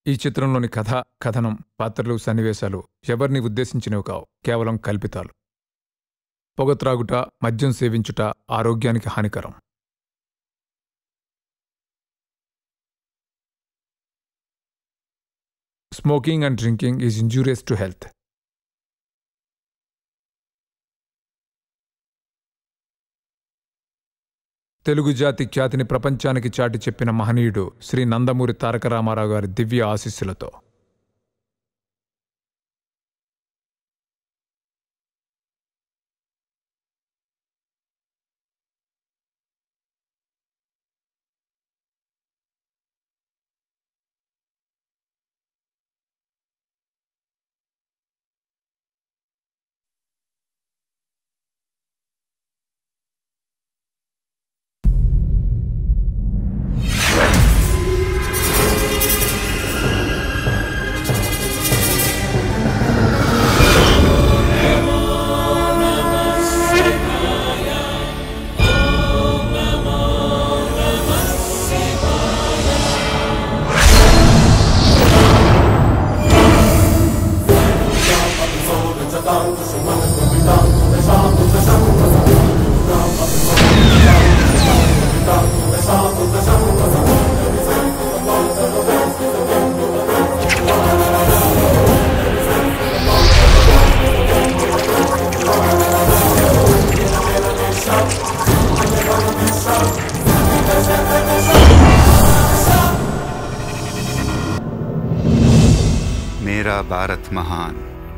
ఈ చిత్రంలోని కథ కథనం పాత్రలు సన్నివేశాలు ఎవరిని ఉద్దేశించినవి కావు కేవలం కల్పితాలు పొగ త్రాగుట మద్యం సేవించుట ఆరోగ్యానికి హానికరం smoking and drinking is injurious to health Telugu జాతి ఖ్యాతిని ప్రపంచానికి చాటి చెప్పిన మహనీయుడు శ్రీ నందమూరి తారక రామారావు గారి దివ్య ఆశీస్సులతో మేరా భారత్ మహాన్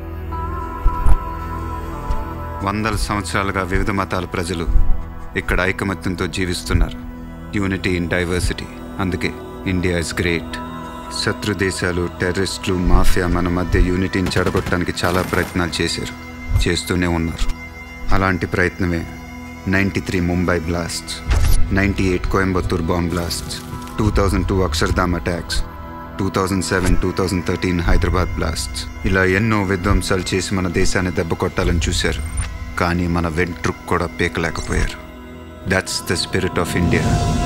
వందల సంవత్సరాలుగా వివిధ మతాల ప్రజలు ఇక్కడ ఐకమత్యంతో జీవిస్తున్నారు యూనిటీ ఇన్ డైవర్సిటీ అందుకే ఇండియా ఇస్ గ్రేట్ శత్రు దేశాలు టెర్రరిస్టులు మాఫియా మన మధ్య యూనిటీని చెడగొట్టడానికి చాలా ప్రయత్నాలు చేశారు చేస్తూనే ఉన్నారు అలాంటి ప్రయత్నమే ninety three Mumbai blast ninety eight Coimbatore bomb blast two thousand two Akshardham attacks two thousand seven two thousand thirteen Hyderabad blast ఇలా ఎన్నో విధ్వంసాలు చేసి మన దేశాన్ని దెబ్బ కొట్టాలని చూశారు కానీ మన వెంట్రుక్ కూడా పీకలేకపోయారు that's the spirit of India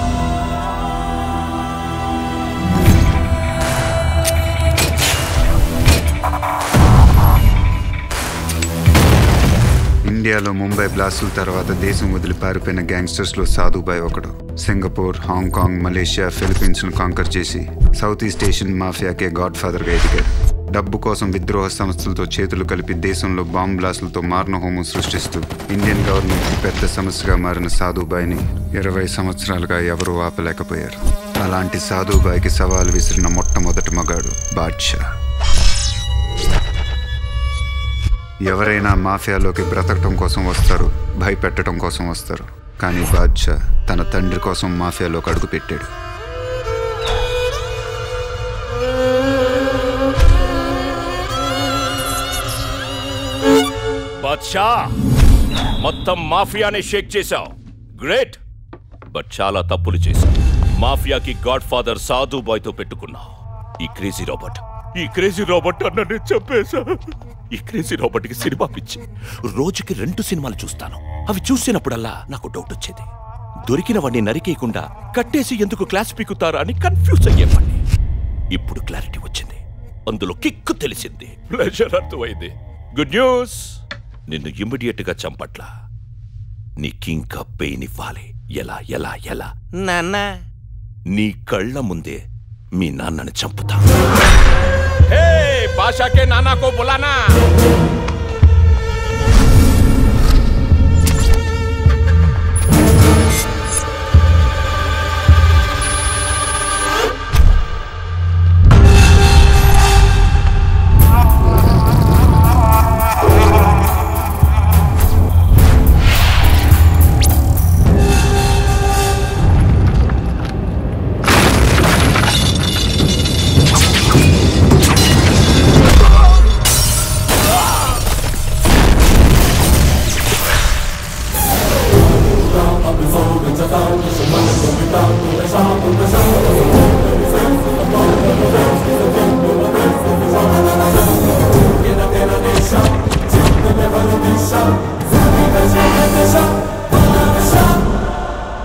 ఇండియాలో ముంబై బ్లాస్టుల తర్వాత దేశం వదిలి పారిపోయిన గ్యాంగ్స్టర్స్లో సాధుబాయ్ ఒకడు సింగపూర్ హాంకాంగ్ మలేషియా ఫిలిప్పీన్స్ను కాంకర్ చేసి సౌత్ ఈస్ట్ ఏషియన్ మాఫియాకే గాడ్ ఫాదర్గా ఎదిగాడు డబ్బు కోసం విద్రోహ సంస్థలతో చేతులు కలిపి దేశంలో బాంబ్ బ్లాస్టులతో మారణహోమం సృష్టిస్తూ ఇండియన్ గవర్నమెంట్కి పెద్ద సమస్యగా మారిన సాధుబాయిని ఇరవై సంవత్సరాలుగా ఎవరూ ఆపలేకపోయారు అలాంటి సాధుబాయికి సవాల్ విసిరిన మొట్టమొదటి మగాడు బాద్షా ఎవరైనా మాఫియాలోకి బ్రతకటం కోసం వస్తారు భయపెట్టడం కోసం వస్తారు కానీ బాద్షా తన తండ్రి కోసం మాఫియాలోకి అడుగుపెట్టాడు బాద్షా మొత్తం మాఫియాని షేక్ చేశావు గ్రేట్ బట్ చాలా తప్పులు చేశావు మాఫియాకి గాడ్ ఫాదర్ సాధు బాయ్ తో పెట్టుకున్నావు ఈ క్రేజీ రాబర్ట్ ఈ క్రేజీ రాబర్ట్ అన్నని చంపేశా ఈ క్రేజీ రాబర్ట్ కి సినిమా పిచ్చి రోజుకి రెండు సినిమాలు చూస్తాను అవి చూసినప్పుడల్లా నాకు డౌట్ వచ్చేది దొరికిన వాడిని నరికేయకుండా కట్టేసి ఎందుకు క్లాస్ పీకుతారా అని కన్ఫ్యూజ్ అయ్యేవాడిని ఇప్పుడు క్లారిటీ వచ్చింది అందులో కిక్కు తెలిసింది ప్లెజర్ అర్థమైంది గుడ్ న్యూస్ నిన్ను ఇమ్మీడియట్ గా చంపట్లా నీకింకా పెయిన్ ఇవ్వాలి ఎలా ఎలా ఎలా నాన్న నీ కళ్ళ ముందే మీ నాన్నని చంపుతా హే బాషాకే నాన్నకో బులానా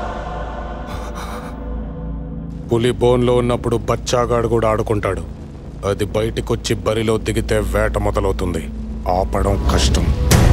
పులి బోన్లో ఉన్నప్పుడు బచ్చాగాడు కూడా ఆడుకుంటాడు అది బయటికొచ్చి బరిలో దిగితే వేట మొదలవుతుంది ఆపడం కష్టం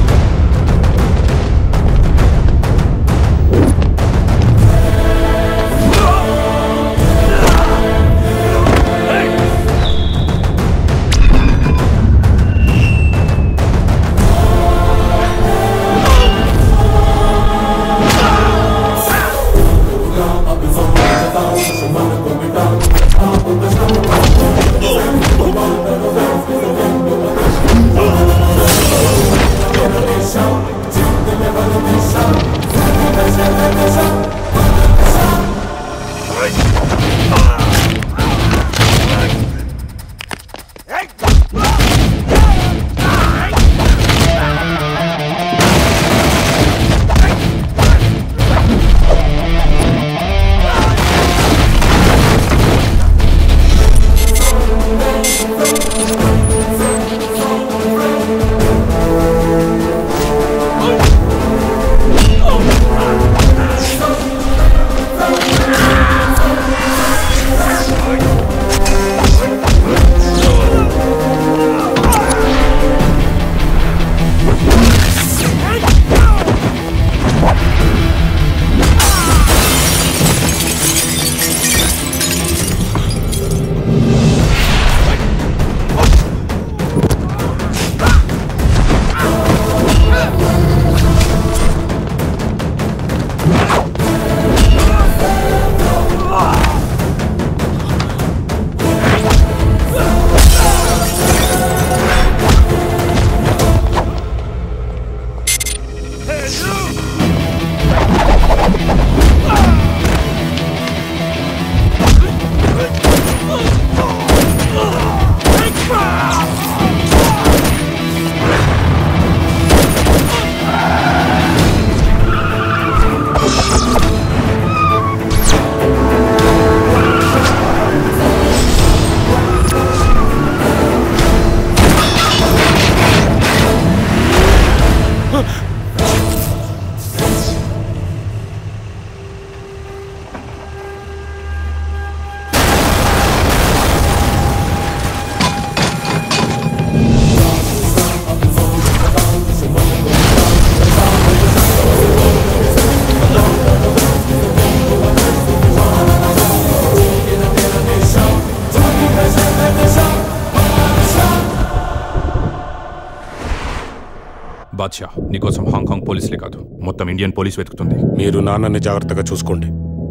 బాద్షా నీకోసం హాంకాంగ్ పోలీసులే కాదు మొత్తం ఇండియన్ పోలీస్ వెతుకుతుంది మీరు నాన్నని జాగ్రత్తగా చూసుకోండి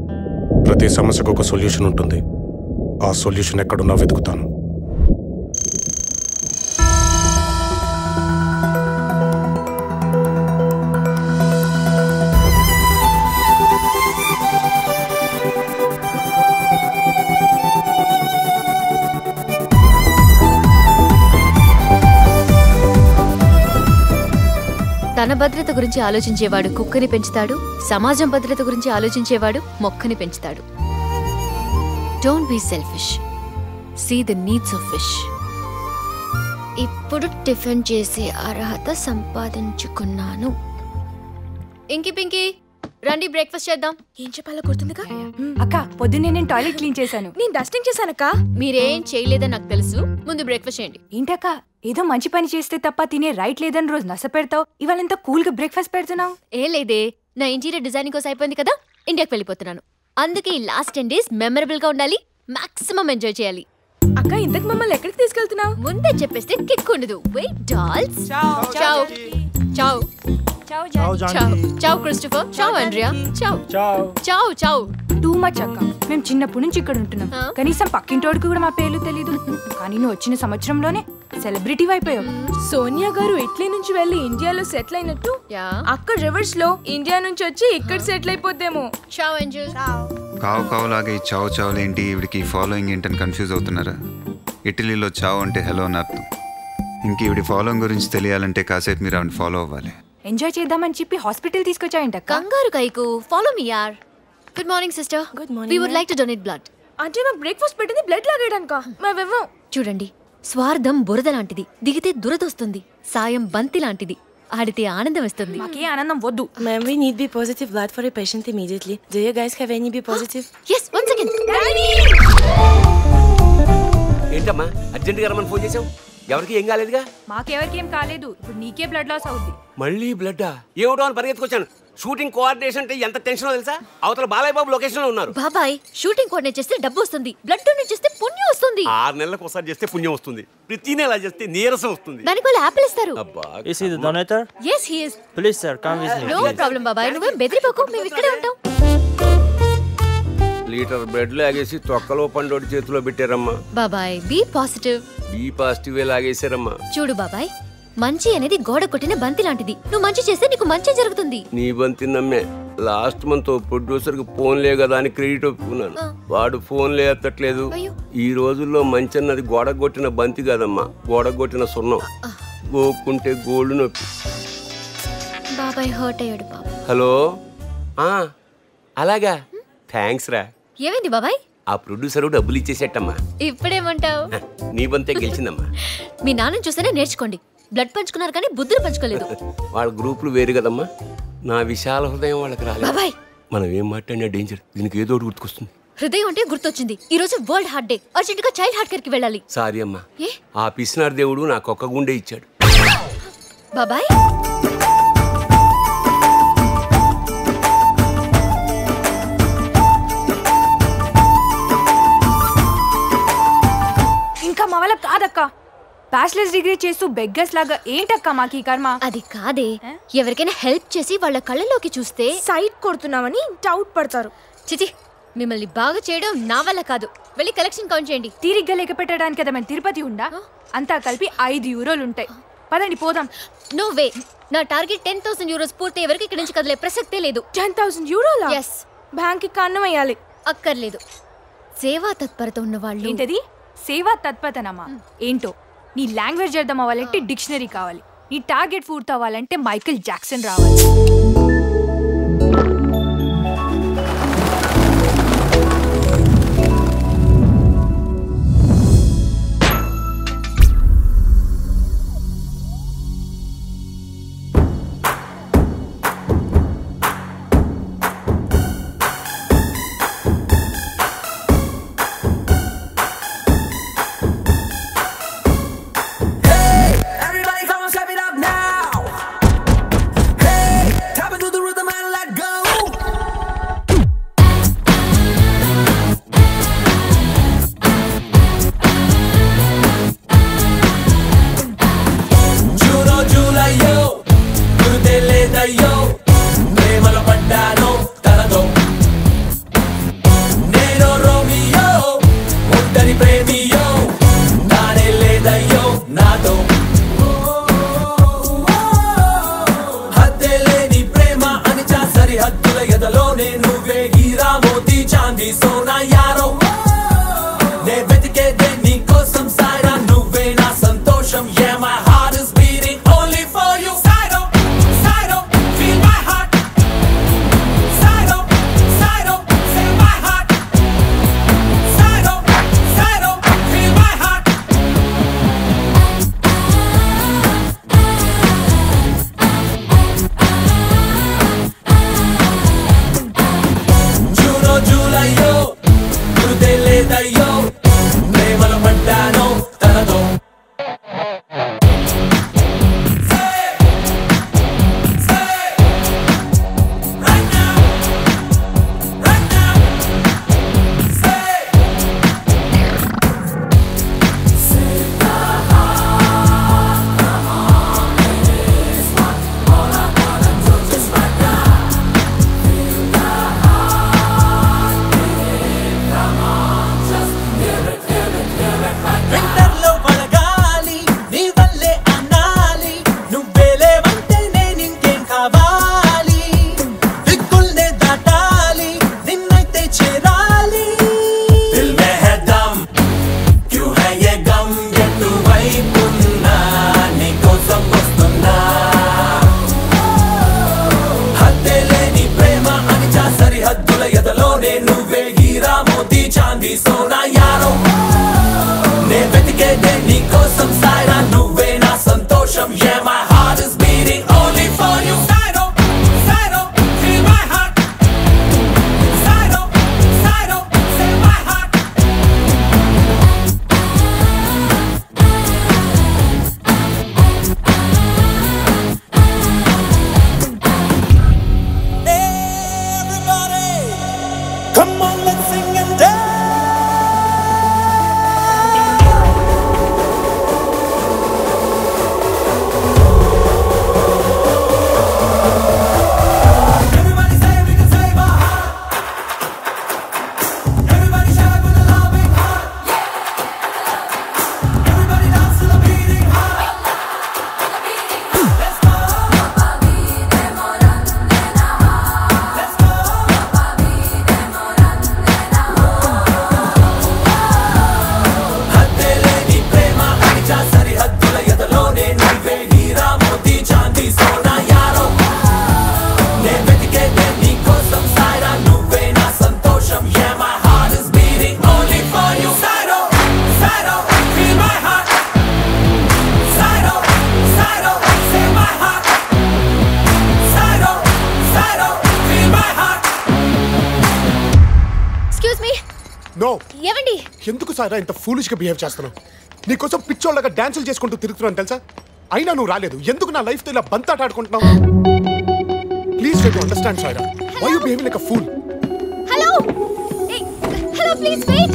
ప్రతి సమస్యకు ఒక సొల్యూషన్ ఉంటుంది ఆ సొల్యూషన్ ఎక్కడున్నా వెతుకుతాను తన భద్రత గురించి ఆలోచించేవాడు కుక్కని పెంచుతాడు సమాజం భద్రత గురించి ఆలోచించేవాడు మొక్కని పెంచుతాడు don't be selfish see the needs of fish ఇప్పుడు టిఫిన్ చేసే అర్హత సంపాదించుకున్నాను ఇంకి పింకి రండి బ్రేక్ఫాస్ట్ చేద్దాం ఏం చెప్పాలో గుర్తుందిగా అక్క పొద్దున్నే నేను టాయిలెట్ క్లీన్ చేశాను నేను డస్టింగ్ చేశానక్క మీరేం చేయలేదని నాకు తెలుసు ముందు బ్రేక్ఫాస్ట్ చేయండి ఏంటక్క ఏదో మంచి పని చేస్తే తప్ప తినే రైట్ లేదని రోజు నస పెడతావు ఇవాళ ఎంత కూల్ గా బ్రేక్ఫాస్ట్ పెడుతున్నావు ఏ లేదే నా ఇంటీరియర్ డిజైనింగ్ కోసం అయిపోయింది కదా ఇండియాకి వెళ్ళిపోతున్నాను అందుకే ఈ లాస్ట్ టెన్ డేస్ మెమరబుల్ గా ఉండాలి మాక్సిమం ఎంజాయ్ చేయాలి అక్క ఇంతకు మమ్మల్ని ఎక్కడికి తీసుకెళ్తున్నావు ముందే చెప్పేస్తే కిక్ ఉండదు వెయిట్ డాల్స్ చావ్ చావ్ చావ్ చావ్ క్రిస్టఫర్ చావ్ ఆండ్రియా చావ్ చావ్ చావ్ టూ మచ్ అక్క మేము చిన్నప్పటి నుంచి ఇక్కడ ఉంటున్నాం ఆ? కనీసం పక్కింటోడికి కూడా మా పేర్లు తెలీదు కానీ నువ్వు వచ్చిన సంవత్సరంలోనే సెలబ్రిటీ అయిపోయావు సోనియా గారు ఇటలీ నుంచి వెళ్ళి ఇండియాలో సెటిల్ అయినట్టు యా అక్కడ రివర్స్ లో ఇండియా నుంచి వచ్చి ఇక్కడ సెటిల్ అయిపోతేమో చావ్ ఏంజల్ కావు కావులాగా ఈ చావు చావులేంటి ఈవిడికి ఫాలోయింగ్ ఏంటని కన్ఫ్యూజ్ అవుతున్నారా ఇటలీలో చావు అంటే హలో అని అర్థం ఇంక ఈవిడి ఫాలోయింగ్ గురించి తెలియాలంటే కాసేపు మీరు ఆవిడ ఫాలో అవ్వాలి ఎంజాయ్ చేద్దామని చెప్పి హాస్పిటల్ తీసుకొచ్చాయంటక్క కంగారు కైకు ఫాలో మీ యార్ good morning sister Good morning, we would ma'am. Like to donate blood అంటే మాకు బ్రేక్ఫాస్ట్ పెట్టింది బ్లడ్ లాగేయడానిక మేమేమో చూడండి స్వార్థం బురద లాంటిది దిగితే దురదొస్తుంది సాయం బంతి లాంటిది ఆడితే ఆనందం ఇస్తుంది మాకే ఆనందం వద్దు Ma'am, we need B positive blood for a patient immediately. Do you guys have any B positive? Yes one second ఏంటమ్మా అర్జెంట్గా రమ్మని ఫోన్ చేసావు ఎవరికి ఏం కాలేదుగా మాకెవరికి ఏం కాలేదు ఇప్పుడు నీకే బ్లడ్ లాస్ అవుద్ది మళ్ళీ బ్లడ్ ఏమిటో అని పరిగెత్తుకొచ్చాను షూటింగ్ కోఆర్డినేషన్ అంటే ఎంత టెన్షన్ తెలుసా అవతల బాలయ్య బాబు లొకేషన్ లో ఉన్నారు బాబాయ్ షూటింగ్ కోఆర్డినేట్ చేస్తే డబ్బు వస్తుంది బ్లడ్ డొనేట్ చేస్తే పుణ్యం వస్తుంది ఆరు నెలలకు ఒకసారి చేస్తే పుణ్యం వస్తుంది ప్రతి నెల చేస్తే నీరసం వస్తుంది దానికి వాళ్ళు యాపిల్ ఇస్తారు అబ్బా Is he the donator? Yes he is Please, sir, come with me. No please. Problem బాబాయ్ నువ్వేం బెదిరిపోకు మేము ఇక్కడే ఉంటాం లీటర్ బ్రెడ్ లాగేసి తొక్కలో పండోడి చేతిలో పెట్టారమ్మా బాబాయ్ బీ పాజిటివ్ బీ పాజిటివ్ లాగేశారమ్మా చూడు బాబాయ్ మంచి అనేది గోడ కొట్టిన బంతి లాంటిది నువ్వు మంచి చేస్తే నీకు మంచి జరుగుతుంది నీ బంతి నమ్మే లాస్ట్ మంత్ ప్రొడ్యూసర్ కి ఫోన్లే కదా అని క్రెడిట్ ఒప్పుకున్నాను వాడు ఫోన్లే ఎత్తట్లేదు ఈ రోజుల్లో మంచి అన్నది గోడ కొట్టిన బంతి కాదమ్మా గోడ కొట్టిన సున్నం గోక్కుంటే గోల్డ్ నొప్పి బాబాయ్ హర్ట్ అయ్యాడు బాబు హలో ఆ అలాగా థ్యాంక్స్ రా ఏమైంది బాబాయ్ ఆ ప్రొడ్యూసరు డబ్బులు ఇచ్చేసేటమ్మా ఇప్పుడేమంటావు నీ బంతే గెలిచిందమ్మా మీ నాన్నని చూస్తేనే నేర్చుకోండి బ్లడ్ పంచుకున్నారు కానీ బుద్ధులు పంచుకోలేదు వాళ్ళ గ్రూపులు వేరు కదమ్మా నా విశాల హృదయం వాళ్ళకి రాలేదు బాబాయ్ మనం ఏం మాట్లాడినా డేంజర్ దీనికి ఏదో ఒకటి గుర్తుకొస్తుంది హృదయం అంటే గుర్తొచ్చింది ఈ రోజు వరల్డ్ హార్ట్ డే అర్జెంట్ గా చైల్డ్ హార్ట్ కేర్ కి వెళ్ళాలి సారీ అమ్మా ఏ ఆ పిసినార్ దేవుడు నాకు ఒక్క గుండె ఇచ్చాడు బాబాయ్ ఇంకా మా వాళ్ళ కాదక్క బ్యాచిలర్స్ డిగ్రీ చేస్తూ బెగ్గర్స్ లాగా ఏంటక్క మాకు ఈ కర్మ అది కాదే ఎవరికైనా హెల్ప్ చేసి వాళ్ళ కళ్ళలోకి చూస్తే సైట్ కొడుతున్నామని డౌట్ పడతారు చిచి మిమ్మల్ని బాగా చేయడం నా వల్ల కాదు వెళ్ళి కలెక్షన్ కౌంట్ చేయండి తీరిగ్గా లెక్క పెట్టడానికి కదా మన తిరుపతి ఉందా అంతా కలిపి ఐదు యూరోలు ఉంటాయి పదండి పోదాం నో వే నా టార్గెట్ టెన్ థౌసండ్ యూరోస్ పూర్తి ఎవరికి ఇక్కడి నుంచి కదిలే ప్రసక్తే లేదు టెన్ థౌసండ్ యూరోలా ఎస్ బ్యాంక్ కి అన్నం వేయాలి అక్కర్లేదు సేవా తత్పరత ఉన్న వాళ్ళు ఏంటది సేవా తత్పతనమా ఏంటో నీ లాంగ్వేజ్ అర్థం అవ్వాలంటే డిక్షనరీ కావాలి నీ టార్గెట్ పూర్తి అవ్వాలంటే మైకేల్ జాక్సన్ రావాలి Everybody come on, step it up now. Hey, tap into the rhythm and let go. జూనో జూలయ్యో గురుతే లేదయ్యో ప్రేమలో పడ్డాను తనతో నేను రోమియో ఒంటరి ప్రేమియో తానే లేదయ్యో నాతో హద్దే లేని ప్రేమ అని చా సరిహద్దుల ఎదలోనే నువ్వే హీరా మోతీ చాందీ సోనా యారో నే వెతికేదే నీ కోసం సాయిరా నువ్వే నా సంతోషం yeah my heart is beating only for you Saido, Saido, feel my heart Saido, Saido, say my heart Saido, Saido, feel my heart జూనో జూలయ్యో గురుతే లేదయ్యో ప్రేమలో పడ్డాను తనతో వింటర్లో పడగాలి నీ వల్లే అనాలి నువ్వే లేవంటే నేను ఇంకేం కావాలి దిక్కుల్నే దాటాలి నిన్నైతే చేరాలి దిల్ మే హై దమ్ క్యూ హై ఏ గమ్ ఎటువైపున్నా నీకోసం వస్తున్నా హద్దే లేని ప్రేమ అని చా సరిహద్దుల ఎదలోనే నువ్వే హీరా మోతీ చాందీ సోనా యారో నే వెతికేదే నీ కోసం సాయిరా నువ్వే నా సంతోషం yeah my heart is beating only for you Saido, Saido, feel my heart Saido, Saido, say my heart Come on, let's sing and dance. Everybody say we can save our heart. Everybody shout with a loving heart. Everybody dance to the beating heart. Let's go. Let's go. హద్దెలేని ప్రేమ అనిచా సరిహద్దుల ఎదలోనే నువ్వే హీరా మోతీ చాందీ సోనా యారో నే వెతికేదే నీ కోసం సాయిరా నువ్వే నా సంతోషం yeah my heart is beating only for you Sairo Sairo feel my heart Sairo Sairo say my heart Sairo Sairo feel my heart excuse me no ఏవండి ఎందుకు సారా ఇంత ఫూలిష్ గా బిహేవ్ చేస్తున్నావు నీకోసం పిచ్చోళ్ళగా డాన్సులు చేసుకుంటూ తిరుగుతున్నాను తెలుసా అయినా నువ్వు రాలేదు ఎందుకు నా లైఫ్ తో ఇలా బంతాట ఆడుకుంటున్నావు please try to understand Sara why you behaving like a fool hello hello please wait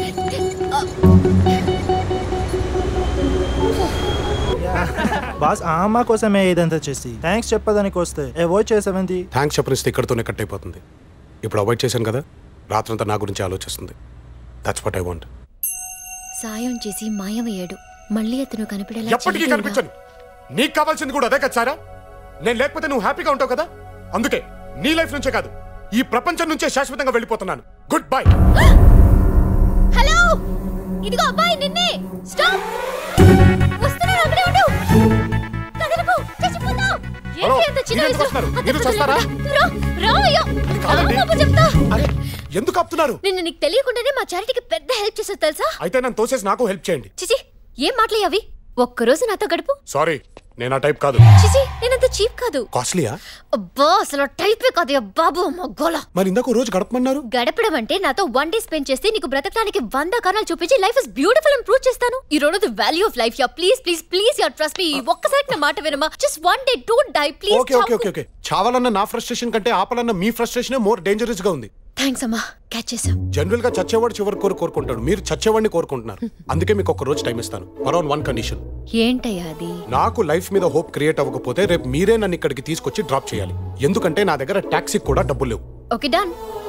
boss ఆ అమ్మ కోసమే ఇదంతా చేసి థ్యాంక్స్ చెప్పదానికి వస్తే అవాయిడ్ చేసావేంటి థ్యాంక్స్ చెప్పనిస్తే ఇక్కడితోనే కట్ అయిపోతుంది ఇప్పుడు అవాయిడ్ చేశాను కదా రాత్రంతా నా గురించి ఆలోచిస్తుంది దట్స్ వాట్ ఐ వాంట్ సాయం చేసి మాయమయ్యాడు మళ్ళీ అతను కనిపెడేలా ఎప్పటికీ చేయకుండా- కనిపించను నీకు కావాల్సింది కూడా అదే కదా సారా నేను లేకపోతే నువ్వు హ్యాపీగా ఉంటావు కదా అందుకే నీ లైఫ్ నుంచే కాదు ఈ ప్రపంచం నుంచే శాశ్వతంగా వెళ్ళిపోతున్నాను గుడ్ బై హలో ఇదిగో అబ్బాయి నిన్నే స్టాప్ వస్తున్నాను అక్కడే ఉండు కదలకు చచ్చిపోతావు హలో, ఏంటి అంత చిన్న మీరెందుకు వయసులో? వస్తున్నారు? అంత మీరు పెద్ద చేస్తారా? రా, రా అయ్యో. కాదండి. రా బాబు చెప్తా ఎందుకు ఆపుతున్నారు నిన్న నీకు తెలియకుండానే మా చారిటీకి పెద్ద హెల్ప్ చేసావు తెలుసా అయితే నన్ను తోసేసి నాకు హెల్ప్ చేయండి చిచి ఏం మాటలే అవి ఒక్కరోజు నాతో గడుపు సారీ నేను ఆ టైప్ కాదు చిచి నేనంత చీప్ కాదు కాస్ట్లీయా అబ్బా అసలు టైపే కాదు ఆ బాబు మొగ్గోల మరి ఇందాక ఓ రోజు గడపమన్నారు గడపడం అంటే నాతో వన్ డే స్పెండ్ చేస్తే నీకు బ్రతకడానికి వంద కారణాలు చూపించి లైఫ్ ఇస్ బ్యూటిఫుల్ అని ప్రూవ్ చేస్తాను ఈ రోజు the value of life yeah please please please yeah trust me ఒక్కసారి నా మాట వినమా just one day don't die please okay okay okay okay చావాలన్న నా ఫ్రస్ట్రేషన్ కంటే ఆపాలన్న మీ ఫ్రస్ట్రేషన్ మోర్ డేంజరస్ గా ఉంది థ్యాంక్స్ అమ్మా క్యాచ్ చేసాం జనరల్ గా చచ్చేవాడు చివరి కోరు కోరుకుంటాడు మీరు చచ్చేవాడిని కోరుకుంటున్నారు అందుకే మీకు ఒక రోజు టైం ఇస్తాను అరౌండ్ వన్ కండిషన్ ఏంటయ్యా అది నాకు లైఫ్ మీద హోప్ క్రియేట్ అవ్వకపోతే రేపు మీరే నన్ను ఇక్కడికి తీసుకొచ్చి డ్రాప్ చేయాలి ఎందుకంటే నా దగ్గర టాక్సీకి కూడా డబ్బులు లేవు ఓకే డన్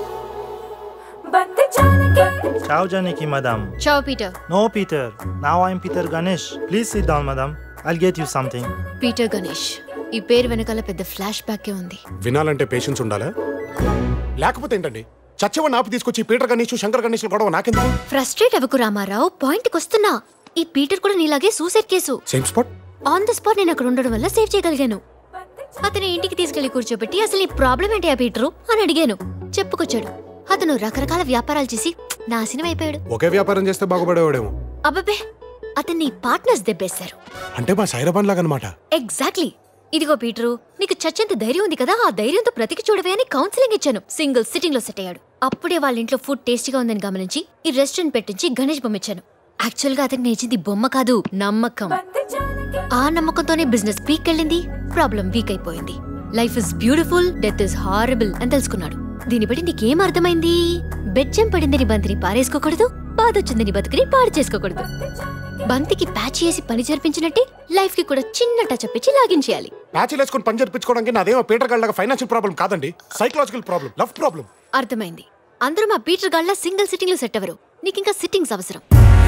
చావ్ జానకి మదమ్ చావ్ Peter no Peter now I'm Peter Ganesh please sit down madam I'll get you something Peter Ganesh ఈ పేరు వెనకాల పెద్ద ఫ్లాష్ బ్యాక్ ఉంది వినాలంటే పేషెన్స్ ఉండాలా లేకపోతే ఏంటండి చచ్చేవాడిని ఆపి తీసుకొచ్చి పీటర్ గణేష్ శంకర్ గణేష్ గొడవ నాకెందుకు ఫ్రస్ట్రేట్ అవ్వకు రామారావు పాయింట్ వస్తున్నా ఈ పీటర్ కూడా నీలాగే suicide case same spot on the spot నేను అక్కడ ఉండడం వల్ల సేవ్ చేయగలిగాను అతని ఇంటికి తీసుకెళ్లి కూర్చోబెట్టి అసలు నీ ప్రాబ్లం ఏంటి ఆ పీటరు అని అడిగాను చెప్పుకొచ్చాడు అతను రకరకాల వ్యాపారాలు చేసి నాశనం అయిపోయాడు ఒకే వ్యాపారం చేస్తే బాగుపడేవాడేమో అబ్బబ్బే అతన్ని పార్ట్నర్స్ దెబ్బేశారు అంటే మా సైరాబాన్ లాగనమాట ఎగ్జాక్ట్లీ ఇదిగో పీటరు నీకు చచ్చేంత ధైర్యం ఉంది కదా ఆ ధైర్యంతో బ్రతికి చూడవే అని కౌన్సిలింగ్ ఇచ్చాను సింగిల్ సిట్టింగ్ లో సెట్ అయ్యాడు అప్పుడే వాళ్ళ ఇంట్లో ఫుడ్ టేస్టీగా ఉందని గమనించి ఈ రెస్టారెంట్ పెట్టించి గణేష్ బొమ్మ ఇచ్చాను యాక్చువల్ గా అతనికి నేర్చింది బొమ్మ కాదు నమ్మకం ఆ నమ్మకంతోనే బిజినెస్ పీక్ వెళ్ళింది ప్రాబ్లం వీక్ అయిపోయింది life is beautiful death is horrible అని తెలుసుకున్నాడు దీన్ని బట్టి నీకేం అర్థమైంది బెజ్జం పడిందని బంతిని పారేసుకోకూడదు బాధ వచ్చిందని బతుకుని పాడు చేసుకోకూడదు బంతికి ప్యాచ్ చేసి పని జరిపించినట్టే లైఫ్ కి కూడా చిన్న టచ్ ఇచ్చి లాగించేయాలి ప్యాచ్లు వేసుకొని పని జరిపించుకోవడానికి నాదేమో పీటర్ గళ్ళగా ఫైనాన్షియల్ ప్రాబ్లం కాదండి సైకలాజికల్ ప్రాబ్లం లవ్ ప్రాబ్లం అర్థమైంది అందరూ మా పీటర్ గాళ్ళ సింగిల్ సిట్టింగ్ లో సెట్ అవ్వరు నీకింకా సిట్టింగ్స్ అవసరం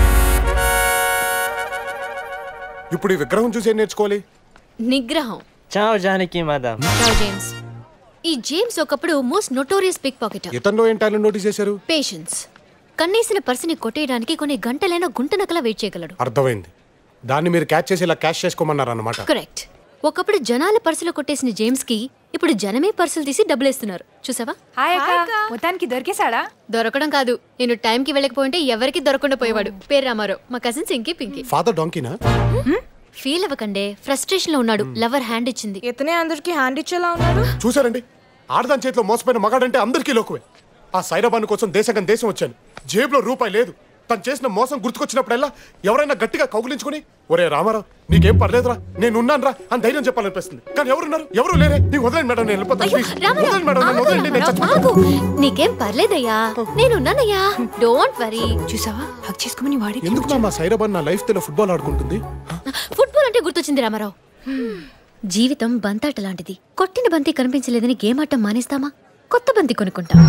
ఇప్పుడు ఈ విగ్రహం చూసి ఏం నేర్చుకోవాలి నిగ్రహం చావ్ జానకి మదమ్ రావ్ జేమ్స్ ఈ జేమ్స్ ఒకప్పుడు మోస్ట్ నోటోరియస్ పిక్ పాకెటర్ ఇతనిలో ఏం టాలెంట్ నోటీస్ చేశారు పేషెన్స్ కన్నేసిన పర్సుని కొట్టేయడానికి కొన్ని గంటలైనా గుంట నకలా వెయిట్ చేయగలడు అర్థమైంది దాన్ని మీరు క్యాచ్ చేసి ఇలా క్యాష్ చేసుకోమన్నారు అన్నమాట కరెక్ట్ ఒకప్పుడు జనాల పర్సులో కొట్టేసిన జేమ్స్ కి ఇప్పుడు జనమే పర్సులు తీసి డబ్బులేస్తున్నారు చూసావా హాయ్ అక్క మొత్తానికి దొరికేశాడా దొరకడం కాదు నేను టైంకి వెళ్ళకపోయింటే ఎవరికి దొరకకుండా పోయేవాడు పేరు రామారావు మా కజిన్స్ ఇంకి పింకి ఫాదర్ డాంకీనా ఫీల్ అవ్వకండే ఫ్రస్ట్రేషన్ లో ఉన్నాడు లవర్ హ్యాండ్ ఇచ్చింది ఇతనే అందరికి హ్యాండ్ ఇచ్చేలా ఉన్నాడు చూసారండి ఆడదాని చేతిలో మోసపోయిన మగాడంటే అందరికీ లోకువే ఆ సైరాబాన్ కోసం దేశకం దేశం వచ్చాను జేబులో రూపాయి లేదు తను చేసిన మోసం గుర్తుకొచ్చినప్పుడల్లా ఎవరైనా గట్టిగా కౌగులించుకుని ఒరే రామారావు నీకేం పర్లేదురా నేను ఉన్నానురా అని ధైర్యం చెప్పాలనిపిస్తుంది కానీ ఎవరున్నారు ఎవరు లేరే నీకు వదలండి మేడం నేను వెళ్ళిపోతాను ప్లీజ్ వదలండి మేడం నన్ను వదలండి నేను చచ్చిపోతాను ఆగు నీకేం పర్లేదయ్యా నేనున్నానయ్యా డోంట్ వరీ చూసావా హక్ చేసుకోమని వాడి ఎందుకు మా సైరాబాన్ నా లైఫ్ తెలో ఫుట్బాల్ ఆడుకుంటుంది ఫుట్బాల్ అంటే గుర్తొచ్చింది రామారావు జీవితం బంతాట లాంటిది కొట్టిన బంతి కనిపించలేదని గేమ్ ఆటం మానేస్తామా కొత్త బంతి కొనుక్కుంటాం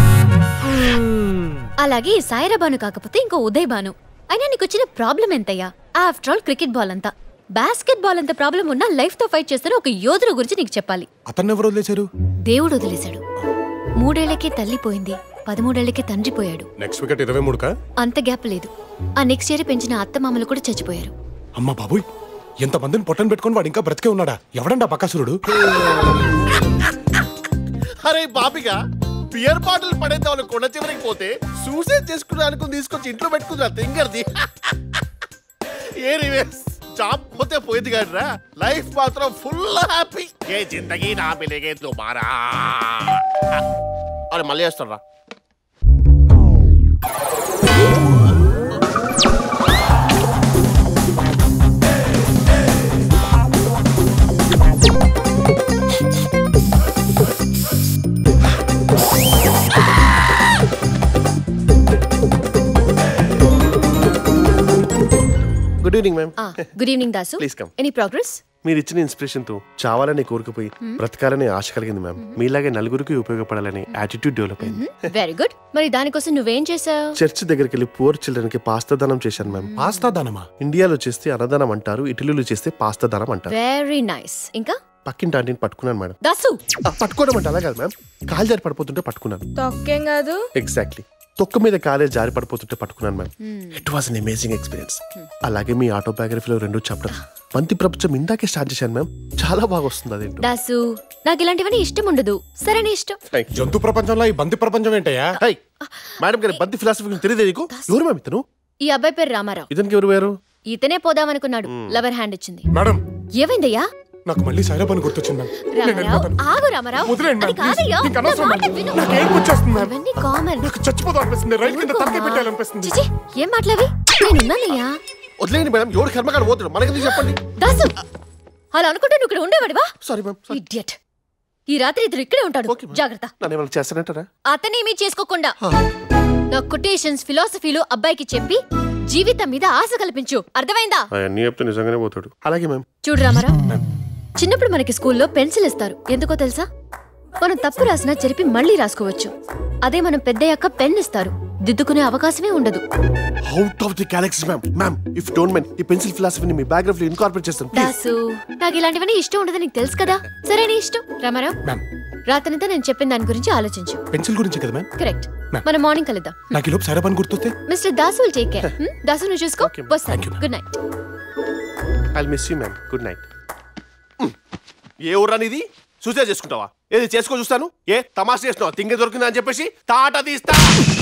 అలాగే ఈ సాయిరా బాను కాకపోతే ఇంకో ఉదయ్ బాను అయినా నీకు వచ్చిన ప్రాబ్లం ఎంతయ్యా ఆఫ్టర్ ఆల్ క్రికెట్ బాల్ అంతా బాస్కెట్ బాల్ అంత ప్రాబ్లం ఉన్నా లైఫ్ తో ఫైట్ చేస్తున్న ఒక యోధుల గురించి నీకు చెప్పాలి అతన్ని ఎవరు వదిలేశారు దేవుడు వదిలేశాడు మూడేళ్లకే తల్లి పోయింది పదమూడేళ్లకే తండ్రి పోయాడు నెక్స్ట్ వికెట్ ఇరవై మూడుకా అంత గ్యాప్ లేదు ఆ నెక్స్ట్ ఇయర్ పెంచిన అత్తమామలు కూడా చచ్చిపోయారు అమ్మ బాబుయ్ ఎంతమందిని పొట్టను పెట్టుకొని వాడు ఇంకా బ్రతికే ఉన్నాడా ఎవడండా బకాసురుడు అరే బాబిగా బియర్ బాటిల్ పడేద్దామని కొండ చివరికి పోతే సూసైడ్ చేసుకున్నా అనుకుని తీసుకొచ్చి ఇంట్లో పెట్టుకున్నా తింగర్ది ఏ రివేస్ జాబ్ పోతే పోయింది కాదురా లైఫ్ మాత్రం ఫుల్ హ్యాపీ ఏ జిందగీ నా మిలేగే దుబారా అరే మళ్ళీ వేస్తాడు good evening ma'am good evening Dasu Please come. Any progress మీరు ఇచ్చిన ఇన్స్పిరేషన్ తో చావాలని కోరుకుపోయి బ్రతకాలని ఆశ కలిగింది మ్యామ్ మీలాగే నలుగురికి ఉపయోగపడాలని యాటిట్యూడ్ డెవలప్ అయింది వెరీ గుడ్ మరి దానికోసం నువ్వేం చేసావు చర్చ్ దగ్గరికి వెళ్ళి పూర్ చిల్డ్రన్ కి పాస్తా దానం చేశాను మ్యామ్ పాస్తా దానమా ఇండియాలో చేస్తే అన్నదానం అంటారు ఇటలీలో చేస్తే పాస్తా దానం అంటారు వెరీ నైస్ ఇంకా పక్కింటి ఆంటీని పట్టుకున్నాను మేడం దాసు ఆ, పట్టుకోవడం అంటే అలా కాదు మ్యామ్ కాలు జారి పడిపోతుంటే పట్టుకున్నాను తొక్కేం కాదు ఎగ్జాక్ట్లీ తొక్క మీద కాలే జారి పడిపోతుంటే పట్టుకున్నాను ma'am it was an amazing experience అలాగే మీ ఆటోబయోగ్రఫీలో రెండో చాప్టర్ మంతి ప్రపంచం ఇందాకే స్టార్ట్ చేశాను మ్యామ్ చాలా బాగా వస్తుంది అదేంటో దాసు నాకు ఇలాంటివన్నీ ఇష్టం ఉండదు సరే నీ ఇష్టం జంతు ప్రపంచంలో ఈ బంతి ప్రపంచం ఏంటయ్యా మేడం గారి బంతి ఫిలాసఫీ తెలియదు నీకు ఎవరు మ్యామ్ ఇతను ఈ అబ్బాయి పేరు రామారావు ఇతనికి ఎవరు వేరు ఇతనే పోదామనుకున్నాడు లవర్ హ్యాండ్ ఇచ్చింది మేడం ఏమైందయ్యా నాకు మళ్ళీ సైరాబాన్ గుర్తొచ్చింది మ్యామ్ నేను రామారావు వెళ్ళిపోతాను. ఆగు రామారావు వదిలేయండి అది మ్యామ్, ప్లీజ్. కాదయ్యా నీకు నా అనవసరం మాట మ్యామ్. విను. నాకు ఏడుపు వచ్చేస్తుంది మ్యామ్. ఇవన్నీ కామన్ నాకు చచ్చిపోదాం అనిపిస్తుంది రైలు కింద తలకాయ పెట్టాలనిపిస్తుంది చిచి ఏం మాట్లావి నేనున్నానయ్యా వదిలేయండి మేడం ఎవరు కర్మకాడు పోతాడు మనకి చెప్పండి దాసు అలా అనుకుంటే నువ్వు ఇక్కడ ఉండేవాడివా సారీ మ్యామ్ ఇడియట్ ఈ రాత్రి ఇద్దరు ఇక్కడే ఉంటాడు జాగ్రత్త నన్ను ఏమైనా చేస్తానంటారా అతనేమీ చేసుకోకుండా నా కొటేషన్స్ ఫిలాసఫీలు అబ్బాయికి చెప్పి జీవితం మీద ఆశ కల్పించు అర్థమైందా అవన్నీ చెప్తే నిజంగానే పోతాడు అలాగే మ్యామ్ చూడు రామారావు చిన్నప్పుడు మనకి స్కూల్లో పెన్సిల్ ఇస్తారు ఎందుకో తెలుసా మనం తప్పు రాసినా చెరిపి మళ్ళీ రాసుకోవచ్చు అదే మనం పెద్దయ్యాక పెన్ ఇస్తారు దిద్దుకునే అవకాశమే ఉండదు out of the galaxy ma'am ma'am if don't mind ఈ పెన్సిల్ ఫిలాసఫీని మీ బ్యాగ్రఫ్ లో ఇన్కార్పొరేట్ చేస్తాను ప్లీజ్ దాసు నాకు ఇలాంటివన్నీ ఇష్టం ఉండదు నీకు తెలుసు కదా సరే నీ ఇష్టం రామారావు మ్యామ్ రాత్రంతా నేను చెప్పిన దాని గురించి ఆలోచించు పెన్సిల్ గురించి కదా మ్యామ్ కరెక్ట్ మ్యామ్. మనం మార్నింగ్ కలుద్దాం నాకు ఈ లోపు సైరాబాన్ గుర్తొస్తే mister Dasu will take care Dasu నువ్వు చూసుకో వస్తాను good night I miss you ma'am good night ఏ ఊరా నీది సూసైడ్ చేసుకుంటావా ఏది చేసుకో చూస్తాను ఏ తమాషా చేస్తున్నావా తింగ దొరికిందా అని చెప్పేసి తాట తీస్తా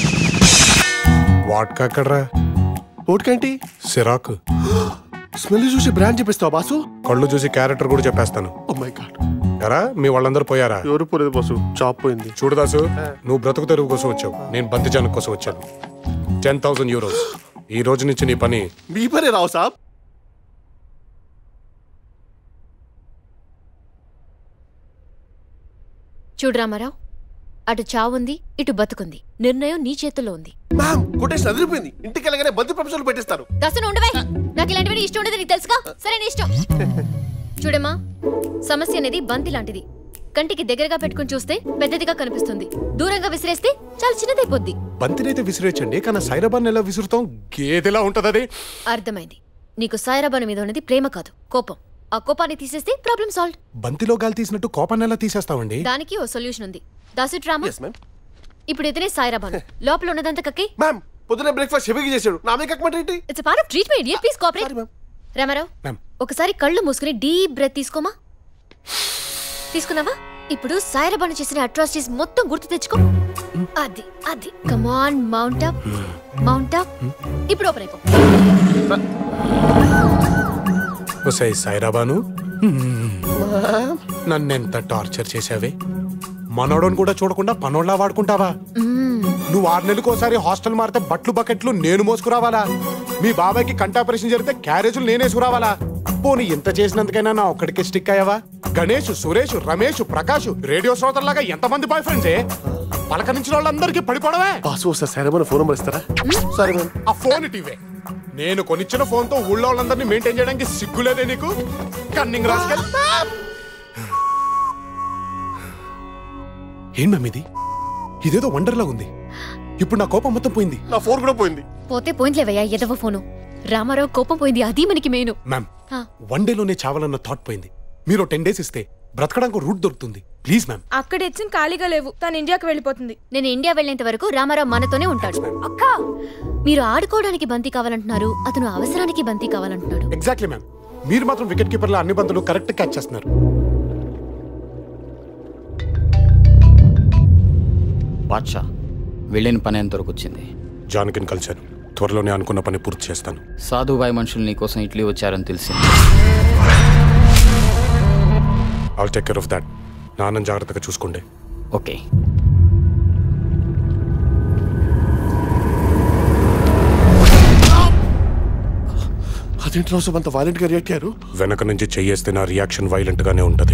వాట్కా ఎక్కడ్రా ఓటుకేంటి సిరాకు స్మెల్ చూసి బ్రాండ్ చెప్పేస్తావా బాసు కళ్ళు చూసి క్యారెక్టర్ కూడా చెప్పేస్తాను ఓ మై గాడ్ ఎరా మీ వాళ్ళందరూ పోయారా ఎవరు పోలేదు బాసు జాబ్ పోయింది చూడు దాసు నువ్వు బ్రతుకు తెరువు కోసం వచ్చావు నేను బంతి జానం కోసం వచ్చాను టెన్ థౌసండ్ యూరోస్ ఈ రోజు నుంచి నీ పని మీ పనే రావు సాబ్ చూడు రామారావు అటు చావుంది ఇటు బతుకుంది నిర్ణయం నీ చేతుల్లో ఉంది మ్యామ్ కొటేషన్ అదిరిపోయింది ఇంటికి వెళ్ళగానే బంతి ప్రపంచంలో పెట్టేస్తారు దసను ఉండవే నాకు ఇలాంటివి ఇష్టం ఉండదు నీకు తెలుసుగా సరే నీ ఇష్టం చూడమ్మా సమస్య అనేది బంతి లాంటిది కంటికి దగ్గరగా పెట్టుకుని చూస్తే పెద్దదిగా కనిపిస్తుంది దూరంగా విసిరేస్తే చాలా చిన్నదైపోద్ది బంతినైతే విసిరేయచ్చండి కానీ సైరాబాన్ ఎలా విసురుతాం గేదెలా ఉంటది అది అర్థమైంది నీకు సాయిరాబాను మీద ఉన్నది ప్రేమ కాదు కోపం ఆ కోపాన్ని తీసేస్తే ప్రాబ్లం సాల్వ్ బంతిలో గాలి తీసినట్టు కోపాన్ని ఎలా తీసేస్తామండి దానికి ఓ సొల్యూషన్ ఉంది దాసు డ్రామా ఇప్పుడు ఇతనే సాయిరాబాను లోపల ఉన్నదంతా కక్కి మ్యామ్ పొద్దున బ్రేక్ఫాస్ట్ హెవీగా చేశాడు నా మీద కక్కమంటే ఇట్స్ పార్ట్ ఆఫ్ ట్రీట్మెంట్ ఇయర్ ప్లీజ్ కోఆపరేట్ రామారావు ఒకసారి కళ్ళు మూసుకుని డీప్ బ్రెత్ తీసుకోమా తీసుకున్నావా ఇప్పుడు సాయిరాబాను చేసిన అట్రాసిటీస్ మొత్తం గుర్తు తెచ్చుకో అది అది come on mount up mount up ఇప్పుడు ఓపెన్ అయిపో ఒసై సాయిరాబాను నన్నెంత టార్చర్ చేశావే మనోడని కూడా చూడకుండా పనోళ్ళ వాడుకుంటావా మ్మ్. నువ్వు ఆరు నెలలకు హాస్టల్ మారితే బట్లు బకెట్లు నేను మోసుకురావాలా మీ బాబాయ్కి కంటి ఆపరేషన్ జరిగితే క్యారేజీలు నేనేసుకురావాలా పోనీ ఇంత చేసినందుకైనా నా ఒక్కడికి స్టిక్ అయ్యావా గణేష్ సురేష్ రమేష్ ప్రకాష్ రేడియో శ్రోతల్లాగా ఎంతమంది బాయ్ ఫ్రెండ్సే పలకరించిన వాళ్ళందరికీ పడిపోవడమే బాసు ఒకసారి సరే మన ఫోన్ నెంబర్ ఇస్తారా సరే మ్యామ్ ఆ ఫోన్ ఇటీవే నేను కొనిచ్చిన ఫోన్ తో ఊళ్ళో వాళ్ళందరినీ మెయింటైన్ చేయడానికి సిగ్గులేదే నీకు కన్నింగ్ రాసుకెళ్ళి ఏం మ్యామ్ ఇది ఇదేదో వండర్లా ఉంది ఇప్పుడు నా కోపం మొత్తం పోయింది నా ఫోన్ కూడా పోయింది పోతే పోయిందిలేవయ్యా ఎదవ ఫోను రామారావు కోపం పోయింది అది మనకి మేను మ్యామ్ ఆ. వన్ డేలోనే చావాలన్న థాట్ పోయింది మీరు టెన్ డేస్ ఇస్తే బ్రతకడానికి రూట్ దొరుకుతుంది ప్లీజ్ మ్యామ్ అక్కడ ఇచ్చిన ఖాళీగా లేవు తను ఇండియాకి వెళ్ళిపోతుంది నేను ఇండియా వెళ్ళేంత వరకు రామారావు మనతోనే ఉంటాడు అక్క మీరు ఆడుకోవడానికి బంతి కావాలంటున్నారు అతను అవసరానికి బంతి కావాలంటున్నాడు ఎగ్జాక్ట్లీ మ్యామ్ మీరు మాత్రం వికెట్ కీపర్ల అన్ని బంతులు కరెక్ట్ క్యాచ్ చేస్తున్నారు బాద్షా వెళ్ళిన పని ఎంతవరకు వచ్చింది జానకిని కలిశాను త్వరలోనే అనుకున్న పని పూర్తి చేస్తాను సాధుబాయి మనుషులు నీకోసం ఇడ్లీ వచ్చారని తెలిసింది all take care of that నాన్న జాగ్రత్తగా చూసుకోండి ఓకే అదేంటి రోజు అంత వైలెంట్ గా రియాక్ట్ అయ్యారు వెనక నుంచి చెయ్యేస్తే నా రియాక్షన్ వైలెంట్ గానే ఉంటది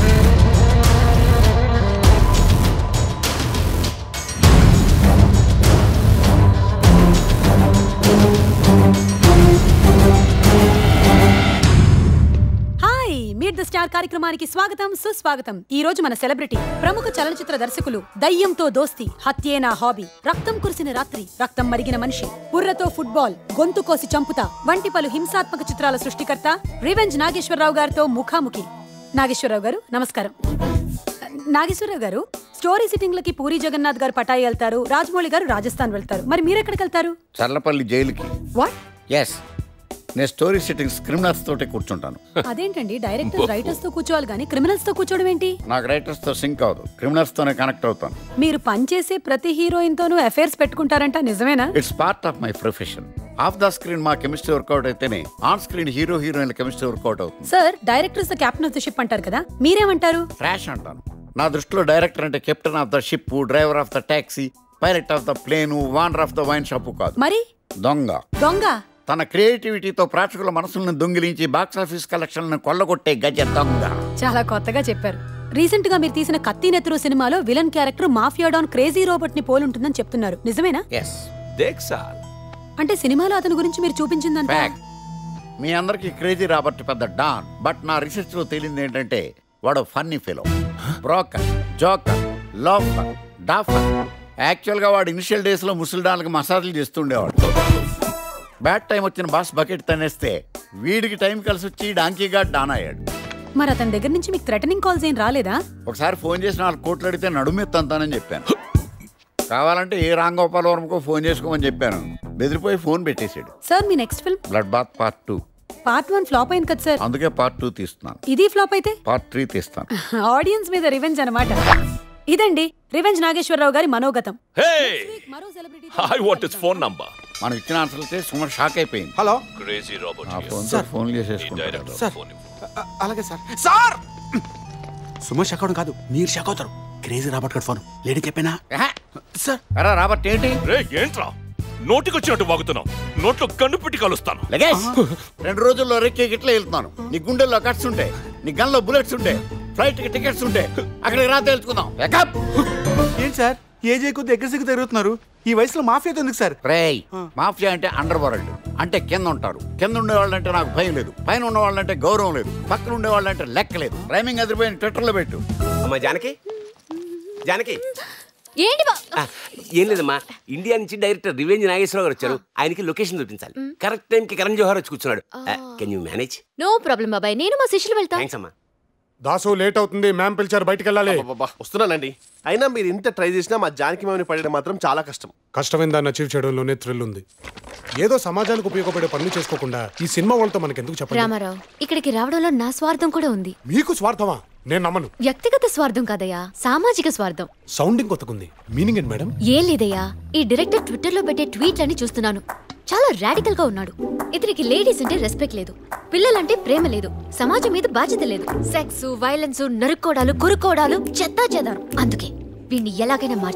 హాయ్ మీట్ ద స్టార్ కార్యక్రమానికి స్వాగతం సుస్వాగతం ఈ రోజు మన సెలబ్రిటీ ప్రముఖ చలనచిత్ర దర్శకులు దయ్యంతో దోస్తి హత్యే నా హాబీ రక్తం కురిసిన రాత్రి రక్తం మరిగిన మనిషి బుర్రతో ఫుట్బాల్ గొంతు కోసి చంపుతా వంటి పలు హింసాత్మక చిత్రాల సృష్టికర్త రివెంజ్ నాగేశ్వరరావు గారితో ముఖాముఖి నాగేశ్వరరావు గారు నమస్కారం నాగేశ్వరరావు గారు స్టోరీ సిట్టింగ్లకి పూరి జగన్నాథ్ గారు పటాయి వెళ్తారు రాజమౌళి గారు రాజస్థాన్ వెళ్తారు మరి మీరెక్కడికి వెళ్తారు చర్లపల్లి జైలుకి వాట్ ఎస్ నేను స్టోరీ సిట్టింగ్స్ క్రిమినల్స్ తోటే కూర్చుంటాను అదేంటండి డైరెక్టర్స్ రైటర్స్ తో కూర్చోవాలి కానీ క్రిమినల్స్ తో కూర్చోవడం ఏంటి నాకు రైటర్స్ తో సింక్ అవ్వదు క్రిమినల్స్ తోనే కనెక్ట్ అవుతాను మీరు పనిచేసే ప్రతి హీరోయిన్ తోనూ అఫైర్స్ పెట్టుకుంటారంట నిజమేనా it's part of my profession of the screen మా కెమిస్ట్రీ వర్కౌట్ అయితేనే ఆన్ స్క్రీన్ హీరో హీరోయిన్ల కెమిస్ట్రీ వర్కౌట్ అవుతుంది sir directors the captain of the ship అంటారు కదా మీరేమంటారు ట్రాష్ అంటాను నా దృష్టిలో డైరెక్టర్ అంటే captain of the ship driver of the taxi pilot of the plane owner of the wine shop కాదు మరి దొంగ దొంగ తన క్రియేటివిటీతో ప్రేక్షకుల మనసులను దొంగిలించి బాక్స్ ఆఫీస్ కలెక్షన్లను కొల్లగొట్టే గజ దొంగ చాలా కొత్తగా చెప్పారు రీసెంట్ గా మీరు తీసిన కత్తి నెత్తురు సినిమాలో villain character mafia don crazy robot ని పోలుంటుందని చెప్తున్నారు నిజమేనా ఎస్ దేక్ సార్ అంటే సినిమాలో అతని గురించి మీరు చూపించిందంట ఫ్యాక్ట్ మీ అందరికి క్రేజీ రాబర్ట్ పెద్ద డాన్ బట్ నా రీసెర్చ్ లో తేలింది ఏంటంటే వాడు funny fellow broker joker loafer duffer actual గా వాడు ఇనిషియల్ డేస్ లో ముసలి డాన్లకు మసాజులు చేస్తుండేవాడు బ్యాడ్ టైం వచ్చిన బాస్ బకెట్ తనేస్తే వీడికి టైం కలిసి వచ్చి డాంకీగా డాన్ అయ్యాడు మరి అతని దగ్గర నుంచి మీకు థ్రెటనింగ్ కాల్స్ ఏం రాలేదా ఒకసారి ఫోన్ చేసి నాలుగు కోట్లు అడిగితే నడుమెత్తంతానని చెప్పాను కావాలంటే ఏ రాంగోపాల్ వర్మకో ఫోన్ చేసుకోమని చెప్పాను బెదిరిపోయి ఫోన్ పెట్టేశాడు సార్ మీ next film blood bath part two part one flop అయింది కదా సార్ అందుకే పార్ట్ టూ తీస్తున్నాను ఇది ఫ్లాప్ అయితే పార్ట్ త్రీ తీస్తాను ఆడియన్స్ మీద రివెంజ్ అన్నమాట ఇదండి రివెంజ్ నాగేశ్వరరావు గారి మనోగతం hey I want his phone number మనం ఇచ్చిన ఆన్సర్లకే సుమారు షాక్ అయిపోయింది హలో క్రేజీ రాబర్ట్ ఆ ఫోన్తో ఫోన్ చేసేసుకుంటాడు సార్ అలాగే సార్ సార్ సుమో షాక్ అవడం కాదు మీరు షాక్ అవుతారు క్రేజీ రాబర్ట్ గారి ఫోన్ లేడీ చెప్పానా సార్ అరా రాబర్ట్ ఏంటి రే ఏంట్రా నోటికొచ్చినట్టు వాగుతున్నావు నోట్లో కన్ను పెట్టి కలుస్తాను లగేష్ రెండు రోజుల్లో రెక్కి గిట్లా వెళ్తున్నాను నీ గుండెల్లో కట్స్ ఉంటాయి నీ గన్లో బుల్లెట్స్ ఉంటాయి ఫ్లైట్ కి టికెట్స్ ఉంటాయి అక్కడికి రా తెలుసుకుందాం Wake ఏంటి సార్ ఏజే కొద్ది ఎగ్గర సిగ్గు తిరుగుతున్నారు ఈ వయసులో మాఫియా ఎందుకు సార్ రేయ్ మాఫియా అంటే అండర్ వరల్డ్ అంటే కింద ఉంటారు కింద ఉండే వాళ్ళంటే నాకు భయం లేదు పైన ఉన్న వాళ్ళంటే గౌరవం లేదు పక్కన ఉండే వాళ్ళంటే లెక్క లేదు రైమింగ్ అదిరిపోయిన ట్విట్టర్లో పెట్టు అమ్మా జానకి జానకి ఏంటి బా ఆ, ఏం లేదమ్మా ఇండియా నుంచి డైరెక్టర్ రివెంజ్ నాగేశ్వరరావు గారు వచ్చారు ఆయనకి లొకేషన్ చూపించాలి కరెక్ట్ టైం కి కరణ్ జోహార్ వచ్చి కూర్చున్నాడు can you manage no problem బాబాయ్ నేను మా శిష్యులు వెళ్తా థ్యాంక్స్ అమ్మా దాసు లేట్ అవుతుంది మ్యామ్ పిలిచారు బయటికి వెళ్ళాలి వస్తున్నానండి అయినా మీరు ఇంత ట్రై చేసినా మా జానకి మేమని పడడం మాత్రం చాలా కష్టం కష్టమైన దాన్ని అచీవ్ చేయడంలోనే థ్రిల్ ఉంది ఏదో సమాజానికి ఉపయోగపడే పనులు చేసుకోకుండా ఈ సినిమా వాళ్ళతో మనకెందుకు చెప్పండి రామారావు ఇక్కడికి రావడంలో నా స్వార్థం కూడా ఉంది మీకు స్వార్థమా నేను నమ్మను వ్యక్తిగత స్వార్థం కాదయ్యా సామాజిక స్వార్థం సౌండింగ్ కొత్తకుంది మీనింగ్ ఏంటి మేడం ఏం లేదయ్యా ఈ డైరెక్టర్ ట్విట్టర్ లో పెట్టే ట్వీట్లని చూస్తున్నాను చాలా రాడికల్ గా ఉన్నాడు ఇతనికి లేడీస్ అంటే రెస్పెక్ట్ లేదు పిల్లలంటే ప్రేమ లేదు సమాజం మీద బాధ్యత లేదు సెక్స్ వైలెన్స్ నరుక్కోడాలు కురుక్కోడాలు చెత్తా చెదారం అందుకే వీడిని ఎలాగైనా మార్చి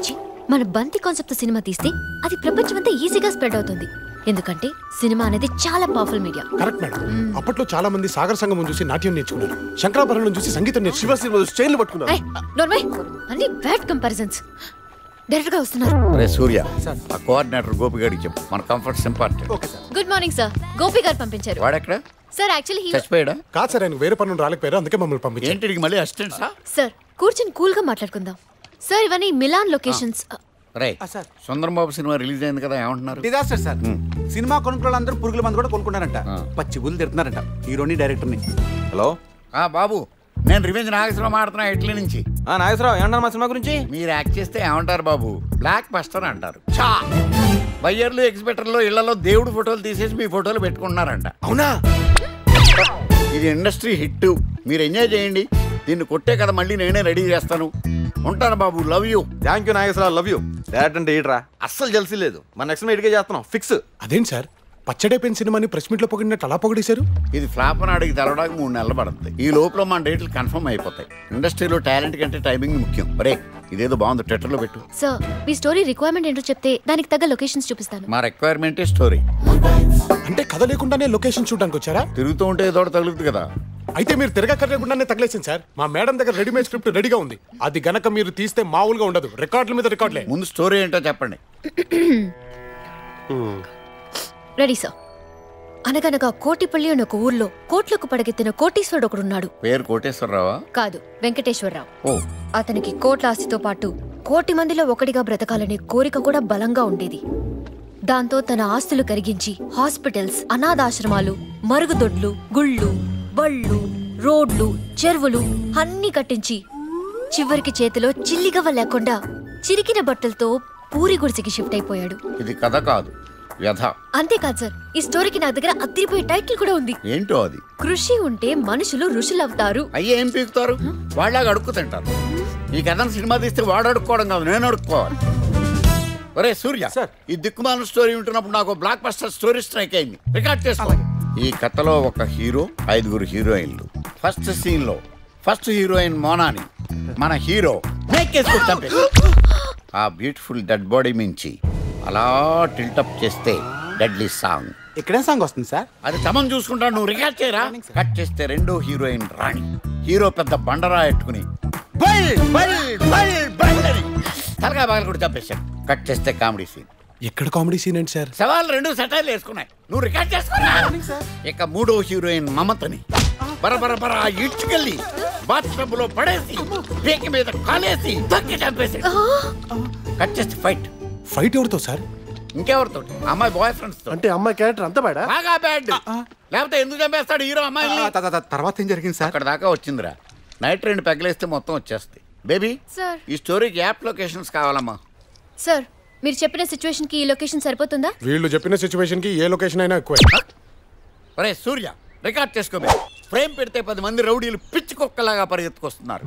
మన బంతి కాన్సెప్ట్ సినిమా తీస్తే అది ప్రపంచమంతా ఈజీగా స్ప్రెడ్ అవుతుంది ఎందుకంటే సినిమా అనేది చాలా పవర్ఫుల్ మీడియా కరెక్ట్ మేడం అప్పట్లో చాలా మంది సాగర్ సంగమం చూసి నాట్యం నేర్చుకున్నారు శంకరాభరణం చూసి సంగీతం నేర్చుకున్నారు శివ సినిమా చైన్లు పట్టుకున్నారు నోర్మై అన్ని బ్యాడ్ కంపారిజన్స్ డైరెక్ట్ గా వస్తున్నారు రే సూర్య ఆ కోఆర్డినేటర్ గోపి గారికి చెప్పు మన comforts important good morning sir Gopi గారు పంపించారు వాడెక్కడ సార్ యాక్చువల్లీ చచ్చిపోయాడా కాదు సార్ ఆయన వేరే పనులు రాలేకపోయారు అందుకే మమ్మల్ని పంపించారు ఏంటి మళ్ళీ అసిస్టెంట్సా సార్ కూర్చొని కూల్ గా మాట్లాడుకుందాం సార్ ఇవన్నీ మిలాన్ లొకేషన్స్ రే సుందరం సినిమా రిలీజ్ అయింది కదా ఏమంటున్నారు డిజాస్టర్ సార్ సినిమా కొనుక్కున్న అందరూ పురుగుల మందు కూడా కొనుక్కున్నారంట పచ్చి బుల్లి తిడుతున్నారంట హీరోని డైరెక్టర్ని హలో ఆ బాబు నేను రివెంజ్ నాగేశ్వరరావు మాడుతున్నా ఇట్లీ నుంచి నాగేశ్వరరావు ఏమన్నారు మా సినిమా గురించి మీరు యాక్ట్ చేస్తే ఏమంటారు బాబు బ్లాక్ బస్టర్ అంటారు బయ్యర్లు ఎగ్జిబిటర్లో ఇళ్లలో దేవుడు ఫోటోలు తీసేసి మీ ఫోటోలు పెట్టుకుంటున్నారంట అవునా ఇది ఇండస్ట్రీ హిట్ మీరు ఎంజాయ్ చేయండి దీన్ని కొట్టే కదా మళ్ళీ నేనే రెడీ చేస్తాను ఉంటాను బాబు love you thank you Nageswararao love you direct అంటే ఈట్రా అస్సలు జల్సీ లేదు మన నెక్స్ట్ మీట్గా చేస్తున్నాం ఫిక్స్ అదేంటి సార్ పచ్చడైపోయిన సినిమాని ప్రెస్ మీట్ లో పొగిడినట్టు అలా పొగిడేశారు ఇది ఫ్లాప్ అని అడిగి తెలవడానికి మూడు నెలలు పడుతుంది ఈ లోపల మన డేట్లు కన్ఫర్మ్ అయిపోతాయి ఇండస్ట్రీలో టాలెంట్ కంటే టైమింగ్ ముఖ్యం రే ఇదేదో బాగుంది ట్విట్టర్లో పెట్టు సార్ మీ స్టోరీ రిక్వైర్మెంట్ ఏంటో చెప్తే దానికి తగ్గ లొకేషన్స్ చూపిస్తాను మా రిక్వైర్మెంటే స్టోరీ అంటే కథ లేకుండానే లొకేషన్ చూడడానికి వచ్చారా తిరుగుతూ ఉంటే ఏదో ఒకటి తగులుతుంది కదా అయితే మీరు తిరగక్కర్లేకుండానే తగిలేసింది సార్ మా మేడం దగ్గర రెడీమేడ్ స్క్రిప్ట్ రెడీగా ఉంది అది గనక మీరు తీస్తే మామూలుగా ఉండదు రికార్డుల మీద రికార్డులే ముందు స్టోరీ ఏంటో చెప్పండి రెడీ సార్ అనగనగా కోటిపల్లి అనే ఒక ఊర్లో కోట్లకు పడగెత్తిన కోటీశ్వరుడు ఒకడున్నాడు పేరు కోటేశ్వరరావా కాదు వెంకటేశ్వరరావు ఓ అతనికి కోట్ల ఆస్తితో పాటు కోటి మందిలో ఒకటిగా బ్రతకాలనే కోరిక కూడా బలంగా ఉండేది దాంతో తన ఆస్తులు కరిగించి హాస్పిటల్స్ అనాథాశ్రమాలు మరుగుదొడ్లు గుళ్ళు బళ్ళు రోడ్లు చెరువులు అన్నీ కట్టించి చివరికి చేతిలో చిల్లిగవ్వ లేకుండా చిరికిన బట్టలతో పూరి గుడిసెకి షిఫ్ట్ అయిపోయాడు ఇది కథ కాదు వ్యధ అంతేకాదు సార్ ఈ స్టోరీకి నా దగ్గర అదిరిపోయే టైటిల్ కూడా ఉంది ఏంటో అది కృషి ఉంటే మనుషులు ఋషులవుతారు అయ్యే ఏం పీకుతారు వాళ్ళలాగా అడుక్కు తింటారు ఈ కథను సినిమా తీస్తే వాడు అడుక్కోవడం కాదు నేను అడుక్కోవాలి ఒరే సూర్య ఈ దిక్కుమాల స్టోరీ ఉంటున్నప్పుడు నాకు బ్లాక్ బస్టర్ స్టోరీ స్ట్రైక్ అయింది రికార్డ్ చేసుకో ఈ కథలో ఒక హీరో ఐదుగురు హీరోయిన్లు ఫస్ట్ సీన్ లో ఫస్ట్ హీరోయిన్ మోనాని మన హీరో మేకేసుకుని చంపేసి ఆ బ్యూటిఫుల్ డెడ్ బాడీ మించి అలా టిల్టప్ చేస్తే డెడ్లీ సాంగ్ ఇక్కడే సాంగ్ వస్తుంది సార్ అది తమను చూసుకుంటా నువ్వు రికార్డ్ చేయరా కట్ చేస్తే రెండో హీరోయిన్ రాణి హీరో పెద్ద బండరా ఎట్టుకుని బల్ బల్ బల్ బల్ అని తలగా బాగా కూడా చంపేశాడు కట్ చేస్తే కామెడీ సీన్ ఎక్కడ కామెడీ సీన్ ఏంటి సార్ సవాల్ రెండు సెటైర్లు వేసుకున్నాయి నువ్వు రికార్డ్ చేసుకున్నా ఇక మూడో హీరోయిన్ మమతని బరబర బర ఇడ్చుకెళ్ళి బాత్రూమ్ లో పడేసి పీక మీద కాలేసి తొక్కి చంపేసి కట్ చేస్తే ఫైట్ ఫైట్ ఎవరితో సార్ ఇంకెవరితో అమ్మాయి బాయ్ ఫ్రెండ్స్ తో అంటే అమ్మాయి క్యారెక్టర్ అంతా బాడా బాగా బ్యాడ్ లేకపోతే ఎందుకు చంపేస్తాడు హీరో అమ్మాయి తర్వాత ఏం జరిగింది సార్ అక్కడ దాకా వచ్చిందిరా నైట్ రెండు పెగ్గలేస్తే మొత్తం వచ్చేస్తాయి బేబీ సార్ ఈ స్టోరీకి యాప్ లొకేషన్స్ కావాలమ్మా సార్ మీరు చెప్పిన సిచ్యువేషన్ కి ఈ లొకేషన్ సరిపోతుందా వీళ్ళు చెప్పిన సిచ్యువేషన్ కి ఏ లొకేషన్ అయినా ఎక్కువ ఒరే సూర్య రికార్డ్ చేసుకోబే ఫ్రేమ్ పెడితే పది మంది రౌడీలు పిచ్చి కుక్కలాగా పరిగెత్తుకొస్తున్నారు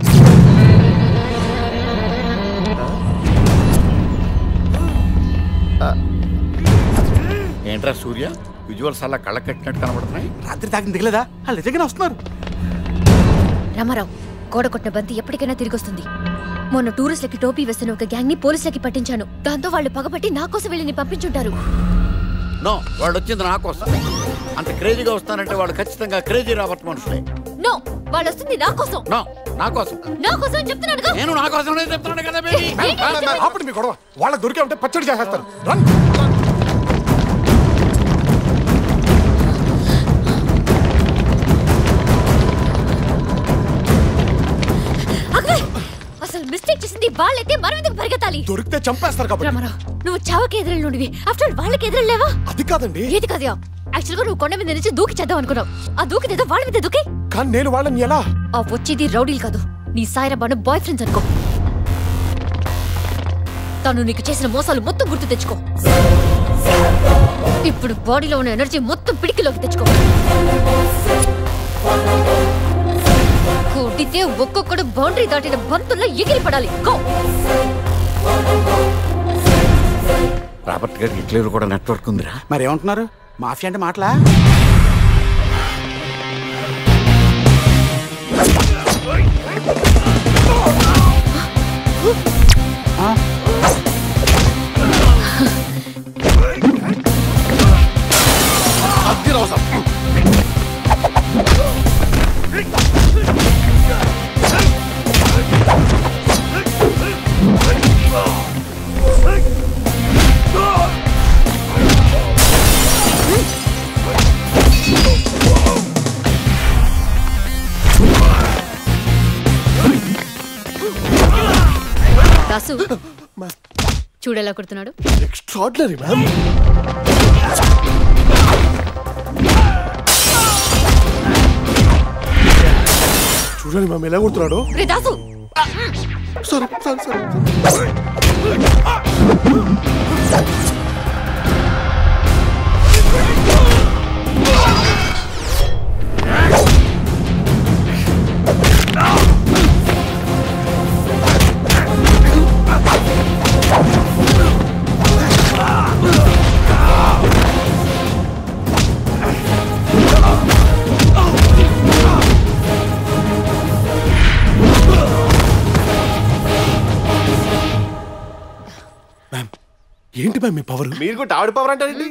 ఏంట్రా సూర్య విజువల్స్ అలా కళ్ళ కట్టినట్టు కనబడుతున్నాయి రాత్రి తాగిన దిగలేదా వాళ్ళు నిజంగానే వస్తున్నారు రామారావు గోడ కొట్టిన బంతి ఎప్పటికైనా తిరిగి వస్తుంది మొన్న టూరిస్టులకి టోపీ వేసిన ఒక గ్యాంగ్ ని పోలీసులకి పట్టించాను దాంతో వాళ్ళు పగబట్టి నా కోసం వీళ్ళని పంపించుంటారు నో వాళ్ళు వచ్చింది నా కోసం అంత క్రేజీగా వస్తానంటే వాళ్ళు ఖచ్చితంగా క్రేజీ రాబర్ట్ మనుషులే నో వాళ్ళు వస్తుంది నా కోసం నో నా కోసం నా కోసం అని చెప్తున్నానుగా నేను నా కోసం చెప్తున్నాను కదా బేబీ ఆపండి మీ గొడవ వాళ్ళ దొరికే ఉంటే పచ్చడి చేసేస్తారు రన్ అగ్వే! అసలు మిస్టేక్ చేసింది వాళ్ళైతే మనం ఎందుకు పరిగెత్తాలి దొరికితే చంపేస్తారు కాబట్టి రామారావు నువ్వు చావకి ఎదురెళ్ళి నుండివి ఆఫ్టర్ వాళ్ళకి ఎదురెళ్ళేవా అది కాదండి ఏది కాదు యాక్చువల్ గా నువ్వు కొండ మీద నుంచి దూకి చేద్దాం అనుకున్నావు ఆ దూకిదేదో వాళ్ళ మీద దూకి కానీ నేను వాళ్ళని ఎలా ఆ వచ్చేది రౌడీలు కాదు నీ సాయిరాబాను బాయ్ ఫ్రెండ్స్ అనుకో తను నీకు చేసిన మోసాలు మొత్తం గుర్తు తెచ్చుకో ఇప్పుడు బాడీలో ఉన్న ఎనర్జీ మొత్తం పిడికిలోకి తెచ్చుకో కొట్టితే ఒక్కొక్కడు బౌండరీ దాటిన బంతుల్లో ఎగిరి పడాలి గో రాబర్ట్ గారికి హిట్లర్ కూడా నెట్వర్క్ ఉందిరా మరి ఏమంటున్నారు మాఫియా అంటే మాటలా దాసు చూడేలా కుడుతున్నాడు ఎక్స్ట్రాడినరీ మ్యామ్ చూడండి మ్యామ్ ఎలా కొడుతున్నాడు రే దాసు సారీ సారీ సారీ ఏంటి మ్యామ్ మీ పవర్ మీరు కూడా ఆవిడ పవర్ అంటారండి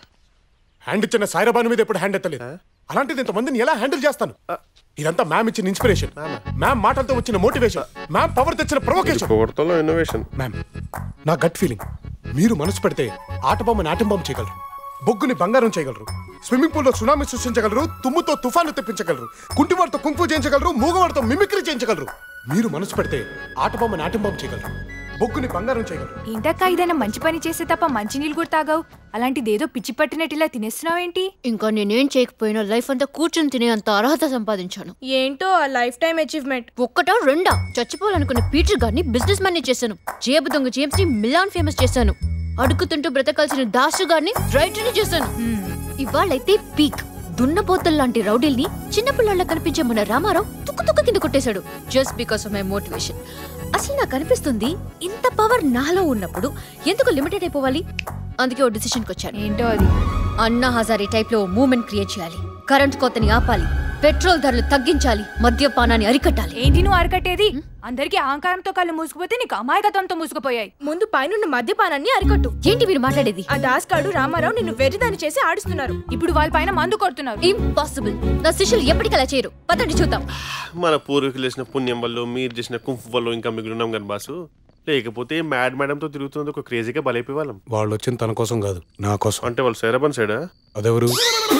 హ్యాండ్ ఇచ్చిన సాయిరాబాను మీద ఎప్పుడు హ్యాండ్ ఎత్తలేదు అలాంటిది ఇంతమందిని ఎలా హ్యాండిల్ చేస్తాను ఇదంతా మ్యామ్ ఇచ్చిన ఇన్స్పిరేషన్ మ్యామ్ మాటలతో వచ్చిన మోటివేషన్ మ్యామ్ పవర్ తెచ్చిన ప్రొవకేషన్ కొడతలో ఇన్నోవేషన్ మ్యామ్ నా గట్ ఫీలింగ్ మీరు మనసు పెడితే ఆట బొమ్మని ఆటం బొమ్మ చేయగలరు బొగ్గుని బంగారం చేయగలరు స్విమ్మింగ్ పూల్లో సునామీ సృష్టించగలరు తుమ్ముతో తుఫాను తెప్పించగలరు కుంటివాడితో కుంపు చేయించగలరు మూగవాడితో మిమిక్రీ చేయించగలరు మీరు మనసు పెడితే ఆట బొమ్మని ఆటం బొమ్మ చేయగలరు బొగ్గుని బంగారం చేయగలరు ఏంటక్క ఏదైనా మంచి పని చేస్తే తప్ప మంచి నీళ్ళు కూడా తాగావు అలాంటిది ఏదో పిచ్చి పట్టినట్టు ఇలా తినేస్తున్నావేంటి ఇంకా నేనేం చేయకపోయినా లైఫ్ అంతా కూర్చొని తినే అంత అర్హత సంపాదించాను ఏంటో ఆ లైఫ్ టైం అచీవ్మెంట్ ఒక్కటా రెండా చచ్చిపోవాలనుకున్న పీటర్ గారిని బిజినెస్ మ్యాన్ చేశాను జేబు దొంగ జేమ్స్ ని మిలాన్ ఫేమస్ చేశాను అడుగుతుంటూ బ్రతకాల్సిన దాసు గారిని రైటర్ చేశాను ఇవాళైతే పీక్ దున్నపోతల్ లాంటి రౌడీల్ని చిన్నపిల్లల కనిపించే మన రామారావు తుక్కు తుక్కు కింద కొట్టేశాడు just because of my motivation అసలు నాకు అనిపిస్తుంది ఇంత పవర్ నాలో ఉన్నప్పుడు ఎందుకు లిమిటెడ్ అయిపోవాలి అందుకే ఓ డిసిషన్కి వచ్చాను ఏంటో అది అన్నా హజారీ టైప్ లో మూమెంట్ క్రియేట్ చేయాలి కరెంట్ కోతని ఆపాలి పెట్రోల్ ధరలు తగ్గించాలి మద్యపానాన్ని అరికట్టాలి ఏంటి నువ్వు అరకట్టేది అందరికి అహంకారంతో కళ్ళు మూసుకుపోతే నీకు అమాయకత్వంతో మూసుకుపోయాయి ముందు పైనున్న మద్యపానాన్ని అరికట్టు ఏంటి మీరు మాట్లాడేది ఆ దాస్కాడు రామారావు నిన్ను వెర్రిదాన్ని చేసి ఆడిస్తున్నారు ఇప్పుడు వాళ్ళ పైన మందు కొడుతున్నారు ఇంపాసిబుల్ నా శిష్యులు ఎప్పటికలా చేయరు పదండి చూద్దాం మన పూర్వీకులు చేసిన పుణ్యం వల్ల మీరు చేసిన కుంఫు వల్ల ఇంకా మిగిలినాం కానీ బాసు లేకపోతే మ్యాడ్ మేడంతో తిరుగుతున్నది ఒక క్రేజీగా బలైపోయే వాళ్ళం వాళ్ళు వచ్చింది తన కోసం కాదు నా కోసం అంటే వాళ్ళు సైరాబాన్ సైడా అదెవరు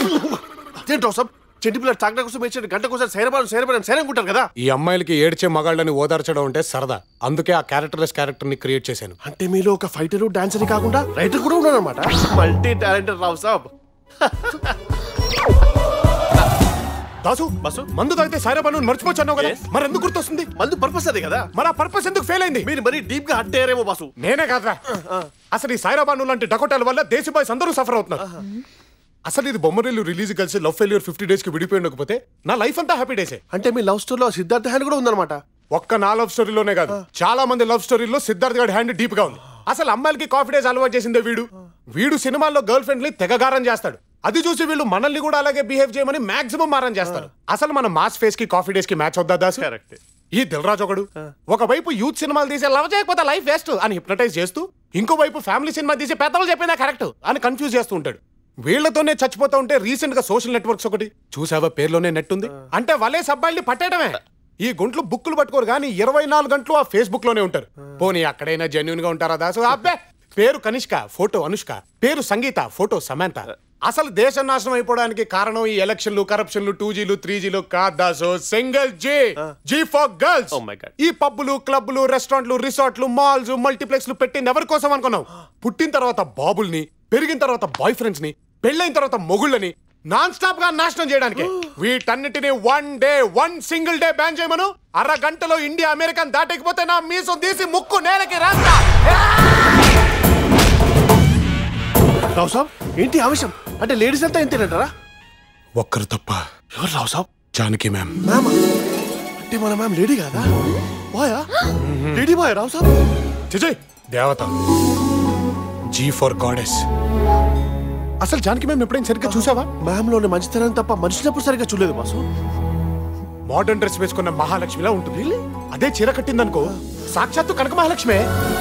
అదేంటో సాబ్ చెంటి పిల్లలు తాగడం కోసం ఇచ్చిన గంట కోసం సైరాబాన్ సైరాబాన్ సైరా అనుకుంటారు కదా ఈ అమ్మాయిలకి ఏడ్చే మగాళ్ళని ఓదార్చడం అంటే సరదా అందుకే ఆ క్యారెక్టర్లెస్ క్యారెక్టర్ ని క్రియేట్ చేశాను అంటే మీలో ఒక ఫైటర్ డాన్సర్ కాకుండా రైటర్ కూడా ఉన్నాడు అనమాట మల్టీ టాలెంటెడ్ రావు సాబ్ దాసు బస్సు మందు తాగితే సాయిరాబాను మర్చిపోవచ్చు అన్నావు కదా మరి ఎందుకు గుర్తొస్తుంది మందు పర్పస్ అదే కదా మరి ఆ పర్పస్ ఎందుకు ఫెయిల్ అయింది మీరు మరీ డీప్ గా హట్ అయ్యారేమో బాసు నేనే కాదురా అసలు ఈ సాయిరాబాను లాంటి డకోటాల వల్ల దేశీ బాయ్స్ అందరూ సఫర్ అవుతున్నారు అసలు ఇది బొమ్మరిల్లు రిలీజ్ కలిసి లవ్ ఫెయిల్యూర్ ఫిఫ్టీ డేస్ కి విడిపోయి ఉండకపోతే నా లైఫ్ అంతా హ్యాపీ డేసే అంటే మీ లవ్ స్టోరీలో సిద్ధార్థ హ్యాండ్ కూడా ఉందన్నమాట ఒక్క నా లవ్ స్టోరీలోనే కాదు చాలా మంది లవ్ స్టోరీలో సిద్ధార్థ్ గారి హ్యాండ్ డీప్ గా ఉంది అసలు అమ్మాయిలకి కాన్ఫిడెన్స్ అలవాటు చేసిందే వీడు వీడు సినిమాల్లో గర్ల్ ఫ్రెండ్ ని తెగగారం చేస్తాడు అది చూసి వీళ్ళు మనల్ని కూడా అలాగే బిహేవ్ చేయమని మాక్సిమం మారం చేస్తారు అసలు మన మాస్ ఫేస్ కి కాఫీ డేస్ కి మ్యాచ్ అవుద్దా దాసు కరెక్ట్ ఈ దిల్రాజ్ ఒకడు ఒకవైపు యూత్ సినిమాలు తీసే లవ్ చేయకపోతే లైఫ్ వేస్ట్ అని హిప్నటైజ్ చేస్తూ ఇంకోవైపు ఫ్యామిలీ సినిమా తీసే పెద్దలు చెప్పిందా కరెక్ట్ అని కన్ఫ్యూజ్ చేస్తూ ఉంటాడు వీళ్లతోనే చచ్చిపోతా ఉంటే రీసెంట్ గా సోషల్ నెట్వర్క్స్ ఒకటి చూసావా పేర్లోనే నెట్ ఉంది అంటే వలే సబ్బాయిల్ని పట్టేయడమే ఈ గుంట్లు బుక్కులు పట్టుకోరు కానీ ఇరవై నాలుగు గంటలు ఆ ఫేస్బుక్ లోనే ఉంటారు పోనీ అక్కడైనా జెన్యున్ గా ఉంటారా దాసు అబ్బే పేరు కనిష్క ఫోటో అనుష్క పేరు సంగీత ఫోటో సమంత అసలు దేశం నాశనం అయిపోవడానికి కారణం ఈ ఎలక్షన్లు కరప్షన్లు టూ జీలు త్రీ జీలు కాదు Dasu single G G for girls ఈ పబ్బులు క్లబ్లు రెస్టారెంట్లు రిసార్ట్లు మాల్స్ మల్టీప్లెక్స్లు పెట్టింది ఎవరి కోసం అనుకున్నావు పుట్టిన తర్వాత బాబుల్ని పెరిగిన తర్వాత బాయ్ ఫ్రెండ్స్ ని పెళ్ళైన తర్వాత మొగుళ్ళని నాన్ స్టాప్ గా నాశనం చేయడానికి వీటన్నిటిని one day one single day ban చేయమను అరగంటలో ఇండియా అమెరికన్ దాటకపోతే నా మీసం తీసి ముక్కు నేలకి రాస్తా రావు సాబ్ ఏంటి ఆవేశం అంటే లేడీస్ అంతా ఇంతేనంటారా ఒక్కరు తప్ప ఎవరు రావు సాబ్ జానకి మ్యామ్ మ్యామ్ అంటే మన మ్యామ్ లేడీ కాదా బాయా లేడీ బాయ్ రావు సాబ్ చిజయ్ దేవత జీ ఫర్ గాడెస్ అసలు జానకి మ్యామ్ ఎప్పుడైనా సరిగ్గా చూసావా మ్యామ్ లోని మంచితనం తప్ప మనిషినప్పుడు సరిగ్గా చూడలేదు బాసు మోడర్న్ డ్రెస్ వేసుకున్న మహాలక్ష్మిలా ఉంటుంది అదే చీర కట్టిందనుకో సాక్షాత్తు కనక మహాలక్ష్మే